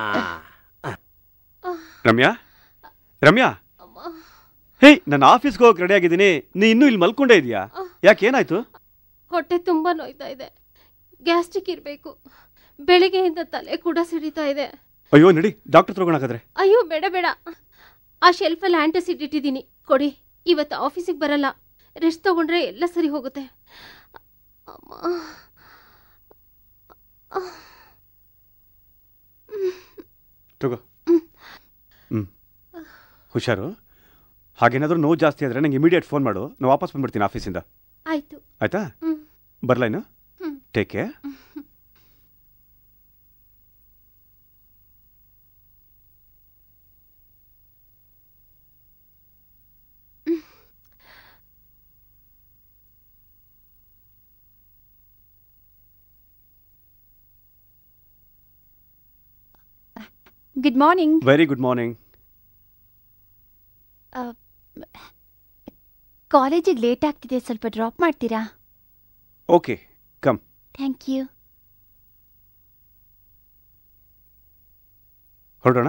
ರಮ್ಯಾ ರಮ್ಯಾ ಹೇಯ್ ನನ್ನ ಆಫೀಸ್ಗೆ ಹೋಗಕ್ಕೆ ರೆಡಿ ಆಗಿದ್ದೀನಿ ನೀ ಇನ್ನೂ ಇಲ್ಲಿ ಮಲ್ಕೊಂಡೇ ಇದೆಯಾ ಯಾಕೆ ಏನಾಯ್ತು ಹೊಟ್ಟೆ ತುಂಬ ನೋಯ್ತಾ ಇದೆ ಗ್ಯಾಸ್ಟ್ರಿಕ್ ಇರಬೇಕು ಬೆಳಿಗ್ಗೆಯಿಂದ ತಲೆ ಕೂಡ ಸಿಡಿತಾ ಇದೆ ಅಯ್ಯೋ ನಡಿ ಡಾಕ್ಟರ್ ತಗೊಂಡಾಗಾದ್ರೆ ಅಯ್ಯೋ ಬೇಡ ಬೇಡ ಆ ಶೆಲ್ಫಲ್ಲಿ ಆಂಟಾಸಿಡ್ ಇಟ್ಟಿದ್ದೀನಿ ಕೊಡಿ ಇವತ್ತು ಆಫೀಸಿಗೆ ಬರಲ್ಲ ರೆಸ್ಟ್ ತಗೊಂಡ್ರೆ ಎಲ್ಲ ಸರಿ ಹೋಗುತ್ತೆ ಅಮ್ಮ. ತಗೋ ಹ್ಮ್ ಹುಷಾರು ಹಾಗೇನಾದ್ರೂ ನೋವು ಜಾಸ್ತಿ ಆದರೆ ನಂಗೆ ಇಮಿಡಿಯೇಟ್ ಫೋನ್ ಮಾಡು ನಾನು ವಾಪಸ್ ಬಂದ್ಬಿಡ್ತೀನಿ ಆಫೀಸಿಂದ ಆಯ್ತು ಆಯ್ತಾ ಹ್ಮ್. ಬರ್ಲಾ ಇನ್ನು ಹ್ಮ್. Take care good morning very good morning ಕಾಲೇಜಿಗೆ ಲೇಟ್ ಆಗ್ತಿದೆ ಸ್ವಲ್ಪ ಡ್ರಾಪ್ ಮಾಡ್ತೀರಾ ಓಕೆ ಕಮ್ ಥ್ಯಾಂಕ್ ಯು ಹೊರಡೋಣ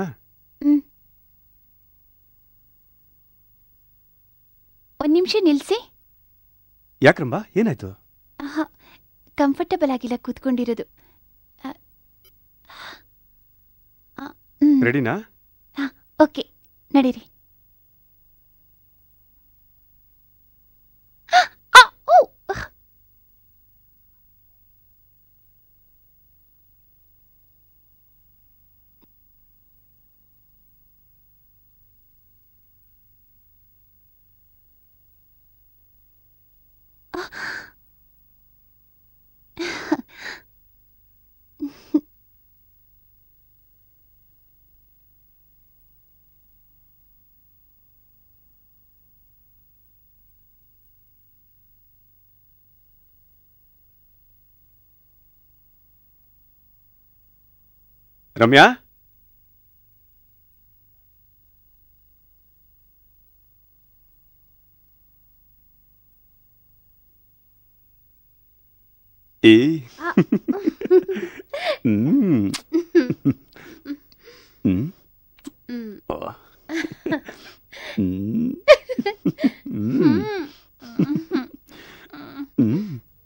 ಒಂದು ನಿಮಿಷ ನಿಲ್ಲಿಸಿ ಯಾಕ್ರಂಬ ಏನಾಯ್ತು ಕಂಫರ್ಟಬಲ್ ಆಗಿಲ್ಲ ಕೂತ್ಕೊಂಡಿರೋದು ಆ, ಆ, ರೆಡಿನಾ ಓಕೆ ನಡೀರಿ ಆ, ಊ! ರಮ್ಯಾ ಏ ಹ್ಮ್ ಹ್ಮ್ ಆ. ಹ್ಮ್ ಹ್ಮ್ ಹ್ಮ್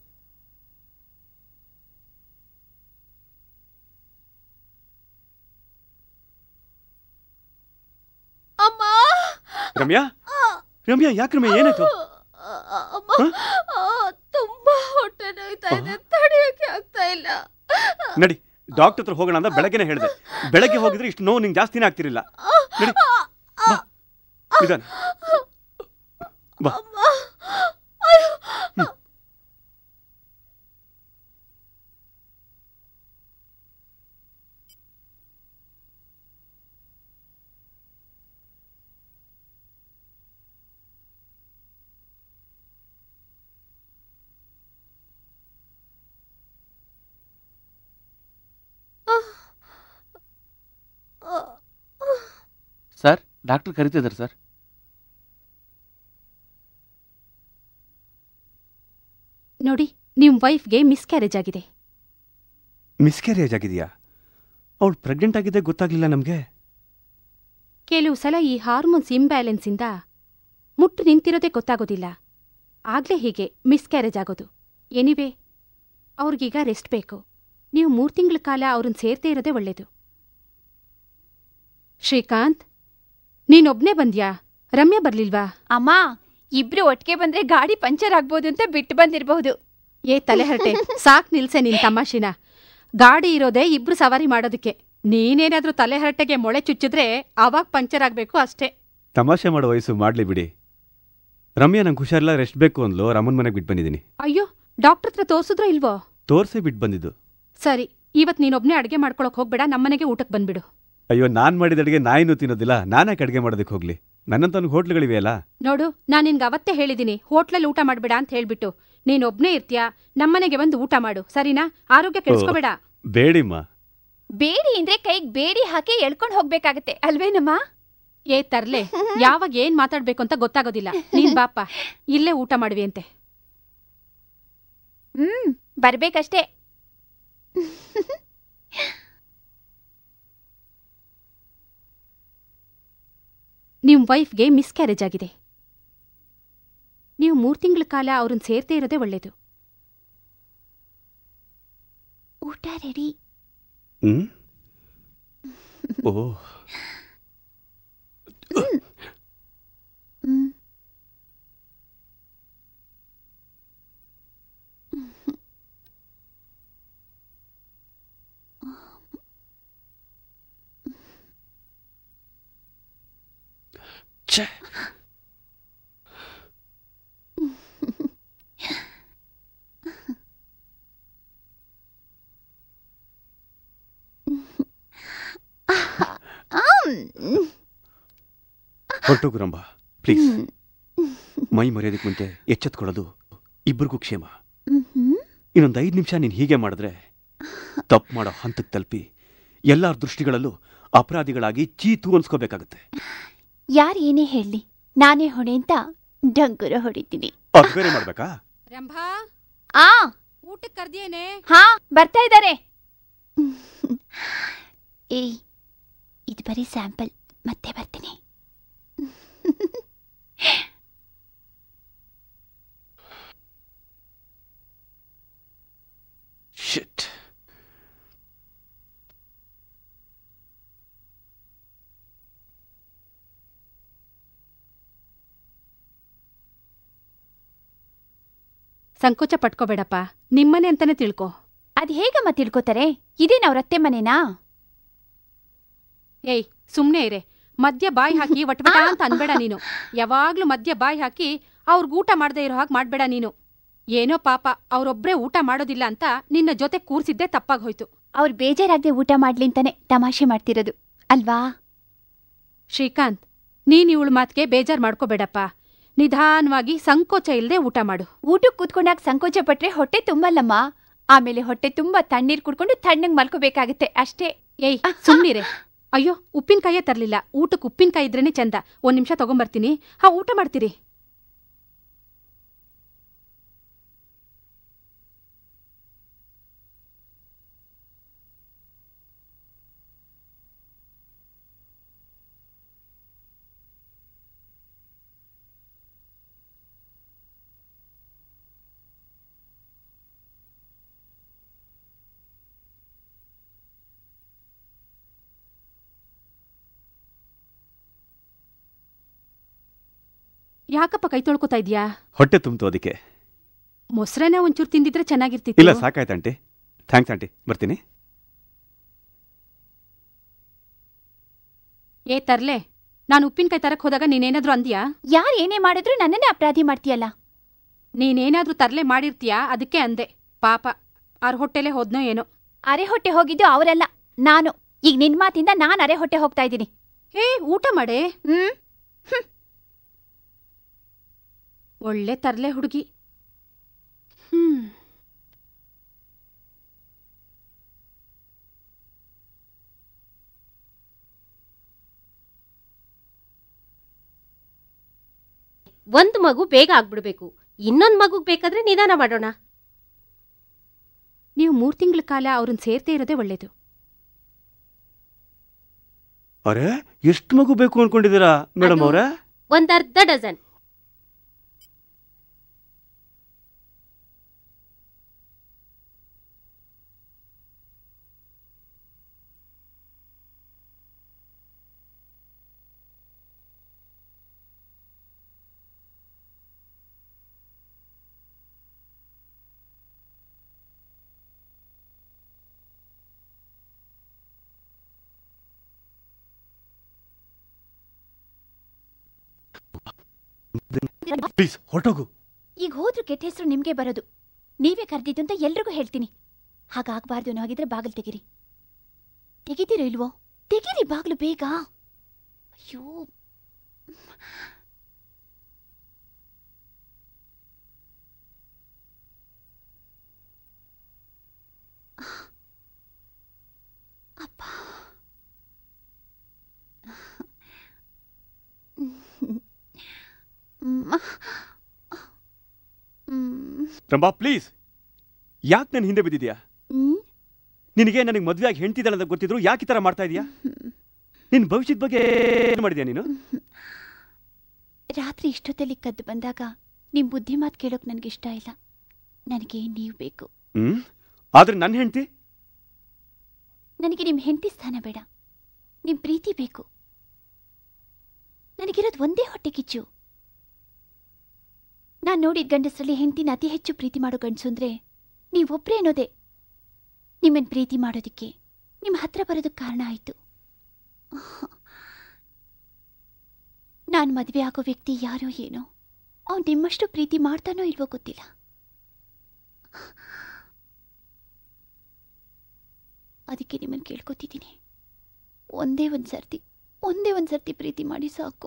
ಅಮ್ಮ ರಮ್ಯಾ ರಮ್ಯಾ ಯಾಕೆ ರಮ್ಯಾ ಏನಾಯ್ತು ಅಮ್ಮ ಆ, ತುಂಬಾ ಹೊಟ್ಟೆ ನೋಯ್ತಾ ಇದೆ ತಡೆಯಕ್ಕೆ ಆಗ್ತಾ ಇಲ್ಲ ನಡಿ ಡಾಕ್ಟರ್ ಹತ್ರ ಹೋಗೋಣ ಅಂತ ಬೆಳಗ್ಗೆನೆ ಹೇಳಿದೆ ಬೆಳಗ್ಗೆ ಹೋಗಿದ್ರೆ ಇಷ್ಟು ನೋವು ನಿಂಗೆ ಜಾಸ್ತಿನೇ ಆಗ್ತಿರಲಿಲ್ಲ ನಡಿ ಬಾ ನಿಧಾನ ಬಾ ಹ್ಮ್. ಸರ್ ಡಾಕ್ಟರ್ ಕರಿತಿದ್ದಾರೆ ಸರ್ ನೋಡಿ ನಿಮ್ಮ ವೈಫ್ಗೆ ಮಿಸ್ಕ್ಯಾರೇಜ್ ಆಗಿದೆ ಮಿಸ್ಕ್ಯಾರೇಜ್ ಆಗಿದೆಯಾ ಅವಳು ಪ್ರೆಗ್ನೆಂಟ್ ಆಗಿದ್ದೆ ಗೊತ್ತಾಗ್ಲಿಲ್ಲ ನಮಗೆ ಕೆಲವು ಸಲ ಈ ಹಾರ್ಮೋನ್ಸ್ ಇಂಬ್ಯಾಲೆನ್ಸಿಂದ ಮುಟ್ಟು ನಿಂತಿರೋದೇ ಗೊತ್ತಾಗೋದಿಲ್ಲ ಆಗ್ಲೇ ಹೀಗೆ ಮಿಸ್ಕ್ಯಾರೇಜ್ ಆಗೋದು ಎನಿವೆ ಅವ್ರಿಗೀಗ ರೆಸ್ಟ್ ಬೇಕು ನೀವು ಮೂರು ತಿಂಗಳ ಕಾಲ ಅವ್ರನ್ನ ಸೇರ್ದೇ ಇರೋದೇ ಒಳ್ಳೇದು ಶ್ರೀಕಾಂತ್ ನೀನೊಬ್ನೇ ಬಂದ್ಯಾ ರಮ್ಯಾ ಬರ್ಲಿಲ್ವಾ ಅಮ್ಮ ಇಬ್ರು ಒಟ್ಟಿಗೆ ಬಂದ್ರೆ ಗಾಡಿ ಪಂಚರ್ ಆಗ್ಬೋದು ಅಂತ ಬಿಟ್ಟು ಬಂದಿರಬಹುದು ಏ ತಲೆ ಹರಟೆ ಸಾಕ್ ನಿಲ್ಸೆ ನಿನ್ ತಮಾಷಿನ ಗಾಡಿ ಇರೋದೇ ಇಬ್ರು ಸವಾರಿ ಮಾಡೋದಕ್ಕೆ ನೀನೇನಾದ್ರೂ ತಲೆ ಹರಟೆಗೆ ಮೊಳೆ ಚುಚ್ಚಿದ್ರೆ ಅವಾಗ ಪಂಚರ್ ಆಗ್ಬೇಕು ಅಷ್ಟೇ ತಮಾಷೆ ಮಾಡೋ ವಯಸ್ಸು ಮಾಡಲಿ ಬಿಡಿ ರಮ್ಯಾ ನಂಗೆ ಹುಷಾರಿಲ್ಲ ರೆಸ್ಟ್ ಬೇಕು ಅಂದ್ಲು ರಮನ್ ಮನೆಗೆ ಬಿಟ್ಟು ಬಂದಿದ್ದೀನಿ ಅಯ್ಯೋ ಡಾಕ್ಟರ್ ಹತ್ರ ತೋರ್ಸಿದ್ರೋ ಇಲ್ವೋ ತೋರ್ಸೇ ಬಿಟ್ಟು ಬಂದಿದ್ದು ಸರಿ ಇವತ್ ನೀನೊಬ್ನೇ ಅಡ್ಗೆ ಮಾಡ್ಕೊಳಕ್ ಹೋಗ್ಬೇಡ ನಮ್ಮನೆಗೆ ಊಟಕ್ಕೆ ಬಂದ್ಬಿಡು ಅಯ್ಯೋ ನಾನ್ ಮಾಡಿದ ಅಡಿಗೆ ನಾಯಿನೂ ತಿನ್ನೋದಿಲ್ಲ ನಾನ್ಯಾಕೆ ಅಡುಗೆ ಮಾಡೋದಕ್ಕೆ ಹೋಗ್ಲಿ ನನ್ನಂತ ಹೋಟ್ಲುಗಳಿವೆಯಲ್ಲ ನೋಡು ನಾನು ನಿನ್ಗೆ ಅವತ್ತೇ ಹೇಳಿದ್ದೀನಿ ಹೋಟ್ಲಲ್ಲಿ ಊಟ ಮಾಡ್ಬೇಡ ಅಂತ ಹೇಳ್ಬಿಟ್ಟು ನೀನೊಬ್ನೇ ಇರ್ತೀಯಾ ನಮ್ಮನೆಗೆ ಬಂದು ಊಟ ಮಾಡು ಸರಿನಾ ಆರೋಗ್ಯ ಕೆಡಿಸ್ಕೋಬೇಡ ಬೇಡಿಮ್ಮ ಬೇಡಿ ಅಂದ್ರೆ ಕೈಗ್ ಬೇಡಿ ಹಾಕಿ ಎಳ್ಕೊಂಡ್ ಹೋಗ್ಬೇಕಾಗತ್ತೆ ಅಲ್ವೇನಮ್ಮ ಏ ತರ್ಲೆ ಯಾವಾಗ ಏನ್ ಮಾತಾಡ್ಬೇಕು ಅಂತ ಗೊತ್ತಾಗೋದಿಲ್ಲ ನೀನ್ ಬಾಪ ಇಲ್ಲೇ ಊಟ ಮಾಡುವಿ ಅಂತೆ ಹ್ಮ್ ಬರ್ಬೇಕಷ್ಟೇ ನಿಮ್ ವೈಫ್ಗೆ ಮಿಸ್ಕ್ಯಾರೇಜ್ ಆಗಿದೆ ನೀವು ಮೂರ್ ತಿಂಗಳ ಕಾಲ ಅವ್ರನ್ನ ಸೇರ್ದೇ ಇರೋದೇ ಒಳ್ಳೇದು ಊಟ ರೆಡಿ ಹ್ಮ್ ಓ ಹ್ಮ್ ಛೆ ಹೊರಟೋಗು ರಂಭ ಪ್ಲೀಸ್ ಮೈ ಮರ್ಯಾದಕ್ಕೆ ಮುಂಚೆ ಎಚ್ಚೆತ್ಕೊಳ್ಳೋದು ಇಬ್ಬರಿಗೂ ಕ್ಷೇಮ ಇನ್ನೊಂದು ಐದು ನಿಮಿಷ ನೀನು ಹೀಗೆ ಮಾಡಿದ್ರೆ ತಪ್ಪು ಮಾಡೋ ಹಂತಕ್ಕೆ ತಲುಪಿ ಎಲ್ಲರ ದೃಷ್ಟಿಗಳಲ್ಲೂ ಅಪರಾಧಿಗಳಾಗಿ ಚೀತು ಅನ್ಸ್ಕೋಬೇಕಾಗತ್ತೆ ಯಾರ್ ಏನೇ ಹೇಳಿ ನಾನೇ ಹೊಣೆ ಅಂತ ಡಂಗುರ ಹೊಡಿತೀನಿ ಅದು ಬೇರೆ ಮಾಡ್ಬೇಕಾ ರಂಭಾ ಆ ಊಟಕ್ಕೆ ಕರ್ದಿಯೇನೆ ಹಾ ಬರ್ತಾ ಇದ್ದಾರೆ ಏಯ್ ಇದು ಬರೀ ಸ್ಯಾಂಪಲ್ ಮತ್ತೆ ಬರ್ತೀನಿ ಶಿಟ್ ಸಂಕೋಚ ಪಟ್ಕೋಬೇಡಪ್ಪ ನಿಮ್ಮನೆ ಅಂತಾನೆ ತಿಳ್ಕೊ ಅದ್ ಹೇಗಮ್ಮ ತಿಳ್ಕೊತಾರೆ ಇದೇನ್ ಅವ್ರ ಅತ್ತೆ ಮನೆನಾ ಏಯ್ ಸುಮ್ನೆ ಇರೆ ಮದ್ಯ ಬಾಯಿ ಹಾಕಿ ವಟ್ವಟ ಅಂತ ಅನ್ಬೇಡ ನೀನು ಯಾವಾಗ್ಲೂ ಮದ್ಯ ಬಾಯಿ ಹಾಕಿ ಅವ್ರಿಗೆ ಊಟ ಮಾಡದೇ ಇರೋ ಹಾಗೆ ಮಾಡ್ಬೇಡ ನೀನು ಏನೋ ಪಾಪ ಅವ್ರೊಬ್ರೇ ಊಟ ಮಾಡೋದಿಲ್ಲ ಅಂತ ನಿನ್ನ ಜೊತೆ ಕೂರ್ಸಿದ್ದೆ ತಪ್ಪಾಗ್ ಹೋಯ್ತು ಅವ್ರು ಬೇಜಾರಾಗದೆ ಊಟ ಮಾಡ್ಲಿ ಅಂತಾನೆ ತಮಾಷೆ ಮಾಡ್ತಿರೋದು ಅಲ್ವಾ ಶ್ರೀಕಾಂತ್ ನೀನ್ ಇವಳ ಮಾತ್ಗೆ ಬೇಜಾರ್ ಮಾಡ್ಕೋಬೇಡಪ್ಪ ನಿಧಾನವಾಗಿ ಸಂಕೋಚ ಇಲ್ದೆ ಊಟ ಮಾಡು ಊಟಕ್ಕೆ ಕೂತ್ಕೊಂಡಾಗ ಸಂಕೋಚ ಪಟ್ರೆ ಹೊಟ್ಟೆ ತುಂಬಲ್ಲಮ್ಮ ಆಮೇಲೆ ಹೊಟ್ಟೆ ತುಂಬಾ ತಣ್ಣೀರ್ ಕುಡ್ಕೊಂಡು ತಣ್ಣಗ್ ಮಲ್ಕೋಬೇಕಾಗತ್ತೆ ಅಷ್ಟೇ ಏಯ್ ಸುಮ್ನಿರೆ ಅಯ್ಯೋ ಉಪ್ಪಿನಕಾಯೇ ತರ್ಲಿಲ್ಲ ಊಟಕ್ಕೆ ಉಪ್ಪಿನಕಾಯಿ ಇದ್ರೇನೆ ಚಂದ ಒಂದ್ ನಿಮಿಷ ತಗೊಂಬರ್ತೀನಿ ಹಾ ಊಟ ಮಾಡ್ತೀರಿ ಯಾಕಪ್ಪ ಕೈ ತೊಳ್ಕೊತಾ ಇದ್ಯಾ ಹೊಟ್ಟೆ ತುಂಬಿತು ಅದಕ್ಕೆ ಮೊಸರನ್ನ ಒಂಚೂರು ತಿಂದಿದ್ರೆ ಚೆನ್ನಾಗಿರ್ತಿತ್ತು ಇಲ್ಲ ಸಾಕಾಯ್ತು ಆಂಟಿ ಥ್ಯಾಂಕ್ಸ್ ಆಂಟಿ ಬರ್ತೀನಿ ಏ ತರ್ಲೆ ನಾನು ಉಪ್ಪಿನಕಾಯಿ ತರಕ್ ಹೋದಾಗ ನೀನೇನಾದ್ರೂ ಅಂದ್ಯಾ ಯಾರ್ ಏನೇ ಮಾಡಿದ್ರು ನನ್ನನ್ನೇ ಅಪರಾಧಿ ಮಾಡ್ತೀಯಲ್ಲ ನೀನೇನಾದ್ರೂ ತರ್ಲೆ ಮಾಡಿರ್ತೀಯಾ ಅದಕ್ಕೆ ಅಂದೆ ಪಾಪ ಅವ್ರ ಹೊಟ್ಟೆಲೆ ಹೋದ್ನೋ ಏನೋ ಅರೆ ಹೊಟ್ಟೆ ಹೋಗಿದ್ದು ಅವರೆಲ್ಲ ನಾನು ಈಗ ನಿನ್ ಮಾತಿಂದ ನಾನ್ ಅರೆ ಹೊಟ್ಟೆ ಹೋಗ್ತಾ ಇದ್ದೀನಿ ಏ ಊಟ ಮಾಡೆ ಹ್ಮ್ ಒಳ್ಳೆ ತರ್ಲೆ ಹುಡುಗಿ ಹ್ಮ್ ಒಂದ್ ಮಗು ಬೇಗ ಆಗ್ಬಿಡ್ಬೇಕು ಇನ್ನೊಂದ್ ಮಗುಗ್ ಬೇಕಾದ್ರೆ ನಿಧಾನ ಮಾಡೋಣ ನೀವು ಮೂರ್ ತಿಂಗಳ ಕಾಲ ಅವ್ರನ್ನ ಸೇರ್ದೇ ಇರೋದೇ ಒಳ್ಳೇದು ಅರೆ ಎಷ್ಟು ಮಗು ಬೇಕು ಅನ್ಕೊಂಡಿದ್ದೀರಾ ಮೇಡಮ್ ಅದು- ಅವರೇ ಒಂದ್ ಅರ್ಧ ಡಜನ್ ಪ್ಲೀಸ್ ಹೊರಟೋಗು ಈಗ ಹೋದ್ರೂ ಕೆಟ್ಟ ಹೆಸರು ನಿಮ್ಗೆ ಬರೋದು ನೀವೇ ಕರೆದಿದ್ದು ಅಂತ ಎಲ್ರಿಗೂ ಹೇಳ್ತೀನಿ ಹಾಗಾಗ್ಬಾರ್ದು ಅನ್ನೋ ಹಾಗಿದ್ರೆ ಬಾಗಿಲು ತೆಗಿರಿ ತೆಗಿತೀರೋ ಇಲ್ವೋ ತೆಗೀರಿ ಬಾಗಿಲು ಬೇಗ ಅಯ್ಯೋ ಅಪ್ಪ ಹ್ಮ್. ಹ್ಮ್. ರಂಬಾ ಪ್ಲೀಸ್ ಯಾಕೆ ನನ್ನ ಹಿಂದೆ ಬಿದ್ದಿದ್ಯಾ ಹ್ಮ್? ನಿನಗೆ ನನಗೆ ಮದುವೆ ಆಗಿ ಹೆಂಡ್ತಿದ್ದಾಳೆ ಅಂತ ಗೊತ್ತಿದ್ರು ಯಾಕೆ ಈ ಥರ ಮಾಡ್ತಾ ಇದೀಯಾ ನಿನ್ನ ಭವಿಷ್ಯದ ಬಗ್ಗೆ ಏನು ಮಾಡಿದ್ಯಾ ನೀನು ರಾತ್ರಿ ಇಷ್ಟೊತ್ತಲ್ಲಿ ಕದ್ದು ಬಂದಾಗ ನಿಮ್ ಬುದ್ಧಿ ಮಾತು ಕೇಳೋಕ್ ನನಗೆ ಇಷ್ಟ ಇಲ್ಲ ನನಗೆ ನೀವು ಬೇಕು ಹ್ಮ್ ಆದ್ರೆ ನನ್ನ ಹೆಂಡ್ತಿ ನನಗೆ ನಿಮ್ ಹೆಂಡತಿ ಸ್ಥಾನ ಬೇಡ ನಿಮ್ ಪ್ರೀತಿ ಬೇಕು ನನಗಿರೋದು ಒಂದೇ ಹೊಟ್ಟೆ ಕಿಚ್ಚು ನಾನ್ ನೋಡಿದ ಗಂಡಸರಲ್ಲಿ ಹೆಂಡತಿನ ಅತಿ ಹೆಚ್ಚು ಪ್ರೀತಿ ಮಾಡೋ ಗಂಡಸು ಅಂದ್ರೆ ನೀವೊಬ್ರೇ ಅನ್ನೋದೇ ನಿಮ್ಮನ್ ಪ್ರೀತಿ ಮಾಡೋದಕ್ಕೆ ನಿಮ್ಮ ಹತ್ರ ಬರೋದಕ್ಕೆ ಕಾರಣ ಆಯ್ತು ನಾನ್ ಮದ್ವೆ ಆಗೋ ವ್ಯಕ್ತಿ ಯಾರೋ ಏನೋ ಅವ್ನು ನಿಮ್ಮಷ್ಟು ಪ್ರೀತಿ ಮಾಡ್ತಾನೋ ಇಲ್ವೋ ಗೊತ್ತಿಲ್ಲ ಅದಕ್ಕೆ ನಿಮ್ಮನ್ನು ಕೇಳ್ಕೊತಿದ್ದೀನಿ ಒಂದೇ ಒಂದು ಸರ್ತಿ ಒಂದೇ ಒಂದು ಸರ್ತಿ ಪ್ರೀತಿ ಮಾಡಿ ಸಾಕು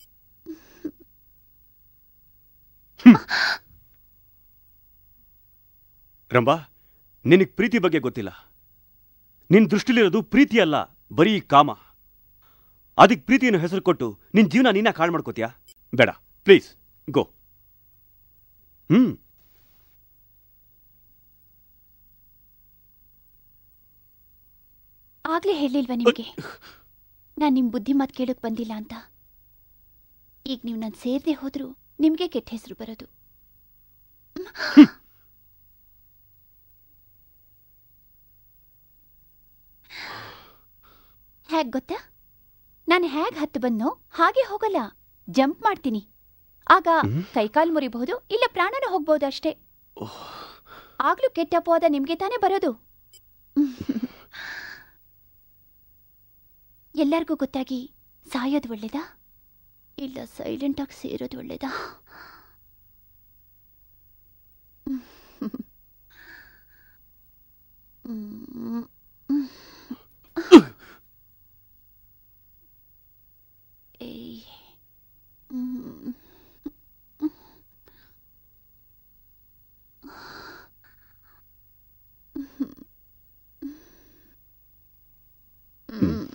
ರಂಬಾ ನಿನಗೆ ಪ್ರೀತಿ ಬಗ್ಗೆ ಗೊತ್ತಿಲ್ಲ ನಿನ್ನ ದೃಷ್ಟಿಲಿರೋದು ಪ್ರೀತಿ ಅಲ್ಲ ಬರೀ ಕಾಮ ಅದಕ್ಕೆ ಪ್ರೀತಿಯನ್ನು ಹೆಸರು ಕೊಟ್ಟು ನಿನ್ನ ಜೀವನ ನೀನ ಕಾಳು ಮಾಡ್ಕೋತೀಯಾ ಬೇಡ ಪ್ಲೀಸ್ ಗೋ ಹ್ಮ್ ಆಗ್ಲೇ ಹೇಳಿಲ್ವಾ ನಿಮಗೆ ನಾನು ನಿಮ್ಮ ಬುದ್ಧಿ ಮಾತು ಕೇಳಕ್ ಬಂದಿಲ್ಲ ಅಂತ ಈಗ ನೀವು ನಾನು ಸೇರದೆ ಹೋದ್ರೂ ನಿಮಗೆ ಕೆಟ್ಟ ಹೆಸರು ಬರೋದು ಹೇಗ್ ಗೊತ್ತಾ ನಾನು ಹೇಗ್ ಹತ್ತು ಬಂದ್ನೋ ಹಾಗೆ ಹೋಗಲ್ಲ ಜಂಪ್ ಮಾಡ್ತೀನಿ ಆಗ ಕೈಕಾಲು ಮುರಿಬಹುದು ಇಲ್ಲ ಪ್ರಾಣನೂ ಹೋಗ್ಬೋದು ಅಷ್ಟೇ ಆಗ್ಲೂ ಕೆಟ್ಟ ಅಪವಾದ ನಿಮ್ಗೆ ತಾನೇ ಬರೋದು ಎಲ್ಲರಿಗೂ ಗೊತ್ತಾಗಿ ಸಾಯೋದು ಒಳ್ಳೇದಾ ಇಲ್ಲ ಸೈಲೆಂಟ್ ಆಗಿ ಸೇರೋದು ಒಳ್ಳೇದಾ ಹ್ಮ್. ಏಯ್. ಹ್ಮ್. ಹ್ಮ್.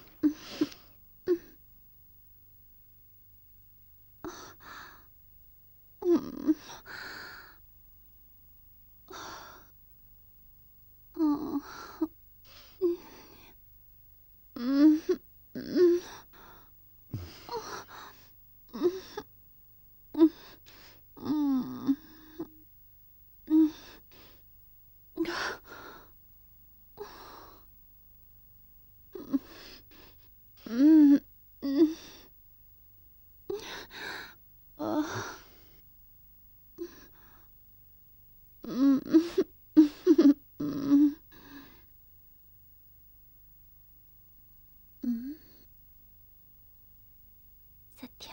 ಹ್ಮ್. ಸತ್ಯ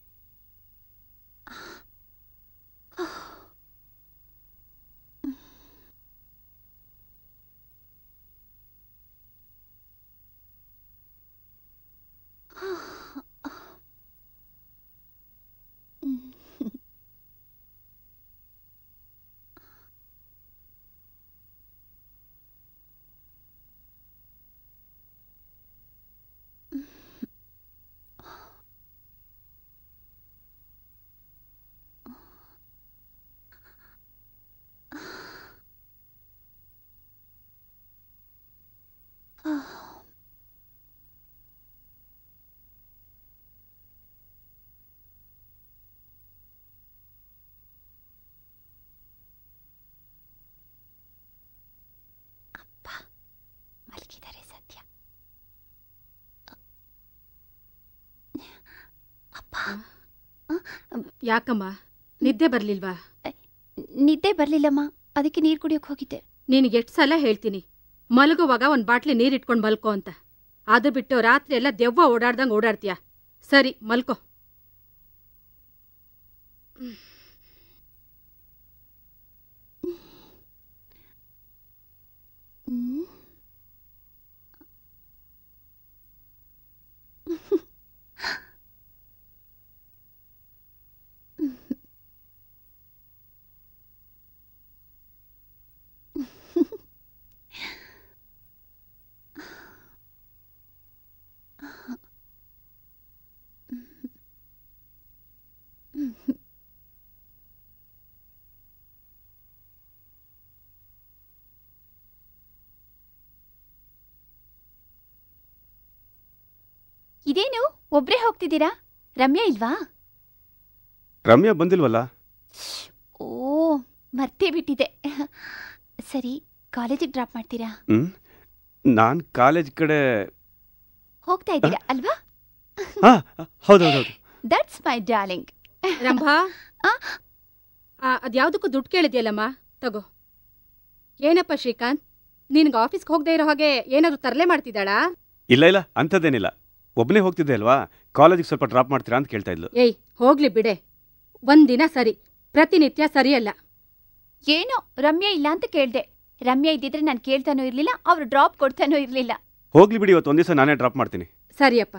ಮಲಗಿದ್ದಾರೆ ಸತ್ಯ ಯಾಕಮ್ಮ ನಿದ್ದೆ ಬರ್ಲಿಲ್ವಾ ನಿದ್ದೆ ಬರ್ಲಿಲ್ಲಮ್ಮ ಅದಕ್ಕೆ ನೀರು ಕುಡಿಯೋಕೆ ಹೋಗಿದ್ದೆ ನಿನಗೆ ಎಷ್ಟು ಸಲ ಹೇಳ್ತೀನಿ ಮಲಗುವಾಗ ಒಂದು ಬಾಟ್ಲಿ ನೀರು ಇಟ್ಕೊಂಡು ಮಲ್ಕೋ ಅಂತ ಅದು ಬಿಟ್ಟು ರಾತ್ರಿ ಎಲ್ಲ ದೆವ್ವ ಓಡಾಡ್ದಂಗೆ ಓಡಾಡ್ತೀಯ ಸರಿ ಮಲ್ಕೋ ಇದೇನು ಒಬ್ರೇ ಹೋಗ್ತಿದ್ದೀರಾ ರಮ್ಯಾ ಇಲ್ವಾ ರಮ್ಯಾ ಬಂದಿಲ್ವಲ್ಲ ಓ ಮರ್ತೇ ಬಿಟ್ಟಿದೆ ಸರಿ ಕಾಲೇಜಿಗೆ ಡ್ರಾಪ್ ಮಾಡ್ತೀರಾ ಹ್ಮ್ ನಾನ್ ಕಾಲೇಜ್ ಕಡೆ ಹೋಗ್ತಾ ಇದ್ದೀರಾ ಅಲ್ವಾ ಹಾ ಹೌದೌದೌದು ದಟ್ಸ್ ಮೈ ಡಾರ್ಲಿಂಗ್ ರಂಭಾ ಆ, ಅದ್ಯಾವ್ದಕ್ಕೂ ದುಡ್ಡು ಕೇಳಿದ್ಯಲ್ಲಮ್ಮ ತಗೋ ಏನಪ್ಪ ಶ್ರೀಕಾಂತ್ ನಿನ್ಗೆ ಆಫೀಸ್ಗೆ ಹೋಗದೆ ಇರೋ ಹಾಗೆ ಏನಾದ್ರು ತರಲೆ ಮಾಡ್ತಿದ್ದಾಳಾ ಇಲ್ಲ ಇಲ್ಲ ಅಂಥದ್ದೇನಿಲ್ಲ ಒಬ್ಬನೇ ಹೋಗ್ತಿದ್ದೆ ಅಲ್ವಾ ಕಾಲೇಜಿಗೆ ಸ್ವಲ್ಪ ಡ್ರಾಪ್ ಮಾಡ್ತೀರಾ ಅಂತ ಕೇಳ್ತಾ ಇದ್ಲು ಏಯ್ ಹೋಗ್ಲಿ ಬಿಡೆ ಒಂದಿನ ಸರಿ ಪ್ರತಿನಿತ್ಯ ಸರಿಯಲ್ಲ ಏನೋ ರಮ್ಯಾ ಇಲ್ಲ ಅಂತ ಕೇಳ್ದೆ ರಮ್ಯಾ ಇದ್ದಿದ್ರೆ ನಾನು ಕೇಳ್ತಾನೂ ಇರ್ಲಿಲ್ಲ ಅವ್ರು ಡ್ರಾಪ್ ಕೊಡ್ತಾನೂ ಇರ್ಲಿಲ್ಲ ಹೋಗ್ಲಿ ಬಿಡಿ ಇವತ್ತು ಒಂದ್ ದಿವಸ ನಾನೇ ಡ್ರಾಪ್ ಮಾಡ್ತೀನಿ ಸರಿಯಪ್ಪ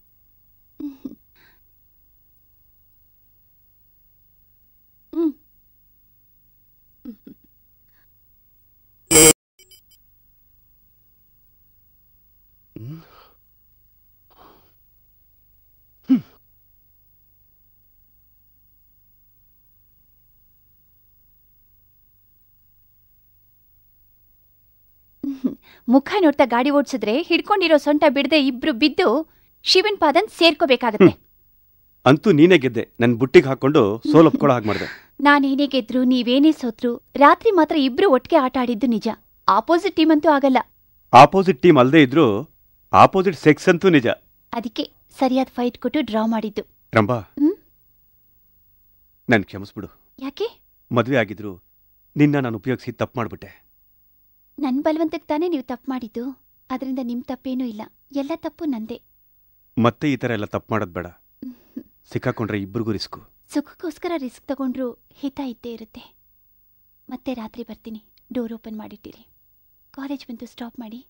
ಮುಖ ನೋಡ್ತಾ ಗಾಡಿ ಓಡಿಸಿದ್ರೆ ಹಿಡ್ಕೊಂಡಿರೋ ಸೊಂಟ ಬಿಡದೆ ಇಬ್ರು ಬಿದ್ದು ಶಿವನ್ ಪಾದನ್ ಸೇರ್ಕೋಬೇಕಾಗತ್ತೆ ಅಂತೂ ನೀನೇ ಗೆದ್ದೆ ನನ್ನ ಬುಟ್ಟಿಗೆ ಹಾಕೊಂಡು ಸೋಲ್ ಒಪ್ಕೊಳ್ಳೋ ಹಾಗೆ ಮಾಡಿದೆ ನಾನೇನೇ ಗೆದ್ರು ನೀವೇನೇ ಸೋತ್ರು ರಾತ್ರಿ ಮಾತ್ರ ಇಬ್ರು ಒಟ್ಟಿಗೆ ಆಟ ಆಡಿದ್ದು ನಿಜ ಆಪೋಸಿಟ್ ಟೀಮ್ ಅಂತೂ ಆಗಲ್ಲ ಆಪೋಸಿಟ್ ಟೀಮ್ ಅಲ್ಲದೆ ಇದ್ರು ಆಪೋಸಿಟ್ ಸೆಕ್ಸ್ ಅಂತೂ ನಿಜ ಅದಕ್ಕೆ ಸರಿಯಾದ ಫೈಟ್ ಕೊಟ್ಟು ಡ್ರಾ ಮಾಡಿದ್ದು ರಂಭಾ ಹ್ಮ್? ನನ್ ಕ್ಷಮಿಸ್ಬಿಡು ಯಾಕೆ ಮದ್ವೆ ಆಗಿದ್ರು ನಿನ್ನ ನಾನು ಉಪಯೋಗಿಸಿ ತಪ್ಪು ಮಾಡ್ಬಿಟ್ಟೆ ನನ್ ಬಲವಂತಕ್ಕೆ ತಾನೇ ನೀವು ತಪ್ಪು ಮಾಡಿದ್ದು ಅದರಿಂದ ನಿಮ್ ತಪ್ಪೇನೂ ಇಲ್ಲ ಎಲ್ಲ ತಪ್ಪು ನಂದೇ ಮತ್ತೆ ಈ ತರ ಎಲ್ಲ ತಪ್ಪು ಮಾಡೋದ್ ಬೇಡ ಸಿಕ್ಕಾಕೊಂಡ್ರೆ ಇಬ್ರಿಗೂ ರಿಸ್ಕು ಸುಖಕ್ಕೋಸ್ಕರ ರಿಸ್ಕ್ ತಗೊಂಡ್ರು ಹಿತ ಇದ್ದೇ ಇರುತ್ತೆ ಮತ್ತೆ ರಾತ್ರಿ ಬರ್ತೀನಿ ಡೋರ್ ಓಪನ್ ಮಾಡಿಟ್ಟಿರಿ ಕಾಲೇಜ್ ಬಂದು ಸ್ಟಾಪ್ ಮಾಡಿ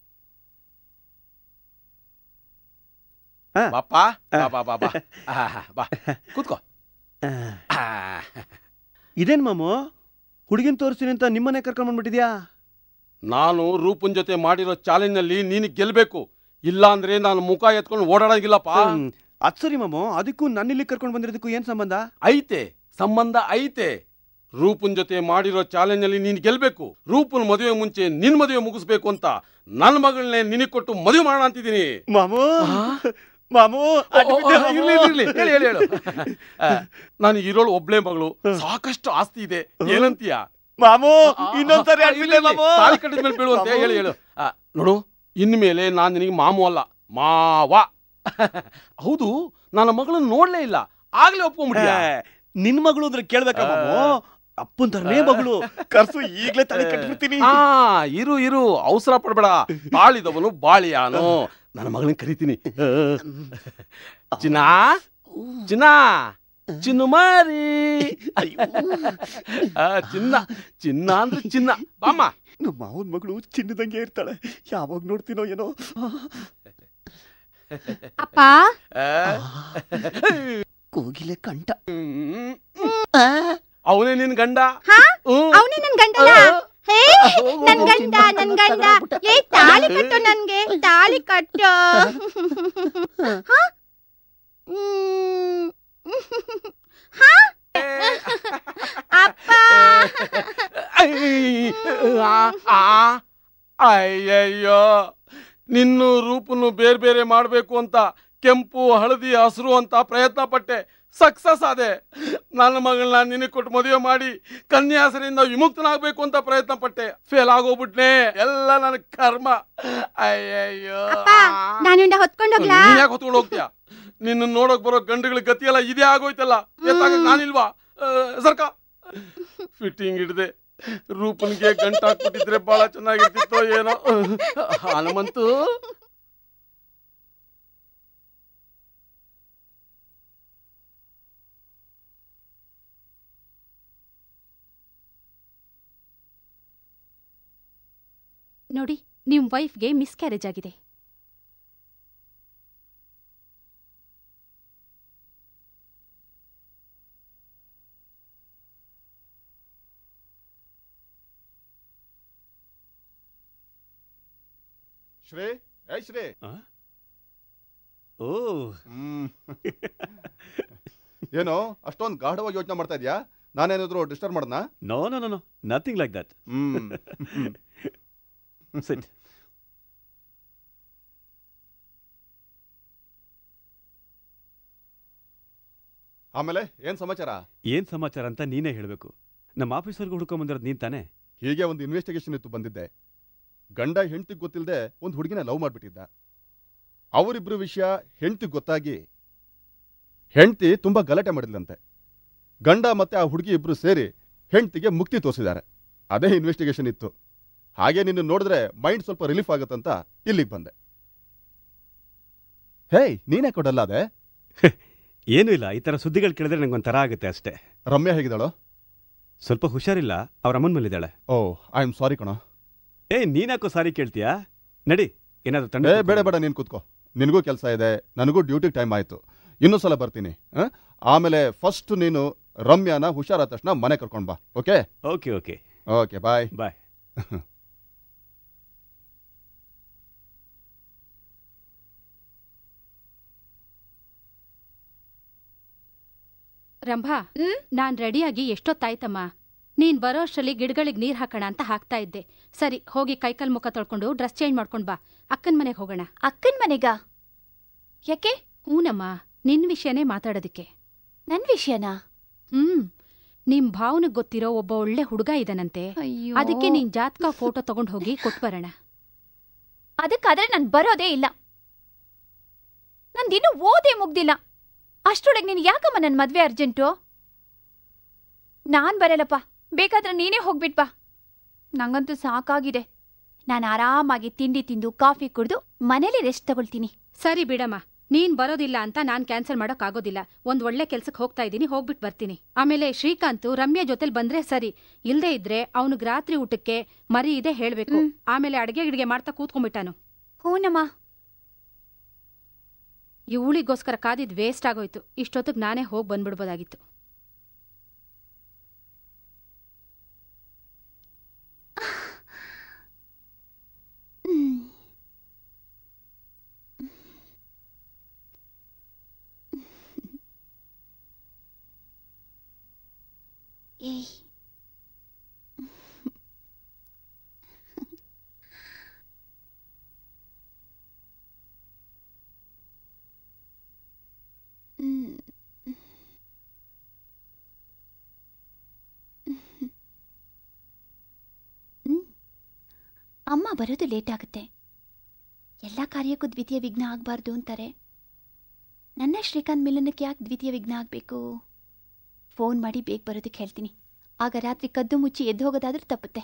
ಬಾಪ ಬಾ ಬಾ ಬಾ ಬಾ ಆಹಾ, ಬಾ ಕೂತ್ಕೋ ಆ, ಇದೇನ್ ಮಾಮು ಹುಡುಗಿನ ತೋರಿಸ್ತೀನಿ ಅಂತ ನಿಮ್ಮನೆ ಕರ್ಕೊಂಡ್ ಬಂದ್ಬಿಟ್ಟಿದ್ಯಾ ನಾನು ರೂಪನ್ ಜೊತೆ ಮಾಡಿರೋ ಚಾಲೆಂಜ್ನಲ್ಲಿ ನೀನು ಗೆಲ್ಬೇಕು ಇಲ್ಲ ಅಂದ್ರೆ ನಾನು ಮುಖ ಎತ್ಕೊಂಡು ಓಡಾಡಂಗಿಲ್ಲಪ್ಪ ಹ್ಮ್. ಅದ್ ಸರಿ ಮಾಮು ಅದಕ್ಕೂ ನನ್ನಿಲ್ಲಿ ಕರ್ಕೊಂಡ್ ಬಂದಿರೋದಕ್ಕೂ ಏನ್ ಸಂಬಂಧ ಐತೆ ಸಂಬಂಧ ಐತೆ ರೂಪನ್ ಜೊತೆ ಮಾಡಿರೋ ಚಾಲೆಂಜ್ ಅಲ್ಲಿ ನೀನ್ ಗೆಲ್ಬೇಕು ರೂಪನ್ ಮದುವೆ ಮುಂಚೆ ನಿನ್ ಮದುವೆ ಮುಗಿಸ್ಬೇಕು ಅಂತ ನನ್ನ ಮಗಳನ್ನೇ ನಿನಗ್ ಕೊಟ್ಟು ಮದುವೆ ಮಾಡೋಣ ಅಂತಿದ್ದೀನಿ ಮಾಮು ಮಾಮು ಅಡ್ಡ ಬಿದ್ದೆ ಮಾಮು. ಇರ್ಲಿ, ಇರ್ಲಿ, ಇರ್ಲಿ. ಹೇಳಿ ಹೇಳಿ ಹೇಳು ಆ, ನಾನು ಇರೋಳು ಒಬ್ಳೆ ಮಗಳು ಸಾಕಷ್ಟು ಆಸ್ತಿ ಇದೆ ಏನಂತೀಯ ಮಾಮು ಆ, ಇನ್ನೊಂದ್ಸರಿ ಆ, ಅಡ್ಡ ಇರ್ಲಿ, ಬಿದ್ದೆ ಇರ್ಲಿ. ಮಾಮು ತಾಳಿ ಕಟ್ಟಿದ ಮೇಲೆ ಬೀಳುವಂತೆ ಮಾಮು. ಹೇಳಿ ಹೇಳು ಆ, ನೋಡು ಇನ್ಮೇಲೆ ನಾನು ನಿನಗೆ ಮಾಮು ಅಲ್ಲ ಮಾವ ಹೌದು ನನ್ನ ಮಗಳನ್ನ ನೋಡ್ಲೇ ಇಲ್ಲ ಆಗ್ಲೇ ಒಪ್ಕೊಂಡ್ಬಿಟ್ಟಿಯ ಏ, ನಿನ್ ಮಗಳು ಅಂದ್ರೆ ಕೇಳ್ಬೇಕಾ ಮಾಮು ಅಪ್ಪನ್ ತರನೇ ಮಗಳು ಕರ್ಸು ಈಗ್ಲೇ ತಲೆ ಕಟ್ಬಿಡ್ತೀನಿ ಆ ಇರು ಇರು ಅವಸರ ಪಡ್ಬೇಡ ಬಾಳಿದವನು ಬಾಳಿಯಾನು ನನ್ನ ಮಗಳನ್ನ ಕರಿತೀನಿ ಚಿನ್ನ ಚಿನ್ನ ಚಿನ್ನು ಮಾರಿ ಆ, ಚಿನ್ನ ಚಿನ್ನ ಅಂದ್ರೆ ಚಿನ್ನ ಬಾಮ್ಮ ನಮ್ಮ ಮಾವನ್ ಮಗಳು ಚಿನ್ನದಂಗೆ ಇರ್ತಾಳೆ ಯಾವಾಗ ನೋಡ್ತೀನೋ ಏನೋ ಅಪ್ಪ ಕೋಗಿಲೆ ಕಂಠ ಅವನೇ ನಿನ್ ಗಂಡ ಹಾ ಹ್ಮ್. ಅವನೇ ನನ್ ಗಂಡನ ಹೇ ನನ್ ಗಂಡ ನನ್ ಗಂಡ ಏ ತಾಳಿ ಕಟ್ಟು ನನ್ಗೆ ತಾಳಿ ಕಟ್ಟು ಹಾ? ಹ್ಮ್. ಹಾ? ಅಪ್ಪ ಆ, ಆ, ಅಯ್ಯಯ್ಯೋ ನಿನ್ನು ರೂಪನ್ನು ಬೇರೆ ಬೇರೆ ಮಾಡಬೇಕು ಅಂತ ಕೆಂಪು ಹಳದಿ ಹಸಿರು ಅಂತ ಪ್ರಯತ್ನ ಪಟ್ಟೆ ಸಕ್ಸಸ್ ಆದೆ ನನ್ನ ಮಗಳನ್ನ ನಿನಗೆ ಕೊಟ್ಟು ಮದುವೆ ಮಾಡಿ ಕನ್ಯಾಸರಿಂದ ವಿಮುಕ್ತನಾಗಬೇಕು ಅಂತ ಪ್ರಯತ್ನ ಪಟ್ಟೆ ಫೇಲ್ ಆಗೋಗ್ಬಿಟ್ನೆ ಎಲ್ಲ ನನ್ನ ಕರ್ಮ ಅಯ್ಯಯ್ಯೋ ಅಪ್ಪ ನಾನು ಹೊತ್ಕೊಂಡು ಹೋಗ್ಲಾ ನೀನ್ ಯಾಕೆ ಹೊತ್ಕೊಂಡು ಹೋಗ್ತೀಯ ನಿನ್ನ ನೋಡಕ್ ಬರೋ ಗಂಡುಗಳ ಗತಿಯೆಲ್ಲ ಇದೇ ಆಗೋಯ್ತಲ್ಲ ಎತ್ತಾಗ ನಾನಿಲ್ವಾ ಆ, ಸರ್ಕ ಫಿಟ್ಟಿಂಗ್ ಹಿಡ್ದೆ ರೂಪನ್ಗೆ ಗಂಟ ಹಾಕ್ಬಿಟ್ಟಿದ್ರೆ ಬಹಳ ಚೆನ್ನಾಗಿರ್ತಿತ್ತೋ ಏನೋ ಹನುಮಂತು ನೋಡಿ ನಿಮ್ ವೈಫ್ಗೆ ಮಿಸ್ಕ್ಯಾರೇಜ್ ಆಗಿದೆ ಶ್ರೇ ಏ ಶ್ರೇ ಓ ಹ್ಮ್ ಏನೋ ಅಷ್ಟೊಂದು ಗಾಢವಾಗಿ ಯೋಚನೆ ಮಾಡ್ತಾ ಇದ್ಯಾ ನಾನೇನಾದ್ರು ಡಿಸ್ಟರ್ಬ್ ಮಾಡ್ದಾ no no no no nothing like that hmm sit ಆಮೇಲೆ ಏನ್ ಸಮಾಚಾರ ಏನ್ ಸಮಾಚಾರ ಅಂತ ನೀನೇ ಹೇಳಬೇಕು ನಮ್ಮ ಆಫೀಸರ್ಗೆ ಹುಡ್ಕೊಂಡ್ ಬಂದಿರೋದು ನೀನ್ ತಾನೇ ಹೀಗೆ ಒಂದು ಇನ್ವೆಸ್ಟಿಗೇಷನ್ ಇತ್ತು ಬಂದಿದ್ದೆ ಗಂಡ ಹೆಂಡತಿಗೆ ಗೊತ್ತಿಲ್ಲದೆ ಒಂದು ಹುಡುಗಿನ ಲವ್ ಮಾಡ್ಬಿಟ್ಟಿದ್ದ ಅವರಿಬ್ರು ವಿಷಯ ಹೆಂಡತಿಗೆ ಗೊತ್ತಾಗಿ ಹೆಂಡತಿ ತುಂಬಾ ಗಲಾಟೆ ಮಾಡಿದ್ಲಂತೆ ಗಂಡ ಮತ್ತೆ ಆ ಹುಡುಗಿ ಇಬ್ರು ಸೇರಿ ಹೆಂಡತಿಗೆ ಮುಕ್ತಿ ತೋರಿಸಿದ್ದಾರೆ ಅದೇ ಇನ್ವೆಸ್ಟಿಗೇಷನ್ ಇತ್ತು ಹಾಗೆ ನಿನ್ನ ನೋಡಿದ್ರೆ ಮೈಂಡ್ ಸ್ವಲ್ಪ ರಿಲೀಫ್ ಆಗುತ್ತಂತ ಇಲ್ಲಿಗೆ ಬಂದೆ ಹೇಯ್ ನೀನೇ ಕೊಡಲ್ಲ ಅದೇ ಏನೂ ಇಲ್ಲ ಈ ತರ ಸುದ್ದಿಗಳು ಕೇಳಿದ್ರೆ ನಂಗೆ ಒಂಥರ ಆಗುತ್ತೆ ಅಷ್ಟೇ ರಮ್ಯಾ ಹೇಗಿದ್ದಾಳೋ ಸ್ವಲ್ಪ ಹುಷಾರಿಲ್ಲ ಅವ್ರ ಅಮ್ಮನ ಮೇಲಿದ್ದಾಳೆ ಓ ಐ ಆಮ್ ಸಾರಿ ಕಣೋ ಏ ನೀನ್ಯಾಕೋ ಸಾರಿ ಕೇಳ್ತೀಯಾ ನಡಿ ಏನಾದ್ರು ಏ ತಂಡ ಬೇಡ ಬೇಡ ನೀನು ಕೂತ್ಕೋ ನಿನಗೂ ಕೆಲಸ ಇದೆ ನನಗೂ ಡ್ಯೂಟಿಗೆ ಟೈಮ್ ಆಯಿತು ಇನ್ನೊಂದು ಸಲ ಬರ್ತೀನಿ ಆ? ಆಮೇಲೆ ಫಸ್ಟ್ ನೀನು ರಮ್ಯಾನ ಹುಷಾರಾದ ತಕ್ಷಣ ಮನೆ ಕರ್ಕೊಂಡು ಬಾ okay okay okay okay bye bye Rambha ನಾನ್ ರೆಡಿಯಾಗಿ ಎಷ್ಟೊತ್ತಾಯ್ತಮ್ಮ ನೀನ್ ಬರೋ ಅಷ್ಟ್ರಲ್ಲಿ ಗಿಡಗಳಿಗೆ ನೀರ್ ಹಾಕೋಣ ಅಂತ ಹಾಕ್ತಾ ಇದ್ದೆ ಸರಿ ಹೋಗಿ ಕೈಕಾಲ್ ಮುಖ ತೊಳ್ಕೊಂಡು ಡ್ರೆಸ್ ಚೇಂಜ್ ಮಾಡ್ಕೊಂಡ್ ಬಾ ಅಕ್ಕನ್ ಮನೆಗೆ ಹೋಗೋಣ ಅಕ್ಕನ್ ಮನೆಗಾ ಯಾಕೆ ಹೂನಮ್ಮ ನಿನ್ ವಿಷಯನೇ ಮಾತಾಡೋದಿಕ್ಕೆ ನನ್ ವಿಷಯನಾ ಹ್ಮ್ ನಿಮ್ ಭಾವನಿಗ್ ಗೊತ್ತಿರೋ ಒಬ್ಬ ಒಳ್ಳೆ ಹುಡುಗ ಇದಾನಂತೆ ಅಯ್ಯೋ ಅದಕ್ಕೆ ನೀನ್ ಜಾತಕ ಫೋಟೋ ತಗೊಂಡ್ ಹೋಗಿ ಕೊಟ್ಬರೋಣ ಅದಕ್ಕಾದ್ರೆ ನಾನ್ ಬರೋದೇ ಇಲ್ಲ ನಂದಿನ್ನೂ ಓದೇ ಮುಗ್ದಿಲ್ಲ ಅಷ್ಟರೊಳಗೆ ನೀನು ಯಾಕಮ್ಮ ನನ್ನ ಮದ್ವೆ ಅರ್ಜೆಂಟು ನಾನ್ ಬರಲ್ಲಪ್ಪ ಬೇಕಾದ್ರೆ ನೀನೇ ಹೋಗ್ಬಿಟ್ ಬಾ ನಂಗಂತೂ ಸಾಕಾಗಿದೆ ನಾನು ಆರಾಮಾಗಿ ತಿಂಡಿ ತಿಂದು ಕಾಫಿ ಕುಡಿದು ಮನೇಲಿ ರೆಸ್ಟ್ ತಗೊಳ್ತೀನಿ ಸರಿ ಬಿಡಮ್ಮ ನೀನ್ ಬರೋದಿಲ್ಲ ಅಂತ ನಾನ್ ಕ್ಯಾನ್ಸಲ್ ಮಾಡೋಕ್ ಆಗೋದಿಲ್ಲ ಒಂದ್ ಒಳ್ಳೆ ಕೆಲ್ಸಕ್ಕೆ ಹೋಗ್ತಾ ಇದ್ದೀನಿ ಹೋಗ್ಬಿಟ್ ಬರ್ತೀನಿ ಆಮೇಲೆ ಶ್ರೀಕಾಂತ್ ರಮ್ಯಾ ಜೊತೆಲ್ ಬಂದ್ರೆ ಸರಿ ಇಲ್ದೇ ಇದ್ರೆ ಅವನಿಗ್ ರಾತ್ರಿ ಊಟಕ್ಕೆ ಮರಿ ಇದೆ ಹೇಳ್ಬೇಕು ಆಮೇಲೆ ಅಡ್ಗೆ ಗಿಡ್ಗೆ ಮಾಡ್ತಾ ಕೂತ್ಕೊಂಡ್ಬಿಟ್ಟಾನು ಹೂನಮ್ಮ ಇವಳಿಗೋಸ್ಕರ ಕಾದಿದ್ ವೇಸ್ಟ್ ಆಗೋಯ್ತು ಇಷ್ಟೊತ್ತಿಗೆ ನಾನೇ ಹೋಗಿ ಬಂದ್ಬಿಡ್ಬೋದಾಗಿತ್ತು ಏಯ್ ಅಮ್ಮ ಬರೋದು ಲೇಟ್ ಆಗುತ್ತೆ ಎಲ್ಲ ಕಾರ್ಯಕ್ಕೂ ದ್ವಿತೀಯ ವಿಘ್ನ ಆಗಬಾರ್ದು ಅಂತಾರೆ ನನ್ನ ಶ್ರೀಕಾಂತ್ ಮಿಲನಕ್ಕೆ ಯಾಕೆ ದ್ವಿತೀಯ ವಿಘ್ನ ಆಗಬೇಕು ಫೋನ್ ಮಾಡಿ ಬೇಗ ಬರೋದಕ್ಕೆ ಹೇಳ್ತೀನಿ ಆಗ ರಾತ್ರಿ ಕದ್ದು ಮುಚ್ಚಿ ಎದ್ದು ಹೋಗೋದಾದ್ರೂ ತಪ್ಪುತ್ತೆ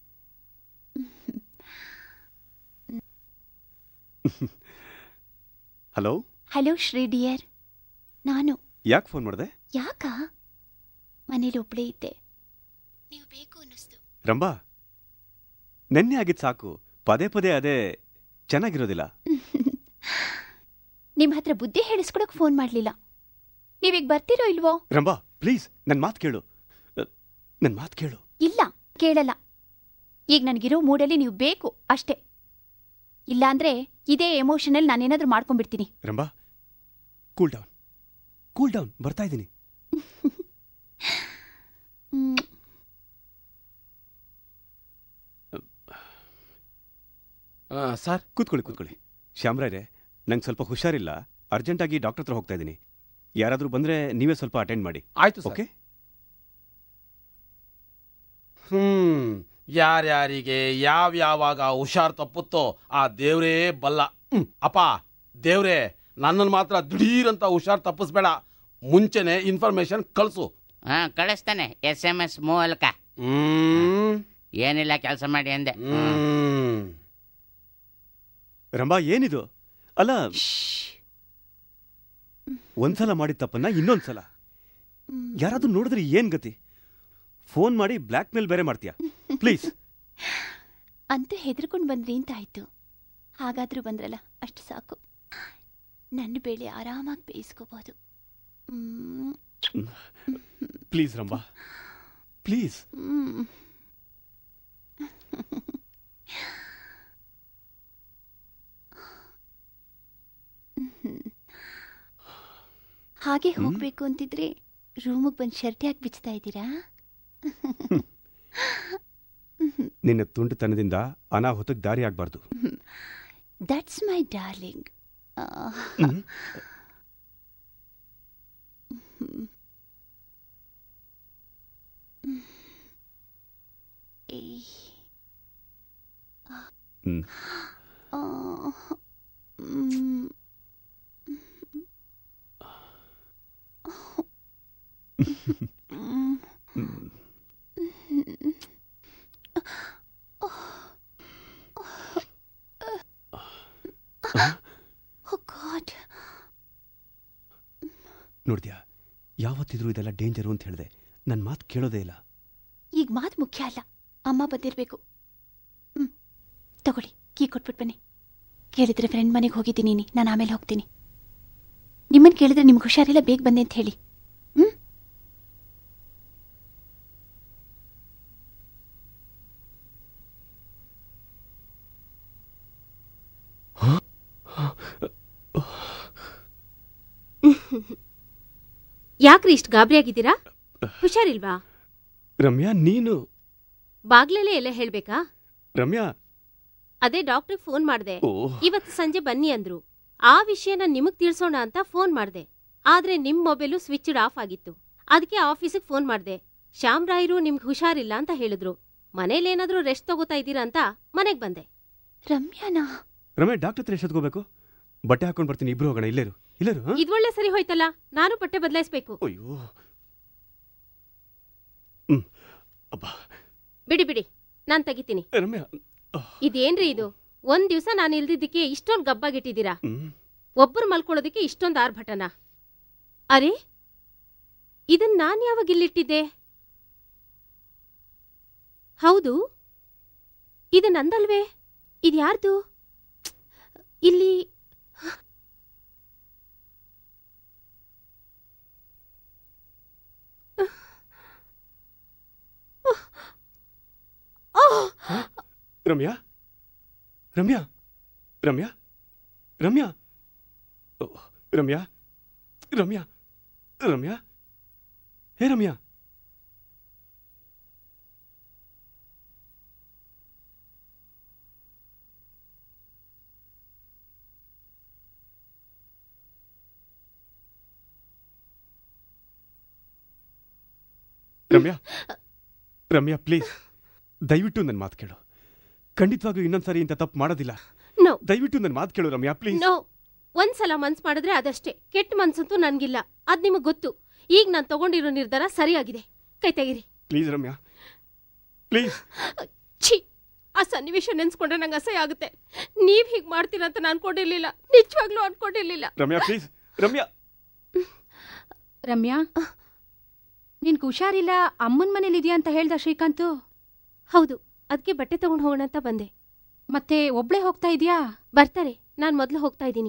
ಹಲೋ ಹಲೋ ಶ್ರೀ ಡಿಯರ್ ನಾನು ಯಾಕೆ ಫೋನ್ ಮಾಡಿದೆ ಯಾಕ ಮನೇಲಿ ಒಬ್ಳೇ ಇದ್ದೆ ನೀವು ಬೇಕು ಅನ್ನಿಸ್ತು ರಂಬಾ ನೆನ್ನೆ ಆಗಿದ್ ಸಾಕು ಪದೇ ಪದೇ ಅದೇ ಚೆನ್ನಾಗಿರೋದಿಲ್ಲ ನಿಮ್ಮ ಹತ್ರ ಬುದ್ಧಿ ಹೇಳಿಸ್ಕೊಡಕ್ ಫೋನ್ ಮಾಡ್ಲಿಲ್ಲ ನೀವೀಗ ಬರ್ತೀರೋ ಇಲ್ವೋ ರಂಬಾ ಪ್ಲೀಸ್ ನನ್ನ ಮಾತು ಕೇಳು ನನ್ನ ಮಾತು ಕೇಳು ಇಲ್ಲ ಕೇಳಲ್ಲ ಈಗ ನನಗಿರೋ ಮೂಡಲ್ಲಿ ನೀವು ಬೇಕು ಅಷ್ಟೇ ಇಲ್ಲಾಂದ್ರೆ ಇದೇ ಎಮೋಷನಲ್ಲಿ ನಾನೇನಾದ್ರೂ ಮಾಡ್ಕೊಂಡ್ಬಿಡ್ತೀನಿ Rambha cool down cool down ಬರ್ತಾ ಇದ್ದೀನಿ ಹ್ಮ್. ಸರ್ ಕೂತ್ಕೊಳ್ಳಿ ಕೂತ್ಕೊಳ್ಳಿ ಶ್ಯಾಮ್ರಾಯ್ರೆ ನಂಗೆ ಸ್ವಲ್ಪ ಹುಷಾರಿಲ್ಲ ಅರ್ಜೆಂಟಾಗಿ ಡಾಕ್ಟರ್ ಹತ್ರ ಹೋಗ್ತಾ ಇದ್ದೀನಿ ಯಾರಾದರೂ ಬಂದರೆ ನೀವೇ ಸ್ವಲ್ಪ ಅಟೆಂಡ್ ಮಾಡಿ ಆಯ್ತು ಸರ್. ಓಕೆ ಹ್ಮ್ ಯಾರ್ಯಾರಿಗೆ ಯಾವ್ಯಾವಾಗ ಹುಷಾರ್ ತಪ್ಪುತ್ತೋ ಆ ದೇವ್ರೇ ಬಲ್ಲ ಹ್ಮ್. ಅಪ್ಪ ದೇವ್ರೇ ನನ್ನನ್ನು ಮಾತ್ರ ದಿಢೀರ್ ಅಂತ ಹುಷಾರ್ ತಪ್ಪಿಸ್ಬೇಡ ಮುಂಚೆನೆ ಇನ್ಫಾರ್ಮೇಶನ್ ಕಳ್ಸು ಹಾ ಕಳಿಸ್ತಾನೆ ಎಸ್ ಎಂ ಎಸ್ ಮೂಲಕ ಹ್ಮ್ ಏನಿಲ್ಲ ಕೆಲಸ ಮಾಡಿ ಅಂದೆ ಹ್ಮ್ ರಂಬಾ ಏನಿದು ಅಲ್ಲ ಒಂದ್ಸಲ ಮಾಡಿದ ತಪ್ಪನ್ನ ಇನ್ನೊಂದ್ಸಲ ಯಾರಾದ್ರೂ ನೋಡಿದ್ರೆ ಏನ್ ಗತಿ ಫೋನ್ ಮಾಡಿ ಬ್ಲ್ಯಾಕ್ ಮೇಲ್ ಬೇರೆ ಮಾಡ್ತೀಯಾ ಪ್ಲೀಸ್ ಅಂತೂ ಹೆದರ್ಕೊಂಡು ಬಂದ್ರಿ ಅಂತ ಆಯ್ತು ಹಾಗಾದ್ರೂ ಬಂದ್ರಲ್ಲ ಅಷ್ಟು ಸಾಕು ನನ್ನ ಬೇಳೆ ಆರಾಮಾಗಿ ಬೇಯಿಸ್ಕೋಬಹುದು ಪ್ಲೀಸ್ ರಂಬಾ ಪ್ಲೀಸ್ ಹಾಗೆ ಹೋಗ್ಬೇಕು ಅಂತಿದ್ರೆ ರೂಮಿಗೆ ಬಂದು ಶರ್ಟ್ ಯಾಕೆ ಬಿಚ್ತಾ ಇದ್ದೀರಾ ನಿನ್ನ ತುಂಟತನದಿಂದ ಅನಾಹುತಕ್ಕೆ ದಾರಿ ಆಗ್ಬಾರ್ದು ದಟ್ಸ್ ಮೈ ಡಾರ್ಲಿಂಗ್ ಹ್ಮ್. ಹ್ಮ್. ಗಾಡ್ ನೋಡ್ದ್ಯಾ ಯಾವತ್ತಿದ್ರೂ ಇದೆಲ್ಲ ಡೇಂಜರು ಅಂತ ಹೇಳಿದೆ ನನ್ನ ಮಾತು ಕೇಳೋದೇ ಇಲ್ಲ ಈಗ ಮಾತು ಮುಖ್ಯ ಅಲ್ಲ ಅಮ್ಮ ಬಂದಿರಬೇಕು ಹ್ಞೂ ತಗೊಳ್ಳಿ ಕೀ ಕೊಟ್ಬಿಟ್ಟು ಬನ್ನಿ ಕೇಳಿದ್ರೆ ಫ್ರೆಂಡ್ ಮನೆಗೆ ಹೋಗಿದ್ದೀನಿ ನಾನು ಆಮೇಲೆ ಹೋಗ್ತೀನಿ ನಿಮ್ಮನ್ನು ಕೇಳಿದ್ರೆ ನಿಮ್ಗೆ ಹುಷಾರಿಲ್ಲ ಬೇಗ ಬಂದೆ ಅಂತ ಹೇಳಿ ಹ್ಞೂ ಯಾಕ್ರಿ ಇಷ್ಟು ಗಾಬರಿ ಆಗಿದ್ದೀರಾ ಹುಷಾರಿಲ್ವಾ ರಮ್ಯಾ ನೀನು ಬಾಗ್ಲಲ್ಲೇ ಎಲ್ಲ ಹೇಳ್ಬೇಕಾ ರಮ್ಯಾ ಅದೇ ಡಾಕ್ಟ್ರಿಗೆ ಫೋನ್ ಮಾಡ್ದೆ ಓ. ಇವತ್ತು ಸಂಜೆ ಬನ್ನಿ ಅಂದ್ರು ಆ ವಿಷಯನ ನಿಮಗ್ ತಿಳ್ಸೋಣ ಅಂತ ಫೋನ್ ಮಾಡ್ದೆ ಆದ್ರೆ ನಿಮ್ ಮೊಬೈಲು ಸ್ವಿಚ್ಡ್ ಆಫ್ ಆಗಿತ್ತು ಅದಕ್ಕೆ ಆಫೀಸಿಗೆ ಫೋನ್ ಮಾಡ್ದೆ ಶ್ಯಾಮ್ ರಾಯರು ನಿಮ್ಗೆ ಹುಷಾರಿಲ್ಲ ಅಂತ ಹೇಳಿದ್ರು ಮನೇಲೇನಾದ್ರೂ ರೆಸ್ಟ್ ತಗೋತಾ ಇದ್ದೀರಾ ಅಂತ ಮನೆಗ್ ಬಂದೆ ರಮ್ಯಾನಾ ರಮ್ಯಾ ಡಾಕ್ಟರ್ ಹತ್ರ ಎಷ್ಟೊತ್ಕೋಬೇಕು ಬಟ್ಟೆ ಹಾಕೊಂಡು ಬರ್ತೀನಿ ಇಬ್ರು ಹೋಗೋಣ ಇಲ್ಲೇರು ಇಲ್ಲೇರು ಹಾ? ಇದೊಳ್ಳೆ ಸರಿ ಹೋಯ್ತಲ್ಲ ನಾನು ಬಟ್ಟೆ ಬದಲಾಯಿಸ್ಬೇಕು ಅಯ್ಯೋ ಬಿಡಿ ಬಿಡಿ ನಾನ್ ತೆಗಿತೀನಿ ರಮ್ಯಾ ಇದೇನ್ರಿ ಇದು ಒಂದ್ ದಿವ್ಸ ನಾನು ಇಲ್ದಿದ್ದಕ್ಕೆ ಇಷ್ಟೊಂದ್ ಗಬ್ಬಾಗಿಟ್ಟಿದ್ದೀರಾ ಹ್ಮ್. ಒಬ್ಬರು ಮಲ್ಕೊಳ್ಳೋದಕ್ಕೆ ಇಷ್ಟೊಂದ್ ಆರ್ಭಟನ ಅರೆ ಇದನ್ ನಾನ್ ಯಾವಾಗ ಇಲ್ಲಿಟ್ಟಿದ್ದೆ ಹೌದು ಇದು ನಂದಲ್ವೇ ಇದ್ಯಾರ್ದು ಇಲ್ಲಿ ರಮ್ಯಾ ರಮ್ಯಾ ರಮ್ಯಾ ರಮ್ಯಾ ಓ, ರಮ್ಯಾ ರಮ್ಯಾ ರಮ್ಯಾ ಹೇ ರಮ್ಯಾ ರಮ್ಯಾ ರಮ್ಯಾ ಪ್ಲೀಸ್ ದಯವಿಟ್ಟು ನನ್ನ ಮಾತು ಕೇಳು ಖಂಡಿತವಾಗ್ಲೂ ಇನ್ನೊಂದ್ಸರಿ ಇಂಥ ತಪ್ಪು ಮಾಡೋದಿಲ್ಲ ನೋ ದಯವಿಟ್ಟು ನನ್ನ ಮಾತು ಕೇಳು ರಮ್ಯಾ ಪ್ಲೀಸ್ ನೋ ಒಂದ್ಸಲ ಮನ್ಸ್ ಮಾಡಿದ್ರೆ ಅದಷ್ಟೇ ಕೆಟ್ಟ ಮನ್ಸಂತೂ ನನ್ಗಿಲ್ಲ ಅದ್ ನಿಮಗ್ ಗೊತ್ತು ಈಗ ನಾನ್ ತಗೊಂಡಿರೋ ನಿರ್ಧಾರ ಸರಿಯಾಗಿದೆ ಕೈ ತೆಗಿರಿ ಪ್ಲೀಸ್ ರಮ್ಯಾ ಪ್ಲೀಸ್ ಛೀ ಆ ಸನ್ನಿವೇಶ ನೆನ್ಸ್ಕೊಂಡ್ರೆ ನಂಗೆ ಅಸಹ್ಯ ಆಗುತ್ತೆ ನೀವ್ ಹೀಗ್ ಮಾಡ್ತೀರಾ ಅಂತ ನಾನು ಅನ್ಕೊಂಡಿರ್ಲಿಲ್ಲ ನಿಜವಾಗ್ಲೂ ಅನ್ಕೊಂಡಿರ್ಲಿಲ್ಲ ರಮ್ಯಾ ಪ್ಲೀಸ್ ರಮ್ಯಾ ರಮ್ಯಾ ನಿನ್ಗೆ ಹುಷಾರಿಲ್ಲ ಅಮ್ಮನ ಮನೇಲಿದ್ಯಾ ಅಂತ ಹೇಳ್ದ ಶ್ರೀಕಾಂತು ಹೌದು ಅದಕ್ಕೆ ಬಟ್ಟೆ ತಗೊಂಡು ಹೋಗೋಣ ಅಂತ ಬಂದೆ ಮತ್ತೆ ಒಬ್ಳೆ ಹೋಗ್ತಾ ಇದೀಯಾ ಬರ್ತಾರೆ ನಾನ್ ಮೊದ್ಲು ಹೋಗ್ತಾ ಇದ್ದೀನಿ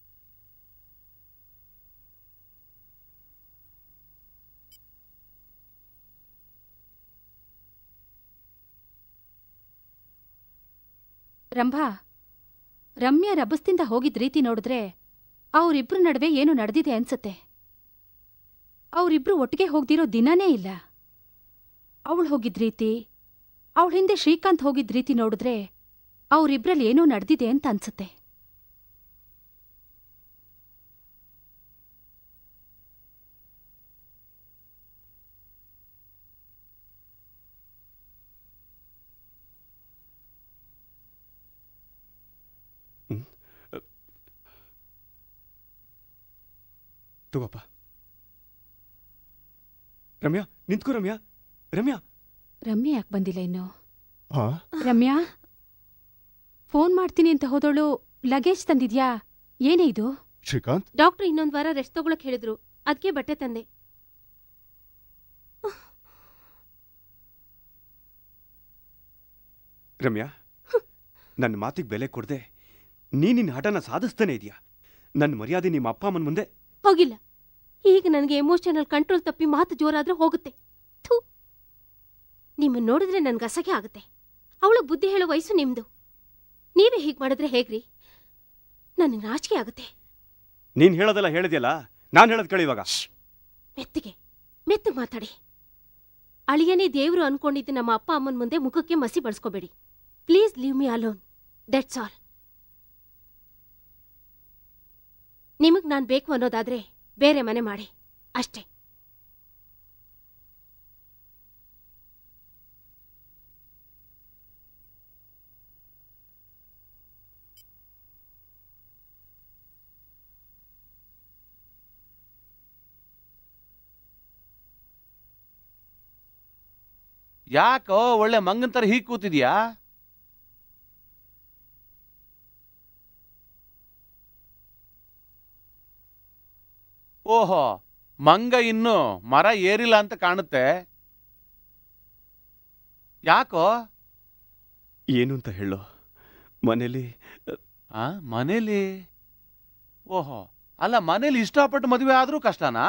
ರಂಭಾ ರಮ್ಯಾ ರಭಸದಿಂದ ಹೋಗಿದ್ ರೀತಿ ನೋಡಿದ್ರೆ ಅವರಿಬ್ರು ನಡುವೆ ಏನು ನಡೆದಿದೆ ಅನ್ಸತ್ತೆ ಅವರಿಬ್ರು ಒಟ್ಟಿಗೆ ಹೋಗ್ದಿರೋ ದಿನನೇ ಇಲ್ಲ ಅವಳು ಹೋಗಿದ್ ರೀತಿ ಅವಳ ಹಿಂದೆ ಶ್ರೀಕಾಂತ್ ಹೋಗಿದ್ ರೀತಿ ನೋಡಿದ್ರೆ ಅವರಿಬ್ರಲ್ಲಿ ಏನೋ ನಡೆದಿದೆ ಅಂತ ಅನ್ಸತ್ತೆ ತಗೋಪ್ಪ ರಮ್ಯಾ ನಿಂತ್ಕೋ ರಮ್ಯಾ ರಮ್ಯಾ ರಮ್ಯಾ ಯಾಕೆ ಬಂದಿಲ್ಲ ಇನ್ನು ಹಾ ರಮ್ಯಾ ಫೋನ್ ಮಾಡ್ತೀನಿ ಅಂತ ಹೋದವಳು ಲಗೇಜ್ ತಂದಿದ್ಯಾ ಏನೇ ಇದು ಶ್ರೀಕಾಂತ್ ಡಾಕ್ಟರ್ ಇನ್ನೊಂದ್ ವಾರ ರೆಸ್ಟ್ ತಗೊಳಕ್ ಹೇಳಿದ್ರು ಅದಕ್ಕೆ ಬಟ್ಟೆ ತಂದೆ ರಮ್ಯಾ ನನ್ನ ಮಾತಿಗೆ ಬೆಲೆ ಕೊಡದೆ ನೀ ನಿನ್ನ ಹಠನ ಸಾಧಿಸ್ತಾನೆ ಇದೆಯಾ ನನ್ನ ಮರ್ಯಾದೆ ನಿಮ್ಮ ಅಪ್ಪ ಅಮ್ಮನ ಮುಂದೆ ಹೋಗಿಲ್ಲ ಈಗ ನನಗೆ ಎಮೋಷನಲ್ ಕಂಟ್ರೋಲ್ ತಪ್ಪಿ ಮಾತು ಜೋರಾದ್ರೆ ಹೋಗುತ್ತೆ ಥೂ ನಿಮ್ಮನ್ನ ನೋಡಿದ್ರೆ ನನ್ಗೆ ಅಸಹ್ಯ ಆಗುತ್ತೆ ಅವಳು ಬುದ್ಧಿ ಹೇಳೋ ವಯಸ್ಸು ನಿಮ್ದು ನೀವೇ ಹೀಗೆ ಮಾಡಿದ್ರೆ ಹೇಗ್ರಿ ನನಗೆ ನಾಚಿಕೆ ಆಗುತ್ತೆ ನೀನು ಹೇಳೋದೆಲ್ಲ ಹೇಳಿದ್ಯಲ್ಲ ನಾನು ಹೇಳೋದು ಕೇಳಿ ಇವಾಗ ಮೆತ್ತಿಗೆ ಮೆತ್ತಗೆ ಮಾತಾಡಿ ಅಳಿಯನೇ ದೇವರು ಅನ್ಕೊಂಡಿದ್ದು ನಮ್ಮ ಅಪ್ಪ ಅಮ್ಮನ ಮುಂದೆ ಮುಖಕ್ಕೆ ಮಸಿ ಬಳಸ್ಕೋಬೇಡಿ please leave me alone that's all ನಿಮಗ್ ನಾನ್ ಬೇಕು ಅನ್ನೋದಾದ್ರೆ ಬೇರೆ ಮನೆ ಮಾಡಿ ಅಷ್ಟೇ ಯಾಕೋ ಒಳ್ಳೆ ಮಂಗನ್ ತರ ಹೀಗ್ ಕೂತಿದ್ಯಾ ಓಹೋ ಮಂಗ ಇನ್ನು ಮರ ಏರಿಲ್ಲ ಅಂತ ಕಾಣುತ್ತೆ ಯಾಕೋ ಏನು ಅಂತ ಹೇಳೋ ಮನೇಲಿ ಆ ಮನೇಲಿ ಓಹೋ ಅಲ್ಲ ಮನೇಲಿ ಇಷ್ಟಪಟ್ಟು ಮದುವೆ ಆದ್ರೂ ಕಷ್ಟನಾ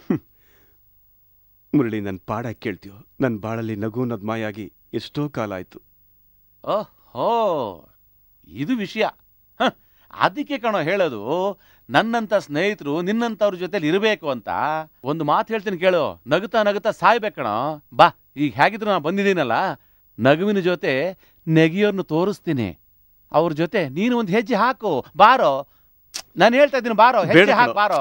ಮುರಳಿ ನನ್ನ ಪಾಡ ಕೇಳ್ತೀಯೋ ನನ್ನ ಬಾಳಲ್ಲಿ ನಗು ಅನ್ನೋದು ಮಾಯಾಗಿ ಎಷ್ಟೋ ಕಾಲ ಆಯ್ತು ಓಹೋ ಇದು ವಿಷಯ ಹ, ಅದಕ್ಕೆ ಕಣೋ ಹೇಳೋದು ನನ್ನಂತ ಸ್ನೇಹಿತರು ನಿನ್ನಂತವ್ರ ಜೊತೆಲಿ ಇರಬೇಕು ಅಂತ ಒಂದು ಮಾತು ಹೇಳ್ತೀನಿ ಕೇಳು ನಗುತ್ತಾ ನಗುತ್ತಾ ಸಾಯ್ಬೇಕಣೋ ಬಾ ಈಗ ಹೇಗಿದ್ರು ನಾನು ಬಂದಿದ್ದೀನಲ್ಲ ನಗುವಿನ ಜೊತೆ ನೆಗೆಯೋರ್ನ ತೋರಿಸ್ತೀನಿ ಅವ್ರ ಜೊತೆ ನೀನು ಒಂದು ಹೆಜ್ಜೆ ಹಾಕು ಬಾರೋ ನಾನು ಹೇಳ್ತಾ ಇದ್ದೀನಿ ಬಾರೋ ಬೇಡ ಹೆಜ್ಜೆ ಹಾಕು ಕಣೋ. ಬಾರೋ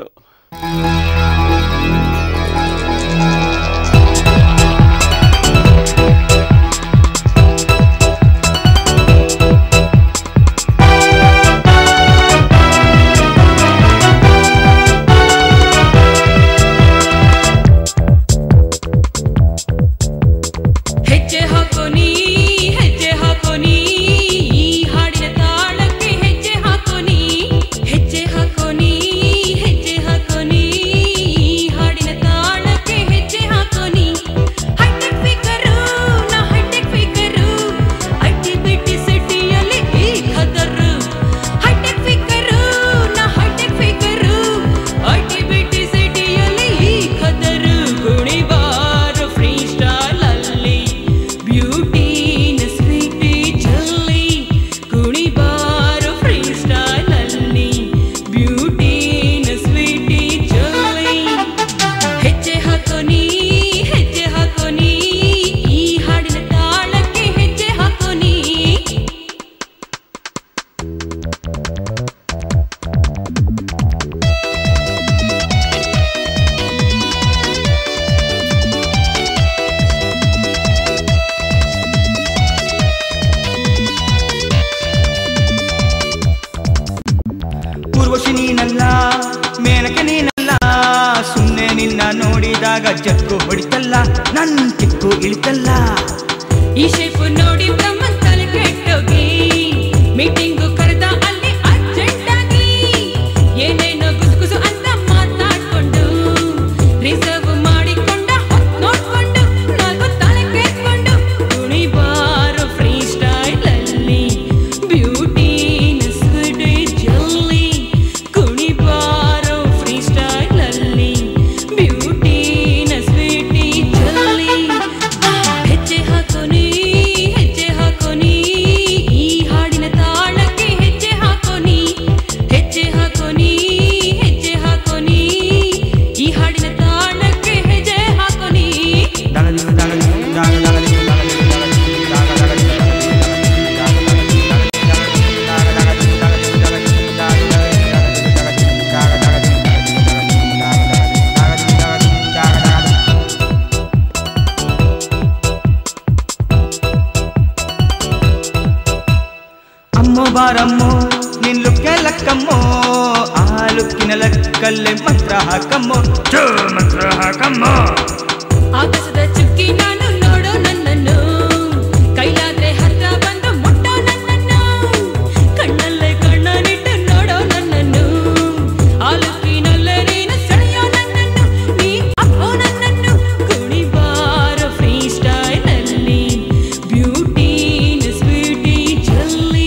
ಹೆಜ್ಜೆ ಹಾಕೋ ನೀ ಹೆಜ್ಜೆ ಹಾಕೋ ನೀ ಈ ಹಾಡಿನ ತಾಳಕ್ಕೆ ಹೆಜ್ಜೆ ಹಾಕೋ ನೀ ಹೆಜ್ಜೆ ಹಾಕೋ ನೀ ಹೆಜ್ಜೆ ಹಾಕೋ ನೀ ಈ ಹಾಡಿನ ತಾಳಕ್ಕೆ ಹೆಜ್ಜೆ ಹಾಕೋ ನೀ ಹೈಟೆಕ್ ಫಿಗರು ನಾ ಹೈಟೆಕ್ ಫಿಗರು ಐಟಿ ಬಿಟಿ ಸಿಟಿಯಲ್ಲಿ ಈ ಖದರು ಹೈಟೆಕ್ ಫಿಗರು ನಾ ಹೈಟೆಕ್ ಫಿಗರು ಐಟಿ ಬಿಟಿ ಸಿಟಿಯಲ್ಲಿ ಈ ಖದರು ಕುಣಿಬಾರು ಫ್ರೀ ಸ್ಟೈಲ್ ಅಲ್ಲಿ ಬ್ಯೂಟಿನ ಸ್ವೀಟಿ ಚಲ್ಲಿ ಕುಣಿಬಾರು ಫ್ರೀ ಸ್ಟೈಲ್ ಅಲ್ಲಿ ಬ್ಯೂಟಿನ ಸ್ವೀಟಿ ಚಲ್ಲಿ ಹೆಜ್ಜೆ ಹಾಕೋ ನೀ ಹೆಜ್ಜೆ ಹಾಕೋ ನೀ ಈ ಹಾಡಿನ ತಾಳಕ್ಕೆ ಹೆಜ್ಜೆ ಹಾಕೋ ನೀ ಪೂರ್ವಶಿ ನೀನಲ್ಲ ಮೇನಕೆ ನೀನಲ್ಲ ಸುಮ್ಮನೆ ನಿನ್ನ ನೋಡಿದಾಗ ಜಕ್ಕು ಹೊಡಿತಲ್ಲ ನನ್ ಕಿಕ್ಕು ಇಳಿತಲ್ಲ ಈ ಶೇಪು ನೋಡಿ ಬ್ರಹ್ಮನ್ ತಲೆ ಕೆಟ್ಟೋಗಿ ಮೀಟಿಂಗು ಕರೆದ ಅಲ್ಲಿ ಅರ್ಜೆಂಟ್ ಆಗಿ ಏನೇನೋ ಗುಸುಗುಸು ಅಂತ ಮಾತಾಡ್ಕೊಂಡು ರಿಸರ್ವ್ ಮಾಡಿಕೊಂಡ ಹೊತ್ ನೋಡ್ಕೊಂಡು ನಾಲ್ಕು ತಲೆ ಕೆಟ್ಕೊಂಡು ಕುಣಿಬಾರು ಫ್ರೀ ಸ್ಟೈಲ್ ಅಲ್ಲಿ ಬ್ಯೂಟಿನ ಸ್ವೀಟಿ ಜಲ್ಲಿ ಕುಣಿಬಾರು ಫ್ರೀ ಸ್ಟೈಲ್ ಅಲ್ಲಿ ಬ್ಯೂಟಿನ ಸ್ವೀಟಿ ಜಲ್ಲಿ ಹೆಜ್ಜೆ ಹಾಕೋ ನೀ ಹೆಜ್ಜೆ ಹಾಕೋ ನೀ ಈ ಹಾಡಿನ ತಾಳಕ್ಕೆ ಹೆಜ್ಜೆ ಹಾಕೋ ನೀ ಹೆಜ್ಜೆ ಹಾಕೋ ನೀ ಹೆಜ್ಜೆ ಹಾಕೋ ನೀ ಈ ಹಾಡಿನ ತಾಳಕ್ಕೆ ಹೆಜ್ಜೆ ಹಾಕೋ ನೀ ಅಮ್ಮೋ ಬಾರಮ್ಮೋ ನಿನ್ ಲುಕ್ಕೆ ಲಕ್ಕಮ್ಮೋ ಆ ಲುಕ್ಕಿನ ಲಕ್ಕಲ್ಲೇ ಮಂತ್ರ ಹಾಕಮ್ಮೋ ಜೋ ಮಂತ್ರ ಹಾಕಮ್ಮೋ ಆಕಾಶದ ಚುಕ್ಕಿ ನಾನು ನೋಡೋ ನನ್ನನ್ನು ಕೈಲಾದ್ರೆ ಹತ್ರ ಬಂದು ಮುಟ್ಟೋ ನನ್ನನ್ನು ಕಣ್ಣಲ್ಲೇ ಕಣ್ಣನಿಟ್ಟು ನೋಡೋ ನನ್ನನ್ನು ಆಲುಕಿನಲ್ಲೇ ನೀನು ಸೆಳೆಯೋ ನನ್ನನ್ನು ನೀ ಅಪ್ಪೋ ನನ್ನನ್ನು ಕುಣಿಬಾರೋ ಫ್ರೀ ಸ್ಟೈಲ್ ಅಲ್ಲಿ ಬ್ಯೂಟಿನ ಸ್ವೀಟಿ ಜಲ್ಲಿ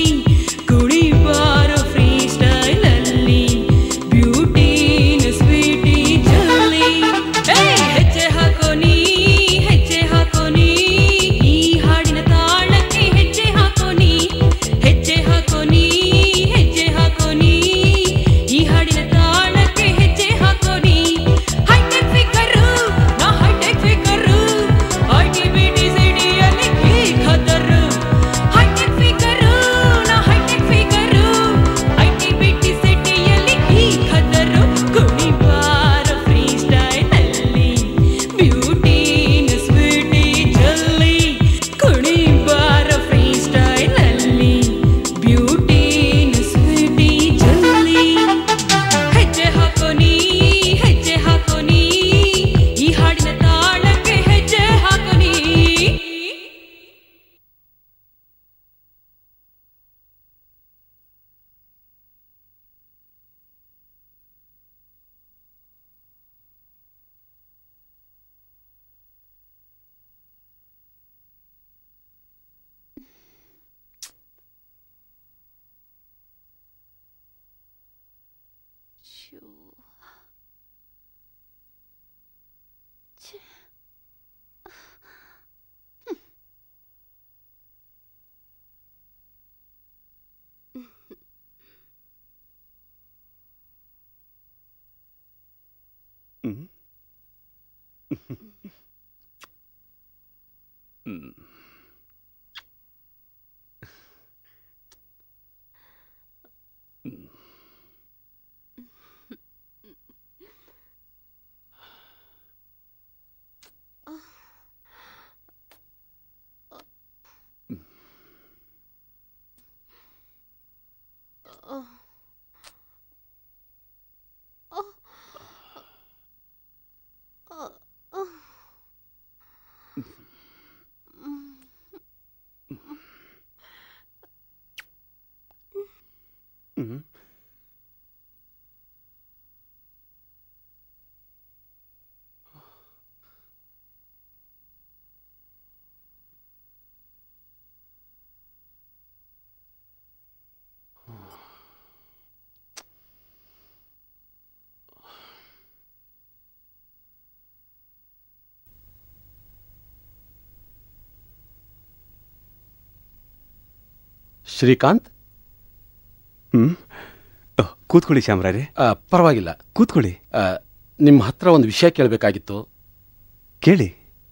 ಶ್ರೀಕಾಂತ್ ಹ್ಮ್ ಓ, ಕೂತ್ಕೊಳ್ಳಿ ಶ್ಯಾಮರಾರೆ ಆ, ಪರವಾಗಿಲ್ಲ ಕೂತ್ಕೊಳ್ಳಿ ಆ, ನಿಮ್ಮ ಹತ್ರ ಒಂದು ವಿಷಯ ಕೇಳಬೇಕಾಗಿತ್ತು ಕೇಳಿ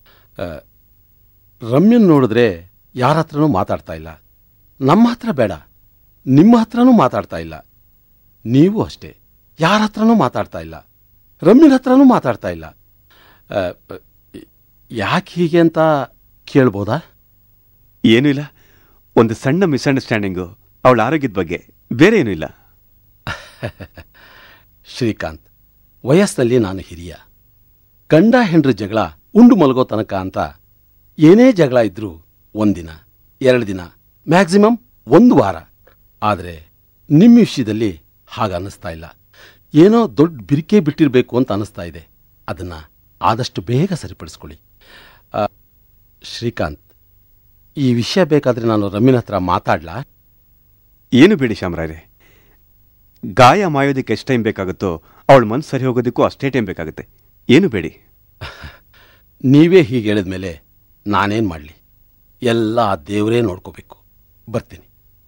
ರಮ್ಯನ್ ನೋಡಿದ್ರೆ ಯಾರ ಹತ್ರನೂ ಮಾತಾಡ್ತಾ ಇಲ್ಲ ನಮ್ಮ ಹತ್ರ ಬೇಡ ನಿಮ್ಮ ಹತ್ರನೂ ಮಾತಾಡ್ತಾ ಇಲ್ಲ ನೀವು ಅಷ್ಟೇ ಯಾರ ಹತ್ರನೂ ಮಾತಾಡ್ತಾ ಇಲ್ಲ ರಮ್ಯನ ಹತ್ರನೂ ಮಾತಾಡ್ತಾ ಇಲ್ಲ ಯಾಕೆ ಹೀಗೆ ಅಂತ ಕೇಳ್ಬೋದಾ ಏನೂ ಇಲ್ಲ ಒಂದು ಸಣ್ಣ ಮಿಸ್ಅಂಡರ್ಸ್ಟ್ಯಾಂಡಿಂಗು ಅವಳ ಆರೋಗ್ಯದ ಬಗ್ಗೆ ಬೇರೆ ಏನೂ ಇಲ್ಲ ಶ್ರೀಕಾಂತ್ ವಯಸ್ಸಲ್ಲಿ ನಾನು ಹಿರಿಯ ಗಂಡ ಹೆಂಡ್ರ ಜಗಳ ಉಂಡು ಮಲಗೋ ತನಕ ಅಂತ ಏನೇ ಜಗಳ ಇದ್ರೂ ಒಂದಿನ ಎರಡು ದಿನ ಮ್ಯಾಕ್ಸಿಮಮ್ ಒಂದು ವಾರ ಆದರೆ ನಿಮ್ಮ ವಿಷಯದಲ್ಲಿ ಹಾಗೆ ಅನ್ನಿಸ್ತಾ ಇಲ್ಲ ಏನೋ ದೊಡ್ಡ ಬಿರಿಕೆ ಬಿಟ್ಟಿರಬೇಕು ಅಂತ ಅನ್ನಿಸ್ತಾ ಇದೆ ಅದನ್ನ ಆದಷ್ಟು ಬೇಗ ಸರಿಪಡಿಸ್ಕೊಳ್ಳಿ ಆ, ಶ್ರೀಕಾಂತ್ ಈ ವಿಷಯ ಬೇಕಾದ್ರೆ ನಾನು ರಮ್ಯನ ಹತ್ರ ಮಾತಾಡ್ಲಾ ಏನು ಬೇಡಿ ಶ್ಯಾಮರಾಯರೆ ಗಾಯ ಮಾಯೋದಕ್ಕೆ ಎಷ್ಟು ಟೈಮ್ ಬೇಕಾಗುತ್ತೋ ಅವಳ ಮನ್ಸು ಸರಿ ಹೋಗೋದಕ್ಕೂ ಅಷ್ಟೇ ಟೈಮ್ ಬೇಕಾಗುತ್ತೆ ಏನು ಬೇಡಿ ನೀವೇ ಹೀಗೆ ಹೇಳಿದ್ಮೇಲೆ ನಾನೇನು ಮಾಡಲಿ ಎಲ್ಲ ಆ ದೇವರೇ ನೋಡ್ಕೋಬೇಕು ಬರ್ತೀನಿ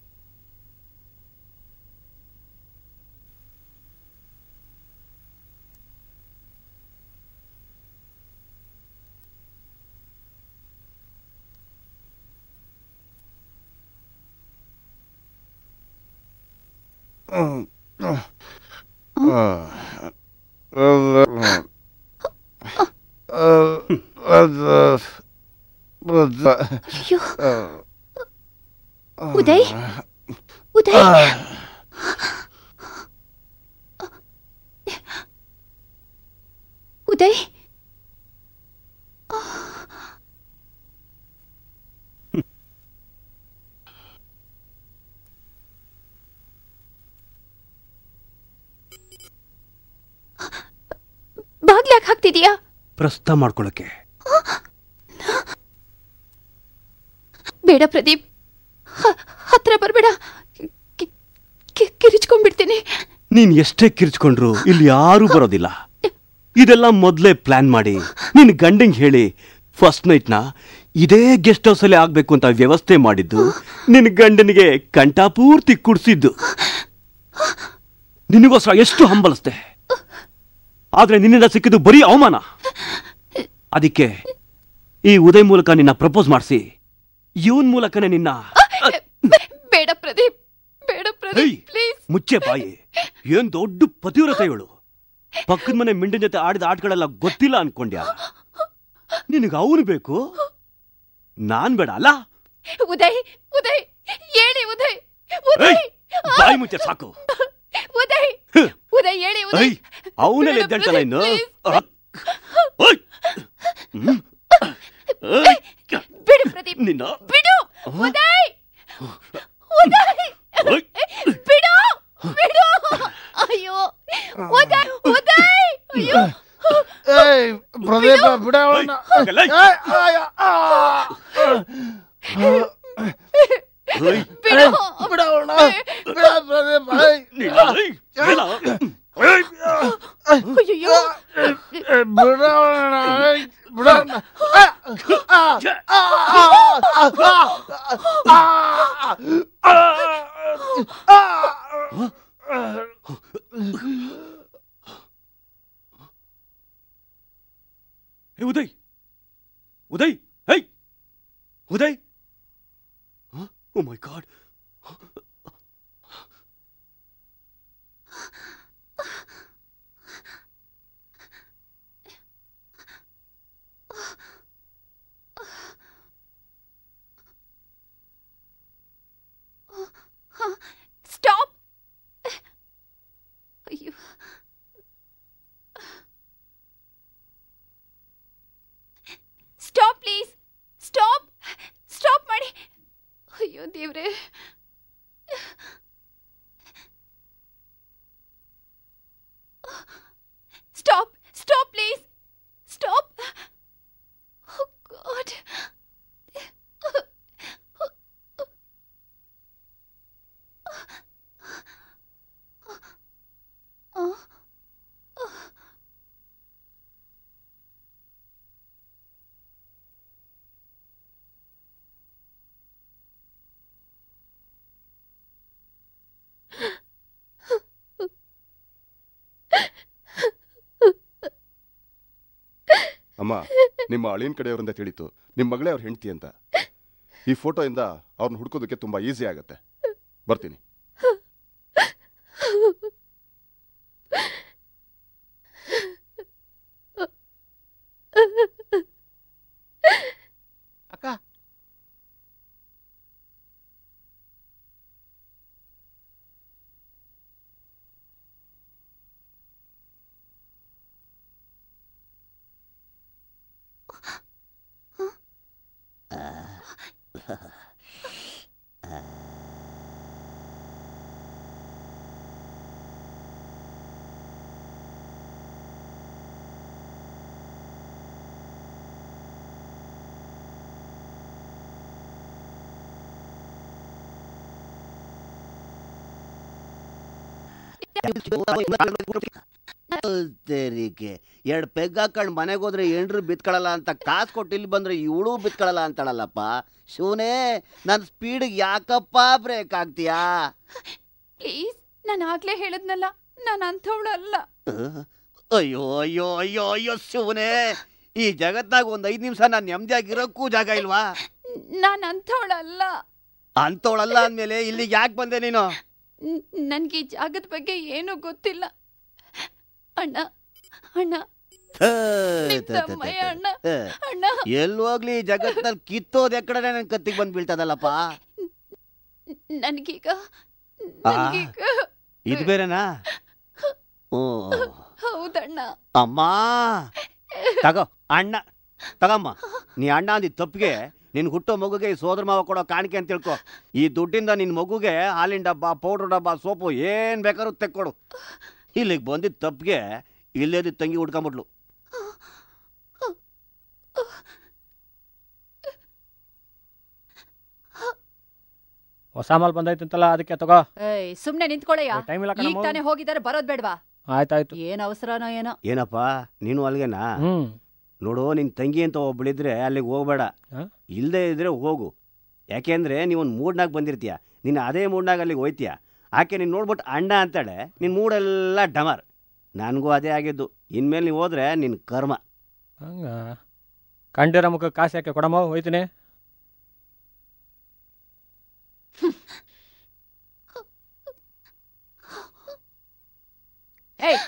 ಅಯ್ಯೋ ಉದಯ್ ಉದಯ್ ಉದಯ್ ಬಾಗ್ಲಾಕ್ ಹಾಕ್ತಿದೀಯಾ ಪ್ರಸ್ತ ಮಾಡ್ಕೊಳ್ಳೋಕೆ ಬೇಡ ಪ್ರದೀಪ್ ಹ- ಹತ್ರ ಬರ್ಬೇಡ ಕಿ- ಕಿ- ಕಿರಿಚ್ಕೊಂಡ್ಬಿಡ್ತೀನಿ ನೀನ್ ಎಷ್ಟೇ ಕಿರ್ಚ್ಕೊಂಡ್ರು ಇಲ್ಲಿ ಯಾರೂ ಬರೋದಿಲ್ಲ ಇದೆಲ್ಲ ಮೊದಲೇ ಪ್ಲಾನ್ ಮಾಡಿ ನಿನ್ ಗಂಡಂಗ್ ಹೇಳಿ ಫಸ್ಟ್ ನೈಟ್ನ ಇದೇ ಗೆಸ್ಟ್ ಹೌಸಲ್ಲೇ ಆಗ್ಬೇಕು ಅಂತ ವ್ಯವಸ್ಥೆ ಮಾಡಿದ್ದು ನಿನ್ ಗಂಡನಿಗೆ ಕಂಠಪೂರ್ತಿ ಕುಡ್ಸಿದ್ದು ನಿನಗೋಸ್ಕರ ಎಷ್ಟು ಹಂಬಲಿಸ್ದೆ ಆದ್ರೆ ನಿನ್ನಿಂದ ಸಿಕ್ಕಿದ್ದು ಬರೀ ಅವಮಾನ ಅದಕ್ಕೆ ಈ ಉದಯ್ ಮೂಲಕ ನಿನ್ನ ಪ್ರಪೋಸ್ ಮಾಡಿಸಿ ಇವನ್ ಮೂಲಕನೇ ನಿನ್ನ ಬೇಡ ಪ್ರದೀಪ್ ಬೇಡ ಹೇಯ್, ಪ್ರದೀಪ್ ಪ್ಲೀಸ್ ಮುಚ್ಚೆ ಬಾಯಿ ಏನ್ ದೊಡ್ಡ ಪತಿವ್ರತ ಇವಳು ಪಕ್ಕದ ಮನೆ ಮಿಂಡಿನ ಜೊತೆ ಆಡಿದ ಆಟಗಳೆಲ್ಲ ಗೊತ್ತಿಲ್ಲ ಅನ್ಕೊಂಡ್ಯಾ ನಿನಗೆ ಅವನು ಬೇಕು ನಾನ್ ಬೇಡ ಅಲ್ಲ ಉದಯ್ ಉದಯ್ ಹೇಳಿ ಉದಯ್ ಉದಯ್ ಏಯ್, ಬಾಯಿ ಮುಚ್ಚೆ ಸಾಕು ಉದಯ್ ಉದಯ್ ಹೇಳಿ ಉದಯ್ ಐ ಅವನೆಲ್ಲ ಎದ್ದೇಳ್ತಾನ ಇನ್ನು ಅಹ್. ಓಯ್. ಹ್ಮ್. ಏಯ್. ಬಿಡು ಪ್ರದೀಪ್ ನಿನ್ನ ಬಿಡು ಉದಯ್ ಉದಯ್ ಓಯ್. ಬಿಡು ಬಿಡು ಅಯ್ಯೋ ಉದಯ್ ಉದಯ್ ಅಯ್ಯೋ ಏಯ್ ಪ್ರದೀಪ ಬಿಡ ಅವಳನ್ನ. ಹಾಗಲ್ಲ. ಏಯ್, ಆಯ, ಆ. ಓಯ್. ಬಿಡು ಬಿಡ ಅವಳನ್ನ. ಬಿಡ ಪ್ರದೀಪ ಏಯ್. ನಿನ್ನ, ಏಯ್, ಬೇಡ. ಏಯ್. ಅಯ್ಯೋ ಏಯ್, ಬಿಡ ಅವಳನ್ನ. ಏಯ್, ಬಿಡ ಅವಳನ್ನ. ಆ, ಆ, ಆ, ಆ, ಆ, ಆ, ಆ, ಆ. ಏ Uday Uday hey Uday oh my God stop ಅಯ್ಯೋ ಸ್ಟಾಪ್ ಪ್ಲೀಸ್ ಸ್ಟಾಪ್ ಸ್ಟಾಪ್ ಮಾಡಿ ಅಯ್ಯೋ ದೇವ್ರೆ stop stop please stop God ಅಮ್ಮ ನಿಮ್ಮ ಅಳಿಯನ್ ಕಡೆಯವರಿಂದ ತಿಳಿತು ನಿಮ್ಮ ಮಗಳೇ ಅವ್ರ ಹೆಂಡತಿ ಅಂತ ಈ ಫೋಟೋಯಿಂದ ಅವ್ರನ್ನ ಹುಡ್ಕೋದಕ್ಕೆ ತುಂಬಾ ಈಸಿ ಆಗತ್ತೆ ಬರ್ತೀನಿ ಅಕ್ಕ ತೆರಿಗೆ ಎರಡು ಪೆಗ್ ಹಾಕೊಂಡು ಮನೆಗೆ ಹೋದ್ರೆ ಎಂಡ್ರು ಬಿತ್ಕೊಳಲ್ಲ ಅಂತ ಕಾಸು ಕೊಟ್ಟು ಇಲ್ಲಿ ಬಂದ್ರೆ ಇವಳು ಬಿತ್ಕೊಳಲ್ಲ ಅಂತಾಳಲ್ಲಪ್ಪ ಶಿವನೇ ನನ್ನ ಸ್ಪೀಡ್ಗೆ ಯಾಕಪ್ಪ ಬ್ರೇಕ್ ಆಗ್ತೀಯಾ ಪ್ಲೀಸ್ ನಾನು ಆಗ್ಲೇ ಹೇಳದ್ನಲ್ಲ ನಾನು ಅಂಥವಳು ಅಲ್ಲ ಅಹ್, ಅಯ್ಯೋ ಅಯ್ಯೋ ಅಯ್ಯೋ ಅಯ್ಯೋ ಶಿವನೇ ಈ ಜಗತ್ನಾಗ ಒಂದ್ ಐದ್ ನಿಮಿಷ ನಾನು ನೆಮ್ಮದಿಯಾಗಿರೋಕ್ಕೂ ಜಾಗ ಇಲ್ವಾ ನಾನು ಅಂಥವಳಲ್ಲ ಅಂತವಳಲ್ಲ ಅಂದ್ಮೇಲೆ ಇಲ್ಲಿಗೆ ಯಾಕೆ ಬಂದೆ ನೀನು ನನ್ಗೆ ಈ ಜಾಗದ ಬಗ್ಗೆ ಏನೂ ಗೊತ್ತಿಲ್ಲ ಅಣ್ಣ ಅಣ್ಣ ನಿಮ್ ತಮ್ಮಯ್ಯ ಅಣ್ಣ ಅಣ್ಣ ಎಲ್ಲಿ ಹೋಗ್ಲಿ ಈ ಜಗತ್ನಲ್ಲಿ ಕಿತ್ತೋದ್ ಎಕ್ಕಡೆ ನನ್ ಕತ್ತಿಗೆ ಬಂದ್ ಬೀಳ್ತದಲ್ಲಪ್ಪ ನನ್ಗೀಗ ಆ, ನನ್ಗೀಗ ಇದು ಬೇರೆನಾ ಓ ಹೌದಣ್ಣ ಅಮ್ಮ ತಗೋ ಅಣ್ಣ ತಗಮ್ಮ ನೀ ಅಣ್ಣ ಅಂದಿದ್ ತಪ್ಪಿಗೆ ನಿನ್ ಹುಟ್ಟೋ ಮಗುಗೆ ಈ ಸೋದರ ಮಾವ ಕೊಡೋ ಕಾಣಿಕೆ ಅಂತ ತಿಳ್ಕೊ ಈ ದುಡ್ಡಿಂದ ನಿನ್ ಮಗುಗೆ ಹಾಲಿನ ಡಬ್ಬ ಪೌಡರ್ ಡಬ್ಬ ಸೋಪು ಏನ್ ಬೇಕಾದ್ರೂ ತೆಕ್ಕೊಡು ಇಲ್ಲಿಗೆ ಬಂದಿದ್ದ ತಪ್ಪಿಗೆ ಇಲ್ಲೇದಿದ್ ತಂಗಿ ಹುಡ್ಕೊಂಬಿಟ್ಲು ಹೊಸ ಮಾಲ್ ಬಂದೈತಂತಲ್ಲ ಅದಕ್ಕೆ ತಗೋ ಏಯ್ ಸುಮ್ನೆ ನಿಂತ್ಕೊಳ್ಳಯ್ಯ ಏ, time ಇಲ್ಲ ಈಗ ಕಣಮ್ಮ. ತಾನೇ ಹೋಗಿದ್ದಾರೆ ಬರೋದ್ ಬೇಡ್ವಾ ಆಯ್ತಾಯ್ತು ಏನ್ ಅವಸರನೋ ಏನೋ ಏನಪ್ಪ ನೀನು ಅಲ್ಗೆನಾ ಹ್ಮ್ ನೋಡು ನಿನ್ ತಂಗಿ ಅಂತ ಒಬ್ಳಿದ್ರೆ ಅಲ್ಲಿಗೆ ಹೋಗ್ಬೇಡ ಇಲ್ಲದೆ ಇದ್ರೆ ಹೋಗು ಯಾಕೆಂದ್ರೆ ನೀವೊಂದು ಮೂಡ್ನಾಗ ಬಂದಿರ್ತೀಯ ನೀನು ಅದೇ ಮೂಡ್ನಾಗ ಅಲ್ಲಿಗೆ ಹೋಯ್ತೀಯ ಆಕೆ ನೀನು ನೋಡ್ಬಿಟ್ಟು ಅಣ್ಣ ಅಂತಾಳೆ ನಿನ್ನ ಮೂಡೆಲ್ಲ ಡಮರ್ ನನಗೂ ಅದೇ ಆಗಿದ್ದು ಇನ್ಮೇಲೆ ನೀವು ಹೋದ್ರೆ ನಿನ್ನ ಕರ್ಮ ಹಂಗ ಕಂಡಿರೋ ಮುಖ ಕಾಸು ಯಾಕೆ ಕೊಡಮ್ಮ ಹೋಯ್ತೀನಿ ಏಯ್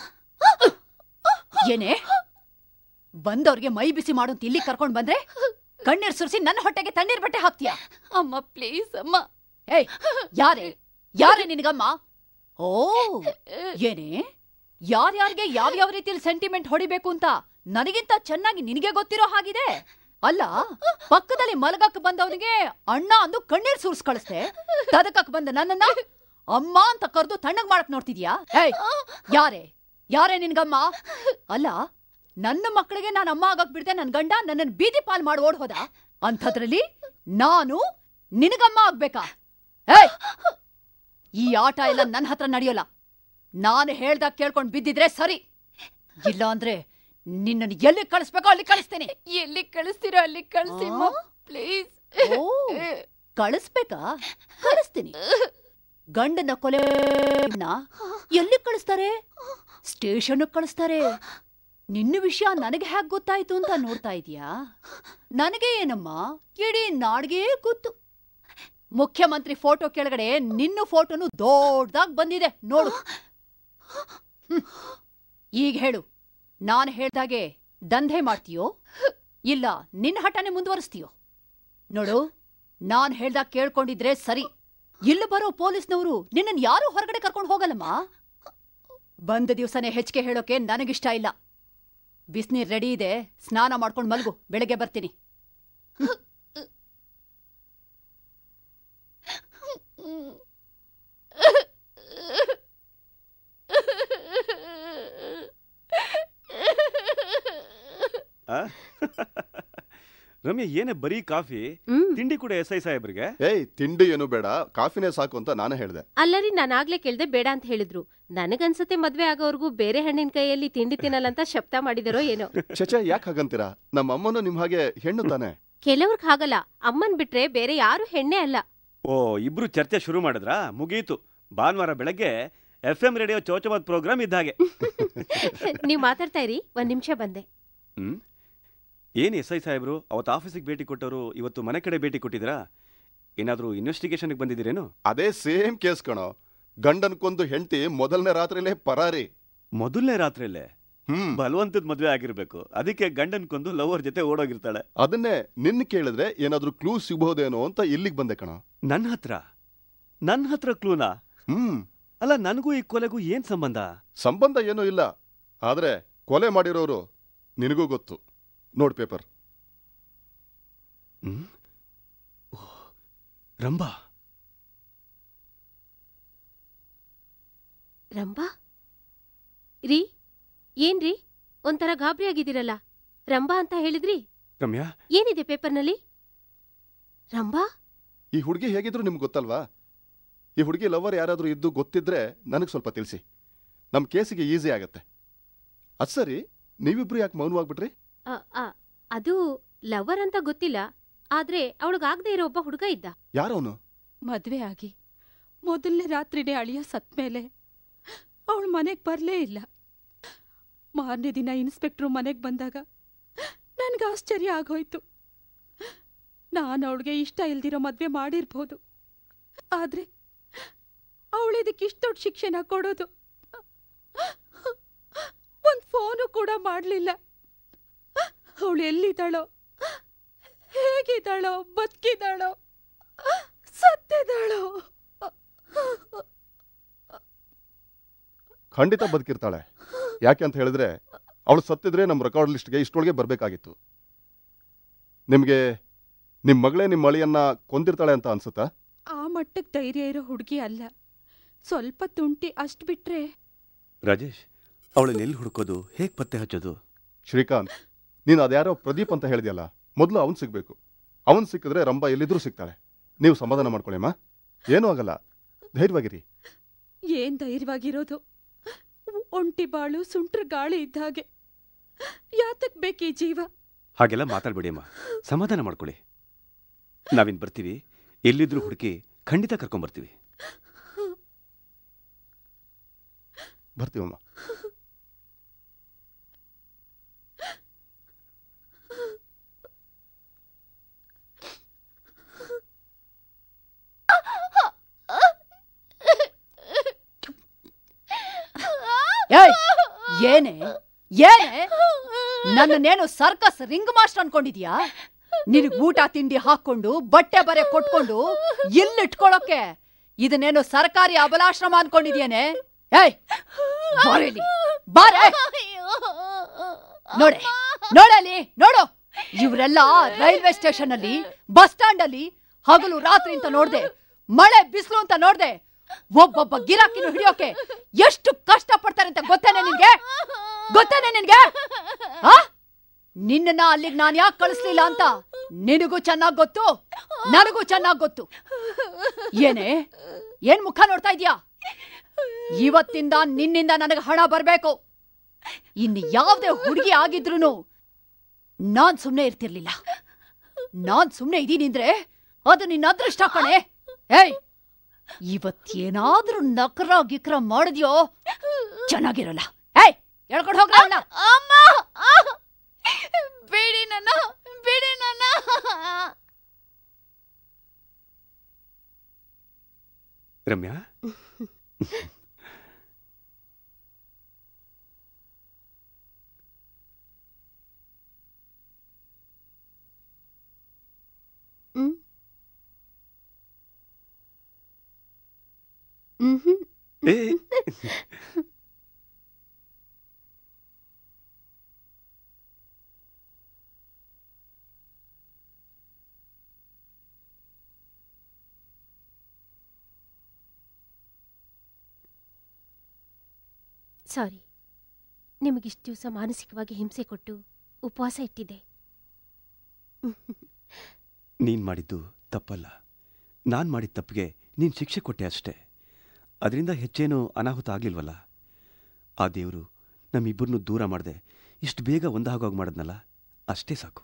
ಏನೇ ಬಂದವ್ರಿಗೆ ಮೈ ಬಿಸಿ ಮಾಡು ಅಂತ ಇಲ್ಲಿ ಕರ್ಕೊಂಡ್ ಬಂದ್ರೆ ಕಣ್ಣೀರ್ ಸುರಿಸಿ ನನ್ನ ಹೊಟ್ಟೆಗೆ ತಣ್ಣೀರ್ ಬಟ್ಟೆ ಹಾಕ್ತೀಯ ಅಮ್ಮ ಪ್ಲೀಸ್ ಅಮ್ಮ ಏಯ್ ಯಾರೇ ಯಾರೇ ನಿನಗಮ್ಮ ಓ ಏನೇ ಯಾರ್ಯಾರಿಗೆ ಯಾವ್ಯಾವ ರೀತಿಯಲ್ಲಿ ಸೆಂಟಿಮೆಂಟ್ ಹೊಡಿಬೇಕು ಅಂತ ನನಗಿಂತ ಚೆನ್ನಾಗಿ ನಿನಗೆ ಗೊತ್ತಿರೋ ಹಾಗಿದೆ ಅಲ್ಲ ಪಕ್ಕದಲ್ಲಿ ಮಲಗಕ್ಕೆ ಬಂದವನಿಗೆ ಅಣ್ಣ ಅಂದು ಕಣ್ಣೀರ್ ಸುರ್ಸ್ ಕಳಿಸ್ದೆ ತದಕಕ್ ಬಂದ ನನ್ನನ್ನ ಅಮ್ಮ ಅಂತ ಕರೆದು ತಣ್ಣಗ್ ಮಾಡಕ್ ನೋಡ್ತಿದ್ಯಾ ಏಯ್ ಯಾರೇ ಯಾರೇ ನಿನ್ಗಮ್ಮ ಅಲ್ಲ ನನ್ನ ಮಕ್ಕಳಿಗೆ ನಾನು ಅಮ್ಮ ಆಗಕ್ ಬಿಡ್ದೆ ನನ್ ಗಂಡ ನನ್ನನ್ ಬೀದಿ ಪಾಲ್ ಮಾಡಿ ಓಡ್ ಹೋದ ಅಂಥದ್ರಲ್ಲಿ ನಾನು ನಿನಗಮ್ಮ ಆಗ್ಬೇಕಾ ಏಯ್ ಈ ಆಟ ಎಲ್ಲ ನನ್ನ ಹತ್ರ ನಡೆಯೋಲ್ಲ ನಾನು ಹೇಳ್ದಾಗ ಕೇಳ್ಕೊಂಡ್ ಬಿದ್ದಿದ್ರೆ ಸರಿ ಇಲ್ಲ ಅಂದ್ರೆ ನಿನ್ನನ್ನು ಎಲ್ಲಿ ಕಳಿಸ್ಬೇಕೋ ಅಲ್ಲಿ ಕಳಿಸ್ತೇನೆ ಎಲ್ಲಿ ಕಳಿಸ್ತೀರೋ ಅಲ್ಲಿ ಕಳಿಸಿ ಪ್ಲೀಸ್ ಓ ಕಳಿಸ್ಬೇಕಾ ಕಳಿಸ್ತೀನಿ ಗಂಡನ ಕೊಲೆ ಎಲ್ಲಿ ಕಳಿಸ್ತಾರೆ ಸ್ಟೇಷನ್ ಕಳಿಸ್ತಾರೆ ನಿನ್ನ ವಿಷಯ ನನಗೆ ಹೇಗ್ ಗೊತ್ತಾಯ್ತು ಅಂತ ನೋಡ್ತಾ ಇದೀಯಾ ನನಗೆ ಏನಮ್ಮ ಇಡೀ ನಾಡ್ಗೆ ಗೊತ್ತು ಮುಖ್ಯಮಂತ್ರಿ ಫೋಟೋ ಕೆಳಗಡೆ ನಿನ್ನ ಫೋಟೋನು ದೊಡ್ಡದಾಗ್ ಬಂದಿದೆ ನೋಡು ಹ್ಮ್. ಈಗ ಹೇಳು ನಾನು ಹೇಳ್ದಾಗೆ ದಂಧೆ ಮಾಡ್ತೀಯೋ ಇಲ್ಲ ನಿನ್ನ ಹಠನೆ ಮುಂದುವರಿಸ್ತೀಯೋ ನೋಡು ನಾನ್ ಹೇಳ್ದಾಗ ಕೇಳ್ಕೊಂಡಿದ್ರೆ ಸರಿ ಇಲ್ಲಿ ಬರೋ ಪೊಲೀಸ್ನವರು ನಿನ್ನನ್ ಯಾರು ಹೊರಗಡೆ ಕರ್ಕೊಂಡು ಹೋಗಲ್ಲಮ್ಮ ಬಂದ ದಿವಸನೇ ಹೆಚ್ಚಿಗೆ ಹೇಳೋಕೆ ನನಗಿಷ್ಟ ಇಲ್ಲ ಬಿಸ್ನೀರ್ ರೆಡಿ ಇದೆ ಸ್ನಾನ ಮಾಡ್ಕೊಂಡು ಮಲ್ಗು ಬೆಳಗ್ಗೆ ಬರ್ತೀನಿ ಆ? ರಮ್ಯ ಏನೇ ಬರೀ ಕಾಫಿ ತಿಂಡಿ ಕೂಡ ಎಸ್ ಐ ಸಾಹೇಬ್ರಿಗೆ ಏಯ್ ತಿಂಡಿ ಏನು ಬೇಡ ಕಾಫಿನೇ ಸಾಕು ಅಂತ ನಾನೇ ಹೇಳ್ದೆ ಅಲ್ಲರಿ ನಾನಾಗ್ಲೇ ಕೇಳ್ದೆ ಬೇಡ ಅಂತ ಹೇಳಿದ್ರು ನನಗನ್ಸತ್ತೆ ಮದ್ವೆ ಆಗೋವರ್ಗೂ ಬೇರೆ ಹೆಣ್ಣಿನ ಕೈಯಲ್ಲಿ ತಿಂಡಿ ತಿನ್ನಲ್ಲ ಅಂತ ಶಬ್ದ ಮಾಡಿದರೋ ಏನೋ ಚಚ ಯಾಕೆ ಹಾಗಂತೀರಾ ನಮ್ಮ ಅಮ್ಮನೂ ನಿಮ್ ಹಾಗೆ ಹೆಣ್ಣು ತಾನೆ ಕೆಲವ್ರಿಗೆ ಹಾಗಲ್ಲ ಅಮ್ಮನ್ ಬಿಟ್ರೆ ಬೇರೆ ಯಾರು ಹೆಣ್ಣೆ ಅಲ್ಲ ಓ ಇಬ್ರು ಚರ್ಚೆ ಶುರು ಮಾಡಿದ್ರಾ ಮುಗೀತು ಭಾನುವಾರ ಬೆಳಗ್ಗೆ ಎಫ್ ಎಂ ರೇಡಿಯೋ ಚೌಚಮತ್ ಪ್ರೋಗ್ರಾಮ್ ಇದ್ದ ಹಾಗೆ ನೀವ್ ಮಾತಾಡ್ತಾ ಇರಿ ಒಂದ್ ನಿಮಿಷ ಬಂದೆ ಹ್ಮ್ ಏನು ಎಸ್ ಐ ಸಾಹೇಬ್ರು ಅವತ್ತು ಆಫೀಸಿಗೆ ಭೇಟಿ ಕೊಟ್ಟವರು ಇವತ್ತು ಮನೆ ಕಡೆ ಭೇಟಿ ಕೊಟ್ಟಿದ್ದೀರಾ ಏನಾದರೂ ಇನ್ವೆಸ್ಟಿಗೇಷನ್ಗೆ ಬಂದಿದ್ದೀರೇನು ಅದೇ ಸೇಮ್ ಕೇಸ್ ಕಣೋ ಗಂಡನ್ ಕೊಂದು ಹೆಂಡತಿ ಮೊದಲನೇ ರಾತ್ರಿಲೇ ಪರಾರಿ ಮೊದಲನೇ ರಾತ್ರಿಯಲ್ಲೇ ಹ್ಮ್ ಬಲವಂತದ ಮದುವೆ ಆಗಿರ್ಬೇಕು ಅದಕ್ಕೆ ಗಂಡನ್ ಕೊಂದು ಲವರ್ ಜೊತೆ ಓಡೋಗಿರ್ತಾಳೆ ಅದನ್ನೇ ನಿನ್ನ ಕೇಳಿದ್ರೆ ಏನಾದ್ರೂ ಕ್ಲೂ ಸಿಗಬಹುದೇನೋ ಅಂತ ಇಲ್ಲಿಗೆ ಬಂದೆ ಕಣ ನನ್ನ ಹತ್ರ ನನ್ನ ಹತ್ರ ಕ್ಲೂನಾ ಹ್ಮ್ ಅಲ್ಲ ನನಗೂ ಈ ಕೊಲೆಗೂ ಏನ್ ಸಂಬಂಧ ಸಂಬಂಧ ಏನೂ ಇಲ್ಲ ಆದ್ರೆ ಕೊಲೆ ಮಾಡಿರೋರು ನಿನಗೂ ಗೊತ್ತು ನೋಡ್ ಪೇಪರ್ ಹ್ಮ್ ಓಹ್, ರಂಭಾ ರಂಭಾ ರೀ ಏನ್ರಿ ಒಂಥರ ಗಾಬರಿ ಆಗಿದ್ದೀರಲ್ಲ ರಂಭಾ ಅಂತ ಹೇಳಿದ್ರಿ ರಮ್ಯಾ ಏನಿದೆ ಪೇಪರ್ನಲ್ಲಿ ರಂಭಾ ಈ ಹುಡುಗಿ ಹೇಗಿದ್ರು ನಿಮ್ಗೆ ಗೊತ್ತಲ್ವಾ ಈ ಹುಡುಗಿ ಲವರ್ ಯಾರಾದ್ರೂ ಇದ್ದು ಗೊತ್ತಿದ್ರೆ ನನಗೆ ಸ್ವಲ್ಪ ತಿಳಿಸಿ ನಮ್ಮ ಕೇಸಿಗೆ ಈಸಿ ಆಗತ್ತೆ ಅದ್ ಸರಿ ನೀವಿಬ್ರು ಯಾಕೆ ಮೌನವಾಗ್ಬಿಟ್ರಿ ಅ, ಅ, ಅದು ಲವರ್ ಅಂತ ಗೊತ್ತಿಲ್ಲ ಆದ್ರೆ ಅವಳಿಗಾಗದೆ ಇರೋ ಒಬ್ಬ ಹುಡುಗ ಇದ್ದ ಯಾರವನು ಮದ್ವೆ ಆಗಿ ಮೊದಲನೇ ರಾತ್ರಿನೇ ಅಳಿಯ ಸತ್ಮೇಲೆ ಅವಳು ಮನೆಗೆ ಬರಲೇ ಇಲ್ಲ ಮಾರನೇ ದಿನ ಇನ್ಸ್ಪೆಕ್ಟ್ರು ಮನೆಗೆ ಬಂದಾಗ ನನಗೆ ಆಶ್ಚರ್ಯ ಆಗೋಯ್ತು ನಾನು ಅವಳಿಗೆ ಇಷ್ಟ ಇಲ್ದಿರೋ ಮದ್ವೆ ಮಾಡಿರ್ಬೋದು ಆದ್ರೆ ಅವಳು ಇದಕ್ಕೆ ಇಷ್ಟು ದೊಡ್ಡ ಶಿಕ್ಷೆನ ಕೊಡೋದು ಒಂದು ಫೋನು ಕೂಡ ಮಾಡಲಿಲ್ಲ ಅವಳು ಎಲ್ಲಿದ್ದಾಳೋ ಹೇಗಿದ್ದಾಳೋ ಬದುಕಿದ್ದಾಳೋ ಸತ್ತಿದ್ದಾಳೋ ಖಂಡಿತ ಬದುಕಿರ್ತಾಳೆ ಯಾಕೆ ಅಂತ ಹೇಳಿದ್ರೆ ಅವಳು ಸತ್ತಿದ್ರೆ ನಮ್ಮ ರೆಕಾರ್ಡ್ ಲಿಸ್ಟ್ಗೆ ಇಷ್ಟೊಳಗೆ ಬರಬೇಕಾಗಿತ್ತು ನಿಮಗೆ ನಿಮ್ಮ ಮಗಳೇ ನಿಮ್ಮ ಅಳಿಯನ್ನ ಕೊಂದಿರ್ತಾಳೆ ಅಂತ ಅನ್ಸುತ್ತಾ ಆ ಮಟ್ಟಕ್ಕೆ ಧೈರ್ಯ ಇರೋ ಹುಡುಗಿ ಅಲ್ಲ ಸ್ವಲ್ಪ ತುಂಟಿ ಅಷ್ಟು ಬಿಟ್ರೆ ರಾಜೇಶ್ ಅವಳನ್ನ ಎಲ್ಲಿ ಹುಡುಕೋದು ಹೇಗೆ ಪತ್ತೆ ಹಚ್ಚೋದು ಶ್ರೀಕಾಂತ್ ನೀನು ಅದ್ಯಾರೋ ಪ್ರದೀಪ್ ಅಂತ ಹೇಳಿದ್ಯಲ್ಲ ಮೊದಲು ಅವನು ಸಿಗ್ಬೇಕು ಅವನು ಸಿಕ್ಕಿದ್ರೆ ರಂಭ ಎಲ್ಲಿದ್ರೂ ಸಿಗ್ತಾಳೆ ನೀವು ಸಮಾಧಾನ ಮಾಡ್ಕೊಳ್ಳಿ ಅಮ್ಮ ಏನೂ ಆಗಲ್ಲ ಧೈರ್ಯವಾಗಿರಿ ಏನ್ ಧೈರ್ಯವಾಗಿರೋದು ಒಂಟಿ ಬಾಳು ಸುಂಟ್ರ ಗಾಳಿ ಇದ್ದ ಹಾಗೆ ಯಾತಕ್ ಬೇಕೀ ಜೀವ ಹಾಗೆಲ್ಲ ಮಾತಾಡ್ಬೇಡಿ ಅಮ್ಮ ಸಮಾಧಾನ ಮಾಡ್ಕೊಳ್ಳಿ ನಾವಿನ್ ಬರ್ತೀವಿ ಎಲ್ಲಿದ್ರು ಹುಡುಕಿ ಖಂಡಿತ ಕರ್ಕೊಂಬರ್ತೀವಿ ಬರ್ತೀವಮ್ಮ ಏಯ್ ಏನೇ ಏನೇ ನನ್ನನ್ನೇನು ಸರ್ಕಸ್ ರಿಂಗ್ ಮಾಸ್ಟರ್ ಅನ್ಕೊಂಡಿದ್ಯಾ ನಿನಗ್ ಊಟ ತಿಂಡಿ ಹಾಕೊಂಡು ಬಟ್ಟೆ ಬರೆ ಕೊಟ್ಕೊಂಡು ಇಲ್ಲಿಟ್ಕೊಳಕ್ಕೆ ಇದನ್ನೇನು ಸರ್ಕಾರಿ ಅಬಲಾಶ್ರಮ ಅನ್ಕೊಂಡಿದ್ಯೇನೆ ಏಯ್ ಬಾರೇಲಿ ಬಾರೆ ನೋಡೆ ನೋಡಲಿ ನೋಡು ಇವರೆಲ್ಲ ರೈಲ್ವೆ ಸ್ಟೇಷನ್ ಅಲ್ಲಿ ಬಸ್ ಸ್ಟ್ಯಾಂಡ್ ಅಲ್ಲಿ ಹಗಲು ರಾತ್ರಿ ಅಂತ ನೋಡ್ದೆ ಮಳೆ ಬಿಸಿಲು ಅಂತ ನೋಡ್ದೆ ಒಬ್ಬೊಬ್ಬ ಗಿರಾಕಿನ ಹಿಡಿಯೋಕೆ ಎಷ್ಟು ಕಷ್ಟ ಪಡ್ತಾರೆ ಅಂತ ಗೊತ್ತೇನೆ ನಿನ್ಗೆ ಗೊತ್ತೇನೆ ನಿನ್ಗೆ ಆ? ನಿನ್ನನ್ನ ಅಲ್ಲಿಗೆ ನಾನ್ ಯಾಕೆ ಕಳಿಸ್ಲಿಲ್ಲ ಅಂತ ನಿನಗೂ ಚೆನ್ನಾಗ್ ಗೊತ್ತು ನನಗೂ ಚೆನ್ನಾಗ್ ಗೊತ್ತು ಏನೇ ಏನ್ ಮುಖ ನೋಡ್ತಾ ಇದ್ಯಾ ಇವತ್ತಿಂದ ನಿನ್ನಿಂದ ನನಗೆ ಹಣ ಬರ್ಬೇಕು ಇನ್ನು ಯಾವ್ದೇ ಹುಡುಗಿ ಆಗಿದ್ರೂನು ನಾನ್ ಸುಮ್ನೆ ಇರ್ತಿರ್ಲಿಲ್ಲ ನಾನ್ ಸುಮ್ನೆ ಇದೀನಿ ಅಂದ್ರೆ ಅದು ನಿನ್ನ ಅದೃಷ್ಟ ಕಣೆ ಏಯ್ ಇವತ್ತೇನಾದ್ರೂ ನಕರ ಗಿಕ್ರ ಮಾಡಿದ್ಯೋ ಚೆನ್ನಾಗಿರಲ್ಲ ಏಯ್ ಹೇಳ್ಕೊಂಡು ಹೋಗ ಅಮ್ಮ ಬಿಡಿ ನನ್ನ ಬಿಡಿ ನನ್ನ ರಮ್ಯಾ ಹ್ಮ್ ಮ್ಹ್ಮ್. ಏ ಸಾರಿ ನಿಮಗಿಷ್ಟು ದಿವಸ ಮಾನಸಿಕವಾಗಿ ಹಿಂಸೆ ಕೊಟ್ಟು ಉಪವಾಸ ಇಟ್ಟಿದ್ದೆ ನೀನ್ ಮಾಡಿದ್ದು ತಪ್ಪಲ್ಲ ನಾನ್ ಮಾಡಿದ ತಪ್ಪಿಗೆ ನೀನ್ ಶಿಕ್ಷೆ ಕೊಟ್ಟೆ ಅಷ್ಟೇ ಅದರಿಂದ ಹೆಚ್ಚೇನೂ ಅನಾಹುತ ಆಗ್ಲಿಲ್ವಲ್ಲ ಆ ದೇವರು ನಮ್ಮಿಬ್ಬರನ್ನು ದೂರ ಮಾಡದೆ ಇಷ್ಟು ಬೇಗ ಒಂದಾಗೋಗಿ ಮಾಡಿದ್ನಲ್ಲ ಅಷ್ಟೇ ಸಾಕು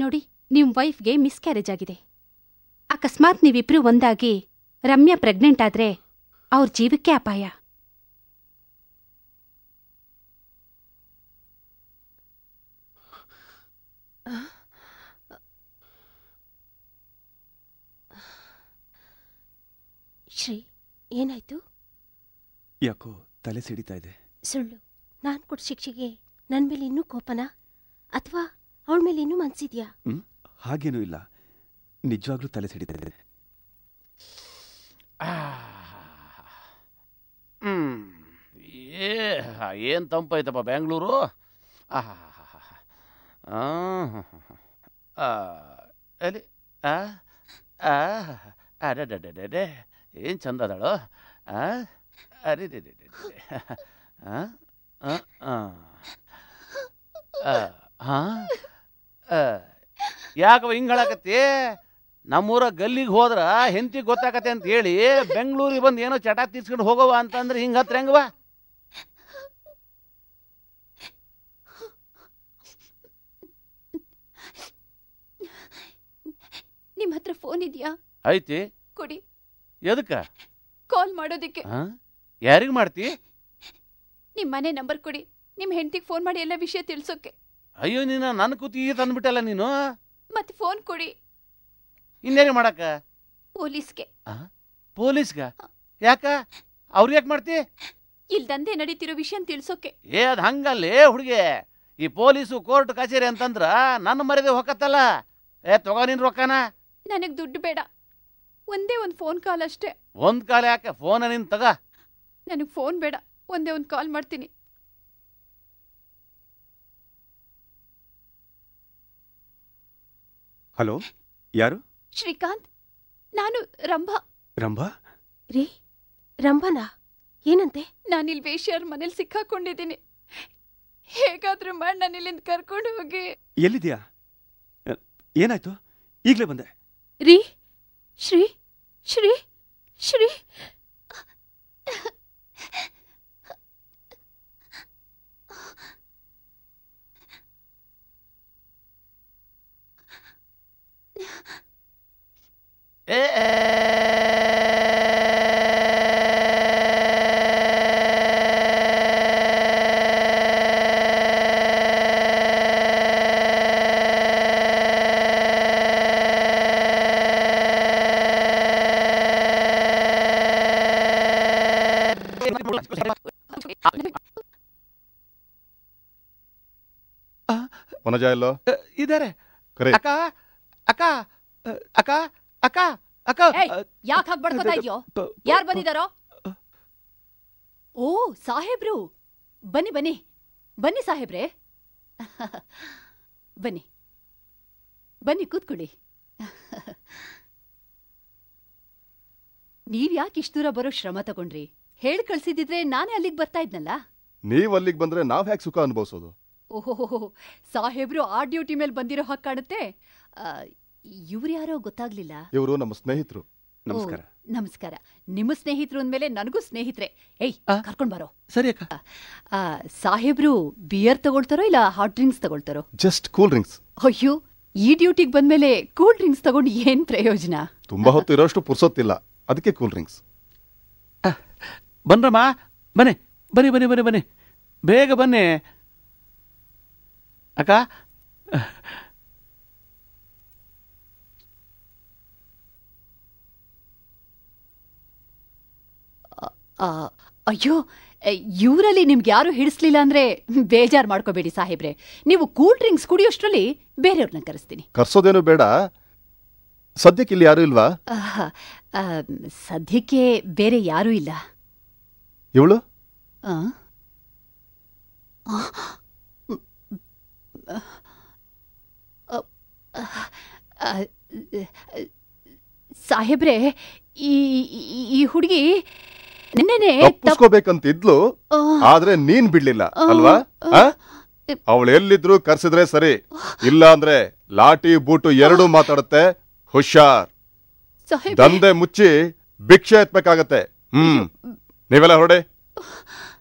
ನೋಡಿ ನಿಮ್ ವೈಫ್ಗೆ ಮಿಸ್ಕ್ಯಾರೇಜ್ ಆಗಿದೆ ಅಕಸ್ಮಾತ್ ನೀವಿಬ್ರು ಒಂದಾಗಿ ರಮ್ಯಾ ಪ್ರೆಗ್ನೆಂಟ್ ಆದ್ರೆ ಅವ್ರ ಜೀವಕ್ಕೆ ಅಪಾಯ ಶ್ರೀ ಏನಾಯ್ತು ಯಾಕೋ ತಲೆ ಸಿಡಿತಾ ಇದೆ ಸುಳ್ಳು ನಾನ್ ಕೊಟ್ಟ ಶಿಕ್ಷೆಗೆ ನನ್ ಮೇಲೆ ಇನ್ನೂ ಕೋಪನಾ ಅಥವಾ ಅವಳ ಮೇಲೆ ಇನ್ನೂ ಮನ್ಸಿದ್ಯಾ ಹ್ಮ್ ಹಾಗೇನೂ ಇಲ್ಲ ನಿಜವಾಗ್ಲೂ ತಲೆ ಸಿಡಿತಾ ಇದೆ ಹ್ಮ್ ಏ ಏನು ತಂಪೈತಪ್ಪ ಬೆಂಗಳೂರು ಎಲ್ಲಿ ಆ ಆ ಅಡಡಡಡೆ ಏನು ಚಂದ ಅದಾಳು ಆ ಅರೆ ಯಾಕವ ಹಿಂಗ್ ಹೇಳಕತ್ತಿ ನಮ್ಮೂರ ಗಲ್ಲಿಗೆ ಹೋದ್ರ ಹೆಂಡತಿ ಗೊತ್ತಾಕತ್ತೆ ಅಂತ ಹೇಳಿ ಬೆಂಗಳೂರಿಗೆ ಬಂದು ಏನೋ ಚಟ ತೀರ್ಸ್ಕೊಂಡು ಹೋಗವ ಅಂತಂದ್ರೆ ಹಿಂಗ ಹತ್ರ ಹೆಂಗವ ನಿಮ್ ಹತ್ರ ಫೋನ್ ಇದೆಯಾ ಐತಿ ಕೊಡಿ ಎದಕ್ಕ ಕಾಲ್ ಮಾಡೋದಿಕ್ಕೆ ಯಾರಿಗ್ ಮಾಡ್ತಿ ನಿಮ್ ಮನೆ ನಂಬರ್ ಕೊಡಿ ನಿಮ್ ಹೆಂಡತಿಗೆ ಫೋನ್ ಮಾಡಿ ಎಲ್ಲ ವಿಷಯ ತಿಳ್ಸೋಕೆ ಅಯ್ಯೋ ನೀನು ನನ್ನ ಕೂತಿಗೆ ತಂದ್ಬಿಟ್ಟಲ್ಲ ನೀನು ಮತ್ತೆ ಫೋನ್ ಕೊಡಿ ಇನ್ನೇನು ಮಾಡಕ್ಕ ಪೊಲೀಸ್ಗೆ ಪೊಲೀಸ್ಗ ಯಾಕ ಅವ್ರು ಯಾಕೆ ಮಾಡ್ತಿ ಇಲ್ ದಂಧೆ ನಡೀತಿರೋ ವಿಷಯ ತಿಳ್ಸೋಕೆ ಏ ಅದು ಹಂಗಲ್ಲೇ ಹುಡುಗಿ ಈ ಪೊಲೀಸು ಕೋರ್ಟ್ ಕಚೇರಿ ಅಂತಂದ್ರ ನನ್ನ ಮರ್ಯಾದೆ ಹೊಕ್ಕತ್ತಲ್ಲ ಏ ತಗೋ ನಿನ್ ರೊಕ್ಕನ ನನಗ್ ದುಡ್ಡು ಬೇಡ ಒಂದೇ ಒಂದ್ ಫೋನ್ ಕಾಲ್ ಅಷ್ಟೇ ಒಂದ್ ಕಾಲ ಯಾಕೆ ಫೋನ ನಿನ್ ತಗ ನನಗ್ ಫೋನ್ ಬೇಡ ಒಂದೇ ಒಂದ್ ಕಾಲ್ ಮಾಡ್ತೀನಿ ಹಲೋ ಯಾರು ಶ್ರೀಕಾಂತ್ ನಾನು ರಂಭಾ ರಂಭಾ ರೀ ರಂಭನಾ ಏನಂತೆ ನಾನಿಲ್ ವೇಶ್ಯಾರ್ ಮನೇಲಿ ಸಿಕ್ಕಾಕೊಂಡಿದ್ದೀನಿ ಹೇಗಾದ್ರೂ ಮಾಡಿ ನಾನು ಇಲ್ಲಿಂದ ಕರ್ಕೊಂಡು ಹೋಗಿ ಎಲ್ಲಿದ್ಯಾ ಅ, ಏನಾಯ್ತು ಈಗಲೇ ಬಂದೆ ರೀ ಶ್ರೀ ಶ್ರೀ ಶ್ರೀ ಏ ವನಜ ಎಲ್ಲೋ ಇದಾರೆ ಕರೆ ಅಕ್ಕ ಅಕ್ಕ ಅಕ್ಕ ಅಕ್ಕ ಅಕ್ಕ ಯಾಕೆ ಹಾಗೆ ಬಡ್ಕೋತಾ ಇದೆಯೋ ಯಾರು ಬಂದಿದಾರೋ ಓ ಸಾಹೇಬ್ರು ಬನ್ನಿ ಬನ್ನಿ ಬನ್ನಿ ಸಾಹೇಬ್ರೆ ಬನ್ನಿ ಬನ್ನಿ ಕೂತ್ಕೊಳ್ಳಿ ನೀವ್ ಯಾಕೆ ಇಷ್ಟು ದೂರ ಬರೋ ಶ್ರಮ ತಗೊಂಡ್ರಿ ಹೇಳಿ ಕಳ್ಸಿದಿದ್ರೆ ನಾನೇ ಅಲ್ಲಿಗೆ ಬರ್ತಾ ಇದ್ನಲ್ಲ ನೀವ್ ಅಲ್ಲಿಗೆ ಬಂದ್ರೆ ನಾವ್ ಹ್ಯಾಕ್ ಸುಖ ಅನುಭವಿಸೋದು ಓಹೋ ಸಾಹೇಬ್ರು ಆ ಡ್ಯೂಟಿ ಮೇಲೆ ಬಂದಿರೋ ಹಾಗೆ ಕಾಣುತ್ತೆ ಇವ್ರು ಯಾರೋ ಗೊತ್ತಾಗ್ಲಿಲ್ಲ ಇವರು ನಮ್ಮ ಸ್ನೇಹಿತರು ಓ, ನಮಸ್ಕಾರ ನಿಮ್ಮ ಸ್ನೇಹಿತರು ಅಂದ್ಮೇಲೆ ನನಗೂ ಸ್ನೇಹಿತರೆ ಏಯ್ ಕರ್ಕೊಂಡ್ ಬರೋ ಸರಿ ಅಕ್ಕ ಆ, ಸಾಹೇಬ್ರು ಬಿಯರ್ ತಗೊಳ್ತಾರೋ ಇಲ್ಲ ಹಾಟ್ ಡ್ರಿಂಕ್ಸ್ ತಗೊಳ್ತಾರೋ ಜಸ್ಟ್ ಕೂಲ್ ಡ್ರಿಂಕ್ಸ್ ಅಯ್ಯೋ ಈ ಡ್ಯೂಟಿಗೆ ಬಂದ್ಮೇಲೆ ಕೂಲ್ ಡ್ರಿಂಕ್ಸ್ ತಗೊಂಡು ಏನ್ ಪ್ರಯೋಜನ ತುಂಬಾ ಹೊತ್ತು ಇರೋಷ್ಟು ಪುರ್ಸೊತ್ತಿಲ್ಲ ಅದಕ್ಕೆ ಕೂಲ್ ಡ್ರಿಂಕ್ಸ್ ಬನ್ರಮ್ಮ ಬನ್ನಿ ಬನ್ನಿ ಬನ್ನಿ ಬನ್ನಿ ಬನ್ನಿ ಬೇಗ ಬನ್ನಿ ಅಕ್ಕ ಆ, ಅಯ್ಯೋ ಇವರಲ್ಲಿ ನಿಮ್ಗೆ ಯಾರು ಹಿಡಿಸ್ಲಿಲ್ಲ ಅಂದ್ರೆ ಬೇಜಾರ್ ಮಾಡ್ಕೋಬೇಡಿ ಸಾಹೇಬ್ರೆ ನೀವು ಕೂಲ್ ಡ್ರಿಂಕ್ಸ್ ಕುಡಿಯೋಷ್ಟ್ರಲ್ಲಿ ಬೇರೆಯವ್ರನ್ನ ಕರೆಸ್ತೀನಿ ಕರ್ಸೋದೇನು ಬೇಡ ಸದ್ಯಕ್ಕೆ ಇಲ್ಲಿ ಯಾರು ಇಲ್ವಾ ಆಹ್, ಆ, ಸದ್ಯಕ್ಕೆ ಬೇರೆ ಯಾರೂ ಇಲ್ಲ ಇವಳು ಆ? ಆ, ಆ, ಆ, ಸಾಹೇಬ್ರೆ ಈ ಈ- ಈ ಹುಡುಗಿ ನೆನ್ನೆನೆ ತಪ್- ತಪ್ಪಿಸ್ಕೋಬೇಕಂತ ಇದ್ಲು ಆ. ಆದ್ರೆ ನೀನ್ ಬಿಡ್ಲಿಲ್ಲ ಆ. ಅಲ್ವಾ ಅವಳು ಎಲ್ಲಿದ್ರು ಕರ್ಸಿದ್ರೆ ಸರಿ ಇಲ್ಲ ಅಂದ್ರೆ ಲಾಠಿ ಬೂಟು ಎರಡೂ ಮಾತಾಡುತ್ತೆ ಹುಷಾರ್ ಸಾಹೇಬ್ರೆ. ದಂಧೆ ಮುಚ್ಚಿ ಭಿಕ್ಷೆ ಎತ್ಬೇಕಾಗತ್ತೆ ಹ್ಮ್ ನೀವೆಲ್ಲ ಹೊರಡೆ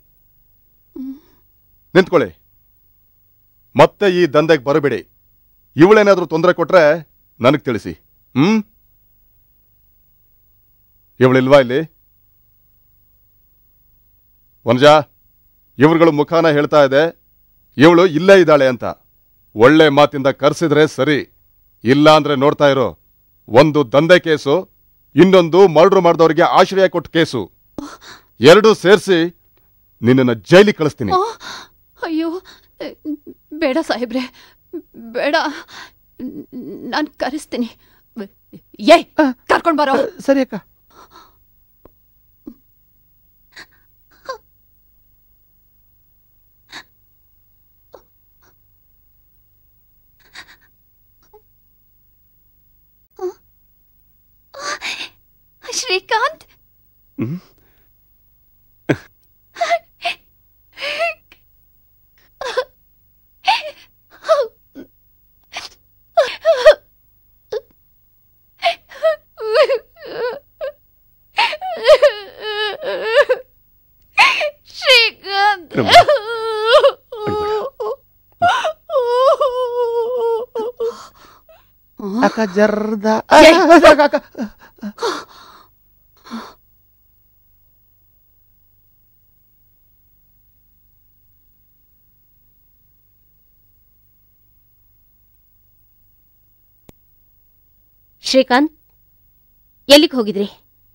ನಿಂತ್ಕೊಳ್ಳಿ ಮತ್ತೆ ಈ ದಂಧೆಗೆ ಬರಬೇಡಿ ಇವಳೇನಾದ್ರೂ ತೊಂದರೆ ಕೊಟ್ರೆ ನನಗೆ ತಿಳಿಸಿ ಹ್ಮ್ ಇವಳಿಲ್ವಾ ಇಲ್ಲಿ ವನಜಾ ಇವ್ರುಗಳು ಮುಖಾನ ಹೇಳ್ತಾ ಇದೆ ಇವಳು ಇಲ್ಲೇ ಇದ್ದಾಳೆ ಅಂತ ಒಳ್ಳೆ ಮಾತಿಂದ ಕರ್ಸಿದ್ರೆ ಸರಿ ಇಲ್ಲ ಅಂದ್ರೆ ನೋಡ್ತಾ ಇರೋ ಒಂದು ದಂಧೆ ಕೇಸು ಇನ್ನೊಂದು ಮರ್ಡ್ರ್ ಮಾಡಿದವರಿಗೆ ಆಶ್ರಯ ಕೊಟ್ಟ ಕೇಸು ಎರಡೂ ಸೇರಿಸಿ ನಿನ್ನನ್ನು ಜೈಲಿಗೆ ಕಳಿಸ್ತೀನಿ ಆ, ಅಯ್ಯೋ ಬೇಡ ಸಾಹೇಬ್ರೆ ಬೇಡ ನಾನು ಕರೆಸ್ತೀನಿ ಏ ಕರ್ಕೊಂಡ್ ಬರೋ ಸರಿ ಅಕ್ಕ ಶ್ರೀಕಾಂತ್ ಹ್ಮ್? ಶ್ರೀಕಾಂತ್ ರಮ್ಮ. ಅಕ್ಕ ಜರ್ದ ಶ್ರೀಕಾಂತ್ ಎಲ್ಲಿಗೆ ಹೋಗಿದ್ರಿ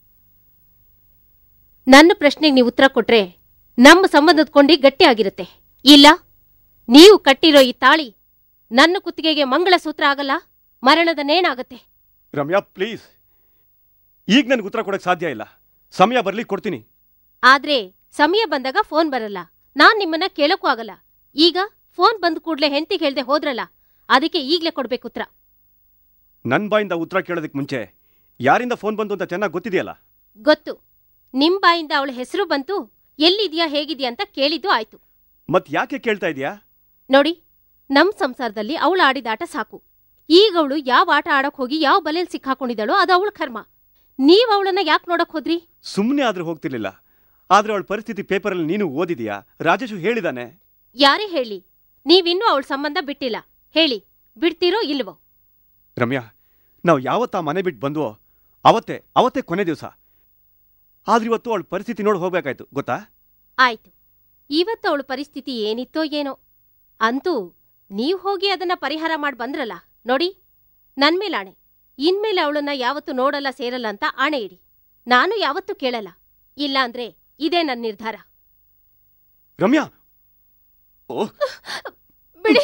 ನನ್ನ ಪ್ರಶ್ನೆಗೆ ನೀವು ಉತ್ತರ ಕೊಟ್ರೆ ನಮ್ಮ ಸಂಬಂಧದ ಕೊಂಡಿ ಗಟ್ಟಿಯಾಗಿರುತ್ತೆ ಇಲ್ಲ ನೀವು ಕಟ್ಟಿರೋ ಈ ತಾಳಿ ನನ್ನ ಕುತ್ತಿಗೆಗೆ ಮಂಗಳಸೂತ್ರ ಆಗಲ್ಲ ಮರಣದ ನೇಣಾಗತ್ತೆ ರಮ್ಯಾ ಪ್ಲೀಸ್ ಈಗ ನನ್ಗೆ ಉತ್ತರ ಕೊಡಕ್ ಸಾಧ್ಯ ಇಲ್ಲ ಸಮಯ ಬರ್ಲಿ ಕೊಡ್ತೀನಿ ಆದ್ರೆ ಸಮಯ ಬಂದಾಗ ಫೋನ್ ಬರಲ್ಲ ನಾನ್ ನಿಮ್ಮನ್ನ ಕೇಳಕ್ಕೂ ಆಗಲ್ಲ ಈಗ ಫೋನ್ ಬಂದ ಕೂಡ್ಲೆ ಹೆಂಡತಿಗೆ ಹೇಳ್ದೆ ಹೋದ್ರಲ್ಲ ಅದಕ್ಕೆ ಈಗ್ಲೇ ಕೊಡ್ಬೇಕು ಉತ್ತರ ನನ್ ಬಾಯಿಂದ ಉತ್ತರ ಕೇಳೋದಕ್ಕೆ ಮುಂಚೆ ಯಾರಿಂದ ಫೋನ್ ಬಂತು ಅಂತ ಚೆನ್ನಾಗಿ ಗೊತ್ತಿದೆಯಲ್ಲ ಗೊತ್ತು ನಿಮ್ ಬಾಯಿಂದ ಅವಳ ಹೆಸರು ಬಂತು ಎಲ್ಲಿದ್ಯಾ ಹೇಗಿದ್ಯಾ ಅಂತ ಕೇಳಿದ್ದು ಆಯ್ತು ಮತ್ ಯಾಕೆ ಕೇಳ್ತಾ ಇದೀಯಾ ನೋಡಿ ನಮ್ ಸಂಸಾರದಲ್ಲಿ ಅವಳು ಆಡಿದ ಆಟ ಸಾಕು ಈಗ ಅವಳು ಯಾವ ಆಟ ಆಡಕ್ ಹೋಗಿ ಯಾವ ಬಲೆಲ್ ಸಿಕ್ಕಾಕೊಂಡಿದ್ದಾಳೋ ಅದು ಅವಳ ಕರ್ಮ ನೀವ್ ಅವಳನ್ನ ಯಾಕೆ ನೋಡಕ್ ಹೋದ್ರಿ ಸುಮ್ಮನೆ ಆದ್ರೂ ಹೋಗ್ತಿರ್ಲಿಲ್ಲ ಆದ್ರೆ ಅವಳ ಪರಿಸ್ಥಿತಿ ಪೇಪರಲ್ಲಿ ನೀನು ಓದಿದೀಯಾ ರಾಜೇಶು ಹೇಳಿದಾನೆ ಯಾರೇ ಹೇಳಿ ನೀವಿನ್ನೂ ಅವಳ ಸಂಬಂಧ ಬಿಟ್ಟಿಲ್ಲ ಹೇಳಿ ಬಿಡ್ತೀರೋ ಇಲ್ವೋ ರಮ್ಯಾ ನಾವು ಯಾವತ್ತ ಆ ಮನೆ ಬಿಟ್ಟು ಬಂದ್ವೋ ಅವತ್ತೇ ಅವತ್ತೇ ಕೊನೆ ದಿವಸ ಆದ್ರೆ ಇವತ್ತು ಅವಳ ಪರಿಸ್ಥಿತಿ ನೋಡಿ ಹೋಗ್ಬೇಕಾಯ್ತು ಗೊತ್ತಾ ಆಯ್ತು ಇವತ್ತು ಅವಳ ಪರಿಸ್ಥಿತಿ ಏನಿತ್ತೋ ಏನೋ ಅಂತೂ ನೀವ್ ಹೋಗಿ ಅದನ್ನ ಪರಿಹಾರ ಮಾಡಿ ಬಂದ್ರಲ್ಲ ನೋಡಿ ನನ್ಮೇಲಾಣೆ ಇನ್ಮೇಲೆ ಅವಳನ್ನ ಯಾವತ್ತೂ ನೋಡಲ್ಲ ಸೇರಲ್ಲ ಅಂತ ಆಣೆ ಇಡಿ ನಾನು ಯಾವತ್ತೂ ಕೇಳಲ್ಲ ಇಲ್ಲ ಅಂದ್ರೆ ಇದೇ ನನ್ನ ನಿರ್ಧಾರ ರಮ್ಯಾ ಓ ಬಿಡಿ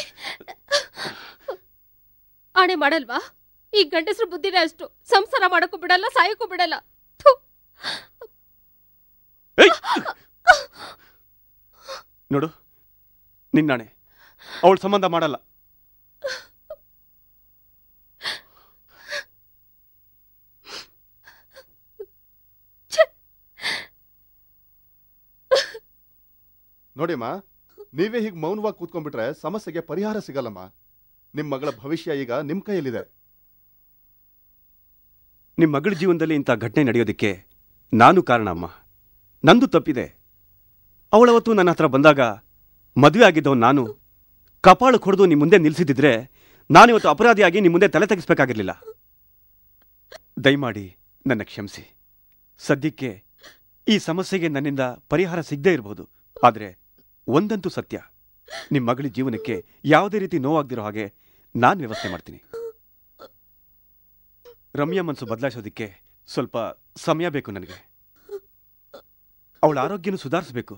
ಆಣೆ ಮಾಡಲ್ವಾ ಈ ಗಂಡಸ್ರ ಬುದ್ಧಿನೇ ಅಷ್ಟು ಸಂಸಾರ ಮಾಡಕ್ಕೂ ಬಿಡಲ್ಲ ಸಾಯಕ್ಕೂ ಬಿಡಲ್ಲ ಥು. ನೋಡು ನಿನ್ನಾಣೆ ಅವಳ ಸಂಬಂಧ ಮಾಡಲ್ಲ ನೋಡಿಮ್ಮ ನೀವೇ ಹೀಗೆ ಮೌನವಾಗಿ ಕೂತ್ಕೊಂಡ್ಬಿಟ್ರೆ ಸಮಸ್ಯೆಗೆ ಪರಿಹಾರ ಸಿಗಲ್ಲಮ್ಮ ನಿಮ್ಮ ಮಗಳ ಭವಿಷ್ಯ ಈಗ ನಿಮ್ಮ ಕೈಯಲ್ಲಿದೆ ನಿಮ್ಮ ಮಗಳ ಜೀವನದಲ್ಲಿ ಇಂಥ ಘಟನೆ ನಡೆಯೋದಕ್ಕೆ ನಾನು ಕಾರಣ ಅಮ್ಮ ನಂದು ತಪ್ಪಿದೆ ಅವಳವತ್ತು ನನ್ನ ಹತ್ರ ಬಂದಾಗ ಮದುವೆ ಆಗಿದ್ದವ್ ನಾನು ಕಪಾಳು ಹೊಡೆದು ನಿಮ್ಮ ಮುಂದೆ ನಿಲ್ಸಿದ್ದಿದ್ರೆ ನಾನಿವತ್ತು ಅಪರಾಧಿಯಾಗಿ ನಿಮ್ಮ ಮುಂದೆ ತಲೆ ತೆಗಿಸ್ಬೇಕಾಗಿರ್ಲಿಲ್ಲ ದಯಮಾಡಿ ನನ್ನ ಕ್ಷಮಿಸಿ ಸದ್ಯಕ್ಕೆ ಈ ಸಮಸ್ಯೆಗೆ ನನ್ನಿಂದ ಪರಿಹಾರ ಸಿಗದೇ ಇರಬಹುದು ಆದರೆ ಒಂದಂತೂ ಸತ್ಯ ನಿಮ್ಮ ಮಗಳ ಜೀವನಕ್ಕೆ ಯಾವುದೇ ರೀತಿ ನೋವಾಗ್ದಿರೋ ಹಾಗೆ ನಾನು ವ್ಯವಸ್ಥೆ ಮಾಡ್ತೀನಿ ರಮ್ಯಾ ಮನಸ್ಸು ಬದಲಾಯಿಸೋದಕ್ಕೆ ಸ್ವಲ್ಪ ಸಮಯ ಬೇಕು ನನಗೆ ಅವಳ ಆರೋಗ್ಯನೂ ಸುಧಾರಿಸಬೇಕು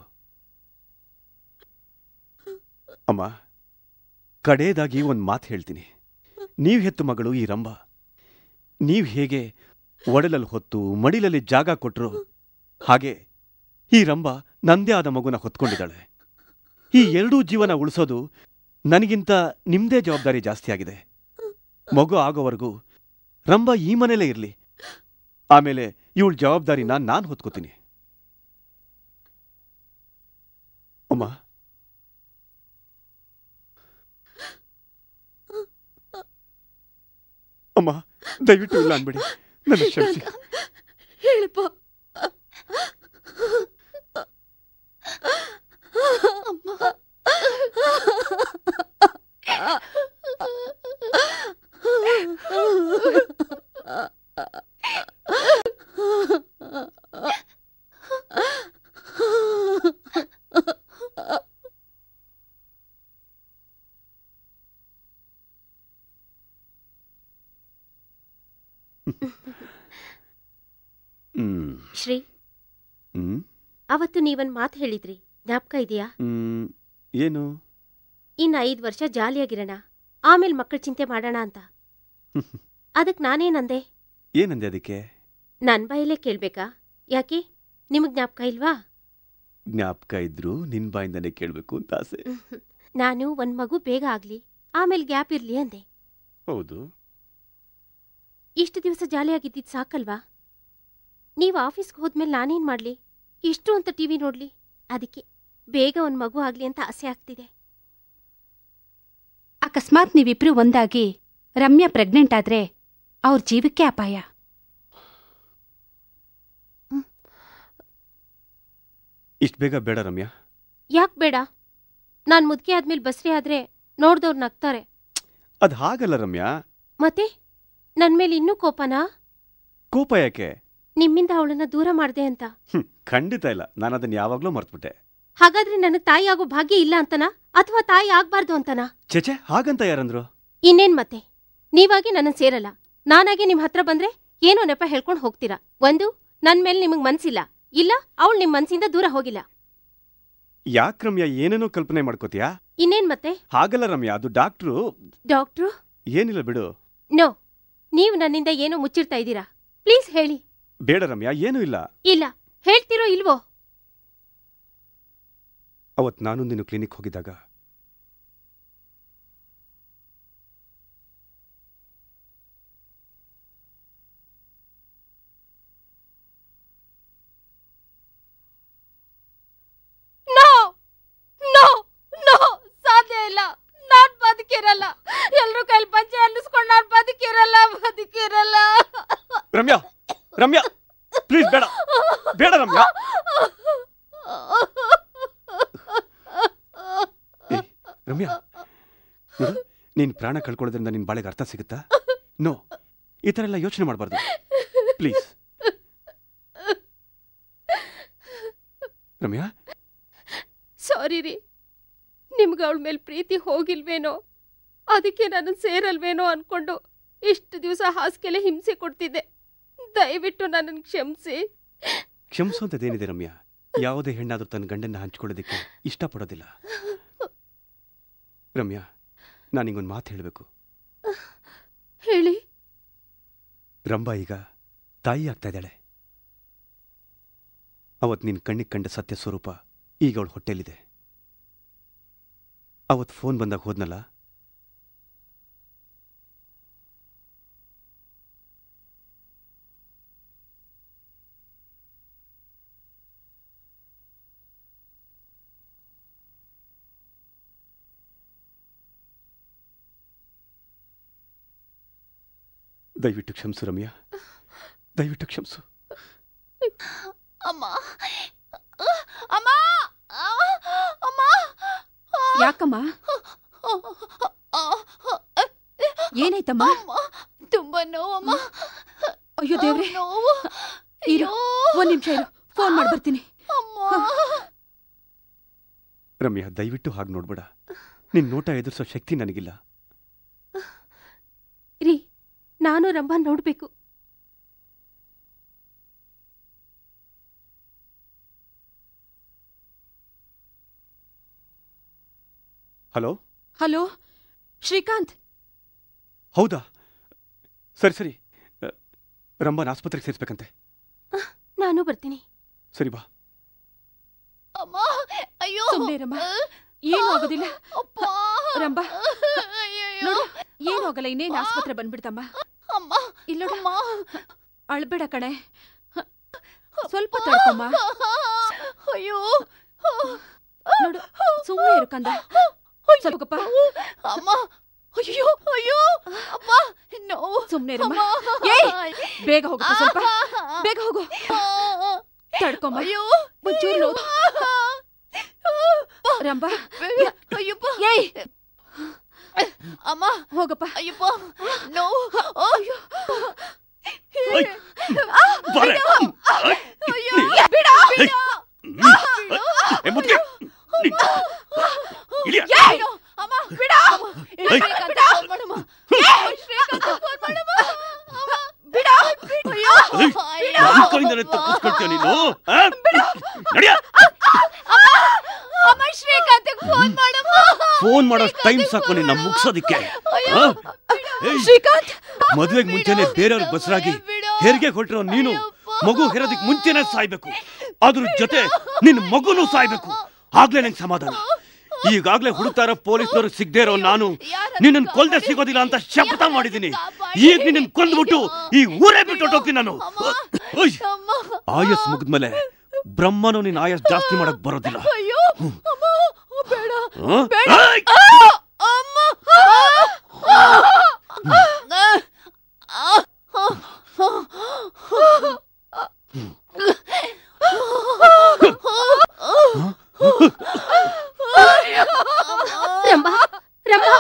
ಅಮ್ಮ ಕಡೇದಾಗಿ ಒಂದು ಮಾತು ಹೇಳ್ತೀನಿ ನೀವು ಹೆತ್ತು ಮಗಳು ಈ ರಂಭ ನೀವು ಹೇಗೆ ಒಡಲಲ್ಲಿ ಹೊತ್ತು ಮಡಿಲಲ್ಲಿ ಜಾಗ ಕೊಟ್ಟರು ಹಾಗೆ ಈ ರಂಭ ನಂದೇ ಆದ ಮಗುನ ಹೊತ್ಕೊಂಡಿದ್ದಾಳೆ ಈ ಎರಡೂ ಜೀವನ ಉಳಿಸೋದು ನನಗಿಂತ ನಿಮ್ದೇ ಜವಾಬ್ದಾರಿ ಜಾಸ್ತಿ ಆಗಿದೆ ಮಗು ಆಗೋವರೆಗೂ ರಂಭ ಈ ಮನೇಲೇ ಇರಲಿ ಆಮೇಲೆ ಇವಳ ಜವಾಬ್ದಾರಿನ ನಾನು ಹೊತ್ಕೋತೀನಿ ಅಮ್ಮ ಅಮ್ಮ ದಯವಿಟ್ಟು ಇಲ್ಲ ಅನ್ಬೇಡಿ ನನ್ನ ಕ್ಷಮಿಸಿ ಹೇಳಪ್ಪ ಅಮ್ಮ ಅವತ್ತು ನೀವೊಂದ್ ಮಾತು ಹೇಳಿದ್ರಿ ಜ್ಞಾಪಕ ಇದೆಯಾ ಹ್ಮ್, ಏನು ಇನ್ನು ಐದು ವರ್ಷ ಜಾಲಿಯಾಗಿರೋಣ ಆಮೇಲೆ ಮಕ್ಕಳ ಚಿಂತೆ ಮಾಡೋಣ ಅಂತ ಅದಕ್ಕೆ ನಾನೇನಂದೆ ಏನಂದೆ ಅದಕ್ಕೆ ನನ್ ಬಾಯಲ್ಲೇ ಕೇಳ್ಬೇಕಾ ಯಾಕೆ ನಿಮಗ್ ಜ್ಞಾಪಕ ಇಲ್ವಾ ಜ್ಞಾಪಕ ಇದ್ರು ನಿನ್ ಬಾಯಿಂದನೇ ಕೇಳ್ಬೇಕು ಅಂತ ಆಸೆ ನಾನು ಒಂದ್ ಮಗು ಬೇಗ ಆಗ್ಲಿ ಆಮೇಲೆ ಗ್ಯಾಪ್ ಇರ್ಲಿ ಅಂದೆ ಹೌದು ಇಷ್ಟು ದಿವಸ ಜಾಲಿಯಾಗಿದ್ದಿದ್ ಸಾಕಲ್ವಾ ನೀವು ಆಫೀಸ್ಗೆ ಹೋದ್ಮೇಲೆ ನಾನೇನ್ ಮಾಡ್ಲಿ ಇಷ್ಟು ಅಂತ ಟಿವಿ ನೋಡ್ಲಿ ಅದಕ್ಕೆ ಬೇಗ ಒಂದ್ ಮಗು ಆಗ್ಲಿ ಅಂತ ಆಸೆ ಆಗ್ತಿದೆ ಅಕಸ್ಮಾತ್ ನೀವಿಬ್ರು ಒಂದಾಗಿ ರಮ್ಯಾ ಪ್ರೆಗ್ನೆಂಟ್ ಆದ್ರೆ ಅವ್ರ ಜೀವಕ್ಕೆ ಅಪಾಯ ಇಷ್ಟು ಬೇಗ ಬೇಡ ರಮ್ಯಾ ಯಾಕ್ ಬೇಡ ನಾನ್ ಮುದ್ಕೆ ಆದ್ಮೇಲೆ ಬಸ್ರಿ ಆದ್ರೆ ನೋಡ್ದವ್ರು ನಗ್ತಾರೆ ಅದ್ ಹಾಗಲ್ಲ ರಮ್ಯಾ ಮತ್ತೆ ನನ್ ಮೇಲೆ ಇನ್ನೂ ಕೋಪನಾ ಕೋಪ ಯಾಕೆ ನಿಮ್ಮಿಂದ ಅವಳನ್ನ ದೂರ ಮಾಡ್ದೆ ಅಂತ ಹ್ಮ್, ಖಂಡಿತ ಇಲ್ಲ ನಾನು ಅದನ್ನ ಯಾವಾಗ್ಲೂ ಮರ್ತ್ಬಿಟ್ಟೆ ಹಾಗಾದ್ರೆ ನನಗ್ ತಾಯಿ ಆಗೋ ಭಾಗ್ಯ ಇಲ್ಲ ಅಂತನಾ ಅಥವಾ ತಾಯಿ ಆಗ್ಬಾರ್ದು ಅಂತನಾ ಚೇಚೆ ಹಾಗಂತ ಯಾರಂದ್ರು ಇನ್ನೇನ್ ಮತ್ತೆ ನೀವಾಗಿ ನನ್ನ ಸೇರಲ್ಲ ನಾನಾಗೆ ನಿಮ್ ಹತ್ರ ಬಂದ್ರೆ ಏನೋ ನೆಪ ಹೇಳ್ಕೊಂಡ್ ಹೋಗ್ತೀರಾ ಒಂದು ನನ್ ಮೇಲೆ ನಿಮಗ್ ಮನ್ಸಿಲ್ಲ ಇಲ್ಲ ಅವಳು ನಿಮ್ ಮನ್ಸಿಂದ ದೂರ ಹೋಗಿಲ್ಲ ಯಾಕ್ ರಮ್ಯಾ ಏನೇನೋ ಕಲ್ಪನೆ ಮಾಡ್ಕೋತೀಯಾ ಇನ್ನೇನ್ ಮತ್ತೆ ಹಾಗಲ್ಲ ರಮ್ಯಾ ಅದು ಡಾಕ್ಟ್ರು ಡಾಕ್ಟ್ರು ಏನಿಲ್ಲ ಬಿಡು ನೋ ನೀವು ನನ್ನಿಂದ ಏನೋ ಮುಚ್ಚಿಡ್ತಾ ಇದ್ದೀರಾ ಪ್ಲೀಸ್ ಹೇಳಿ ಬೇಡ ರಮ್ಯಾ ಏನೂ ಇಲ್ಲ ಇಲ್ಲ ಹೇಳ್ತಿರೋ ಇಲ್ವೋ ಅವತ್ ನಾನು ನೀನು ಕ್ಲಿನಿಕ್ ಹೋಗಿದ್ದಾಗ ನೋ ನೋ ನೋ ಸಾಧ್ಯ ಇಲ್ಲ ನಾನ್ ಬದುಕಿರಲ್ಲ ಎಲ್ರೂ ಕೈಲಿ ಪಂಚೆ ಅನ್ನಿಸ್ಕೊಂಡು ನಾನ್ ಬದುಕಿರಲ್ಲ ಬದುಕಿರಲ್ಲ ರಮ್ಯಾ ರಮ್ಯಾ ಪ್ಲೀಸ್ ಬೇಡ ಬೇಡ ರಮ್ಯಾ ಏ, ರಮ್ಯಾ ನೋಡು ನೀನ್ ಪ್ರಾಣ ಕಳ್ಕೊಳ್ಳೋದ್ರಿಂದ ನಿನ್ ಬಾಳೆಗೆ ಅರ್ಥ ಸಿಗುತ್ತಾ ನೋ ಈ ಥರ ಎಲ್ಲ ಯೋಚನೆ ಮಾಡಬಾರ್ದು ಪ್ಲೀಸ್ ರಮ್ಯಾ ಸಾರಿ ರೀ ನಿಮ್ಗೆ ಅವಳ ಮೇಲೆ ಪ್ರೀತಿ ಹೋಗಿಲ್ವೇನೋ ಅದಕ್ಕೆ ನಾನು ಸೇರಲ್ವೇನೋ ಅನ್ಕೊಂಡು ಇಷ್ಟು ದಿವಸ ಹಾಸಿಗೆಲೆ ಹಿಂಸೆ ಕೊಡ್ತಿದ್ದೆ ದಯವಿಟ್ಟು ನನ್ನನ್ನು ಕ್ಷಮಿಸಿ ಕ್ಷಮಿಸೋಂಥದ್ದೇನಿದೆ ರಮ್ಯಾ ಯಾವುದೇ ಹೆಣ್ಣಾದ್ರೂ ತನ್ನ ಗಂಡನ್ನ ಹಂಚ್ಕೊಳ್ಳೋದಕ್ಕೆ ಇಷ್ಟಪಡೋದಿಲ್ಲ ರಮ್ಯಾ ನಾನು ನಿಂಗೊಂದು ಮಾತು ಹೇಳಬೇಕು ಹೇಳಿ ರಂಭಾ ಈಗ ತಾಯಿ ಆಗ್ತಾ ಇದ್ದಾಳೆ ಅವತ್ ನಿನ್ ಕಣ್ಣಿಗೆ ಕಂಡ ಸತ್ಯ ಸ್ವರೂಪ ಈಗ ಅವಳ ಹೊಟ್ಟೆಲಿದೆ ಅವತ್ ಫೋನ್ ಬಂದಾಗ ಹೋದ್ನಲ್ಲ ದಯವಿಟ್ಟು ಕ್ಷಮಿಸು ರಮ್ಯಾ ದಯವಿಟ್ಟು ಕ್ಷಮಿಸು ಅಮ್ಮ ಅಮ್ಮ ಅಮ್ಮ ಯಾಕಮ್ಮ ಏನಾಯ್ತಮ್ಮ ತುಂಬಾ ನೋವಮ್ಮ ಅಯ್ಯೋ ದೇವ್ರೆ ನೋವು ಇರು ಒಂದ್ ನಿಮಿಷ ಇರು ಫೋನ್ ಮಾಡಿ ಬರ್ತೀನಿ ರಮ್ಯಾ ದಯವಿಟ್ಟು ಹಾಗೆ ನೋಡ್ಬೇಡ ನಿನ್ ನೋಟ ಎದುರಿಸೋ ಶಕ್ತಿ ನನಗಿಲ್ಲ ರೀ ನಾನು ರಂಭಾ ನೋಡ್ಬೇಕು ಹಲೋ ಹಲೋ ಶ್ರೀಕಾಂತ್ ಹೌದಾ ಸರಿ ಸರಿ ಅ, ರಂಭಾನ್ ಆಸ್ಪತ್ರೆಗೆ ಸೇರಿಸ್ಬೇಕಂತೆ ನಾನು ಬರ್ತೀನಿ ಸರಿ ಬಾ ಅಮ್ಮ ಅಯ್ಯೋ ಸುಮ್ನಿರಮ್ಮ. ಏನೂ ಆಗೋದಿಲ್ಲ ರಂಭಾ ನೋಡು ಏನೂ ಆಗಲ್ಲ ಇನ್ನೇನು ಆಸ್ಪತ್ರೆ ಬಂದ್ಬಿಡ್ತಮ್ಮ ಅಮ್ಮ ಇಲ್ಲೋಡ ಅಳ್ಬೇಡ ಕಣೆ ಸ್ವಲ್ಪ ತಡ್ಕೊಮ್ಮ ಅಯ್ಯೋ ನೋಡು ಸುಮ್ಮನೆ ಇರು ಕಂದ ಸ್ವಲ್ಪಪ್ಪ ಅಮ್ಮ ಅಯ್ಯೋ ಅಯ್ಯೋ ಅಪ್ಪ ನೋವು ಸುಮ್ನೆ ಇರಮ್ಮ. ಅಮ್ಮ. ಏಯ್, ಬೇಗ ಹೋಗಪ್ಪ ಸ್ವಲ್ಪ ಬೇಗ ಹೋಗು ತಡ್ಕೊಮ್ಮ ಅಯ್ಯೋ ಒಂಚೂರು ನೋವು ರಂಭಾ ಅಯ್ಯಪ್ಪ ಏಯ್ ಅಮ್ಮ ಹೋಗಪ್ಪ ಅಯ್ಯಪ್ಪ ನೋವು ಅಯ್ಯೋ ಬಾರೆ. ಅಯ್ಯೋ ಬಿಡ ಬಿಡ ಏ, ಮುದ್ಕೆ. ನೀನ್- ಇಳಿಯ. ಅಯ್ಯೋ, ಅಮ್ಮ ಬಿಡ ಶ್ರೀಕಾಂತ್ ಫೋನ್ ಮಾಡಮ್ಮ ಶ್ರೀಕಾಂತ್ ಫೋನ್ ಮಾಡಮ್ಮ ಅಮ್ಮ, ಬಿಡ ಅಯ್ಯೋ ಏಯ್, ಅಯ್ಯೋ. ನನ್ ಕೈಯಿಂದಲೇ ತಪ್ಪಿಸ್ಕೊಳ್ತೀಯ ನೀನು ಆ? ನಡ್ಯ ಫೋನ್ ಮಾಡೋ ಟೈಮ್ ಸಾಕು ನಿನ್ನ ಮುಗ್ಸೋದಿಕ್ಕೆ ಆ? ಏಯ್, ಶ್ರೀಕಾಂತ್ ಮದ್ವೆಗ್ ಮುಂಚೆನೆ ಬೇರೆಯವ್ರಿಗೆ ಬಸರಾಗಿ ಹೆರಿಗೆ ಕೊಟ್ಟಿರೋ ನೀನು ಮಗು ಹೆರೋದಕ್ ಮುಂಚೆನೆ ಸಾಯ್ಬೇಕು ಅದ್ರ ಜೊತೆ ನಿನ್ ಮಗುನು ಸಾಯ್ಬೇಕು ಆಗ್ಲೇ ನಂಗೆ ಸಮಾಧಾನ ಈಗಾಗ್ಲೇ ಹುಡುಕ್ತಾ ಇರೋ ಪೊಲೀಸ್ನವ್ರು ಸಿಗದೆ ಇರೋ ನಾನು ನಿನ್ನನ್ ಕೊಲ್ದೆ ಸಿಗೋದಿಲ್ಲ ಅಂತ ಶಪಥ ಮಾಡಿದ್ದೀನಿ ಈಗ ನಿನ್ನನ್ ಕೊಂದ್ಬಿಟ್ಟು ಈ ಊರೇ ಬಿಟ್ಟು ಹೊರ್ಟೋಗ್ತೀನಿ ನಾನು ಓಯ್! ಆಯಸ್ ಮುಗಿದ್ಮೇಲೆ ಬ್ರಹ್ಮನು ನಿನ್ ಆಯಸ್ ಜಾಸ್ತಿ ಮಾಡಕ್ ಬರೋದಿಲ್ಲ ಅಯ್ಯೋ ಅಮ್ಮ ಬೇಡ ಆ? ಬೇಡ ಏಯ್! ಆ, ಅಮ್ಮ ರಂಭಾ ರಂಭಾ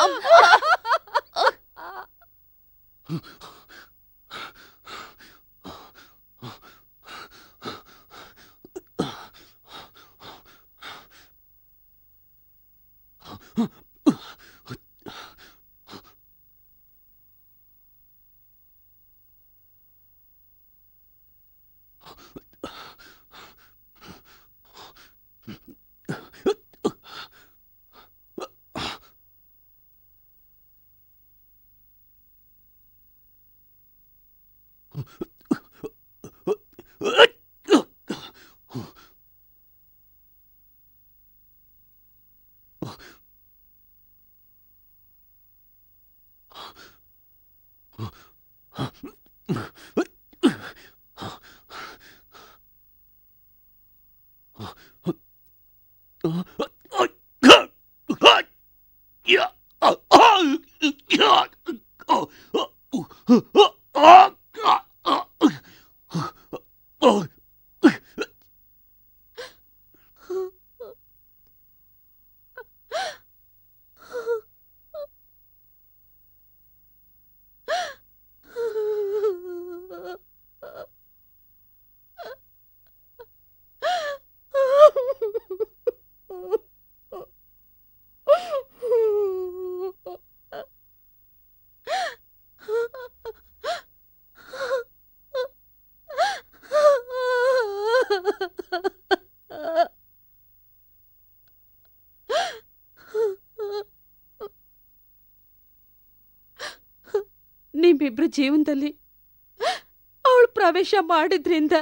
ನಿಮ್ಮಿಬ್ರ ಜೀವನದಲ್ಲಿ ಅವಳು ಪ್ರವೇಶ ಮಾಡಿದ್ರಿಂದ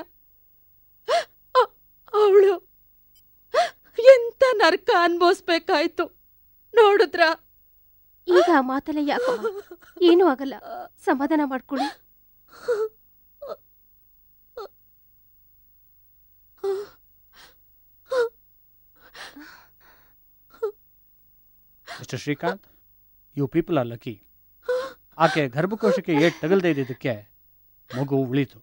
ಅವಳು ಎಂತ ನರ್ಕ ಅನ್ಭವಿಸ್ಬೇಕಾಯ್ತು ನೋಡಿದ್ರ ಈಗ ಆ ಮಾತೆಲ್ಲ ಯಾಕಮ್ಮ ಏನೂ ಆಗಲ್ಲ ಸಮಾಧಾನ ಮಾಡ್ಕೊಳ್ಳಿ mister Srikanth you people are lucky ಆಕೆ ಗರ್ಭಕೋಶಕ್ಕೆ ಏಟ್ ತಗಲ್ದೇ ಇದ್ದಿದ್ದಕ್ಕೆ ಮಗು ಉಳಿತು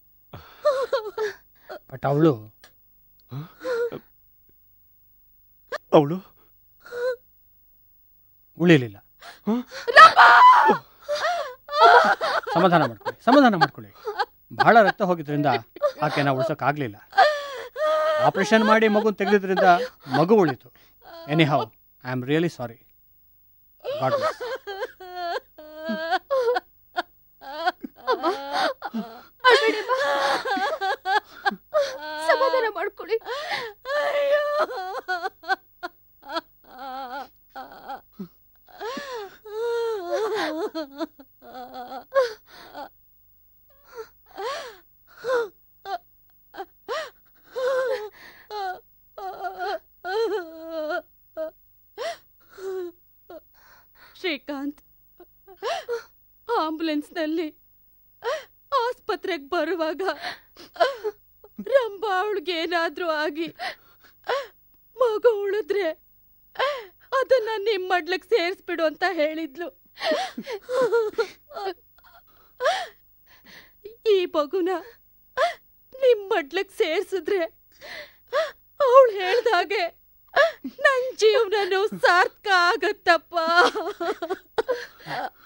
ಬಟ್ ಅವಳು ಅವಳು ಉಳಿಲಿಲ್ಲ ಸಮಾಧಾನ ಮಾಡ್ಕೊಳ್ಳಿ ಸಮಾಧಾನ ಮಾಡ್ಕೊಳ್ಳಿ ಬಹಳ ರಕ್ತ ಹೋಗಿದ್ರಿಂದ ಆಕೆನ ಉಳ್ಸೋಕ್ಕಾಗಲಿಲ್ಲ ಆಪರೇಷನ್ ಮಾಡಿ ಮಗು ತೆಗೆದಿದ್ರಿಂದ ಮಗು ಉಳಿತು anyhow I am really sorry God bless ಸಮಾಧಾನ ಮಾಡ್ಕೊಳ್ಳಿ ಶ್ರೀಕಾಂತ್ ಆಂಬುಲೆನ್ಸ್ನಲ್ಲಿ ಆಸ್ಪತ್ರೆಗೆ ಬರುವಾಗ ರಂಭಾ ಅವಳಿಗೆ ಏನಾದ್ರೂ ಆಗಿ ಮಗು ಉಳಿದ್ರೆ ಅದನ್ನ ನಿಮ್ ಮಡ್ಲಕ್ ಸೇರಿಸ್ಬಿಡು ಅಂತ ಹೇಳಿದ್ಲು ಈ ಮಗುನ ನಿಮ್ ಮಡ್ಲಕ್ ಸೇರ್ಸಿದ್ರೆ ಅವಳು ಹೇಳ್ದಾಗೆ ನನ್ ಜೀವನನು ಸಾರ್ಥಕ ಆಗತ್ತಪ್ಪ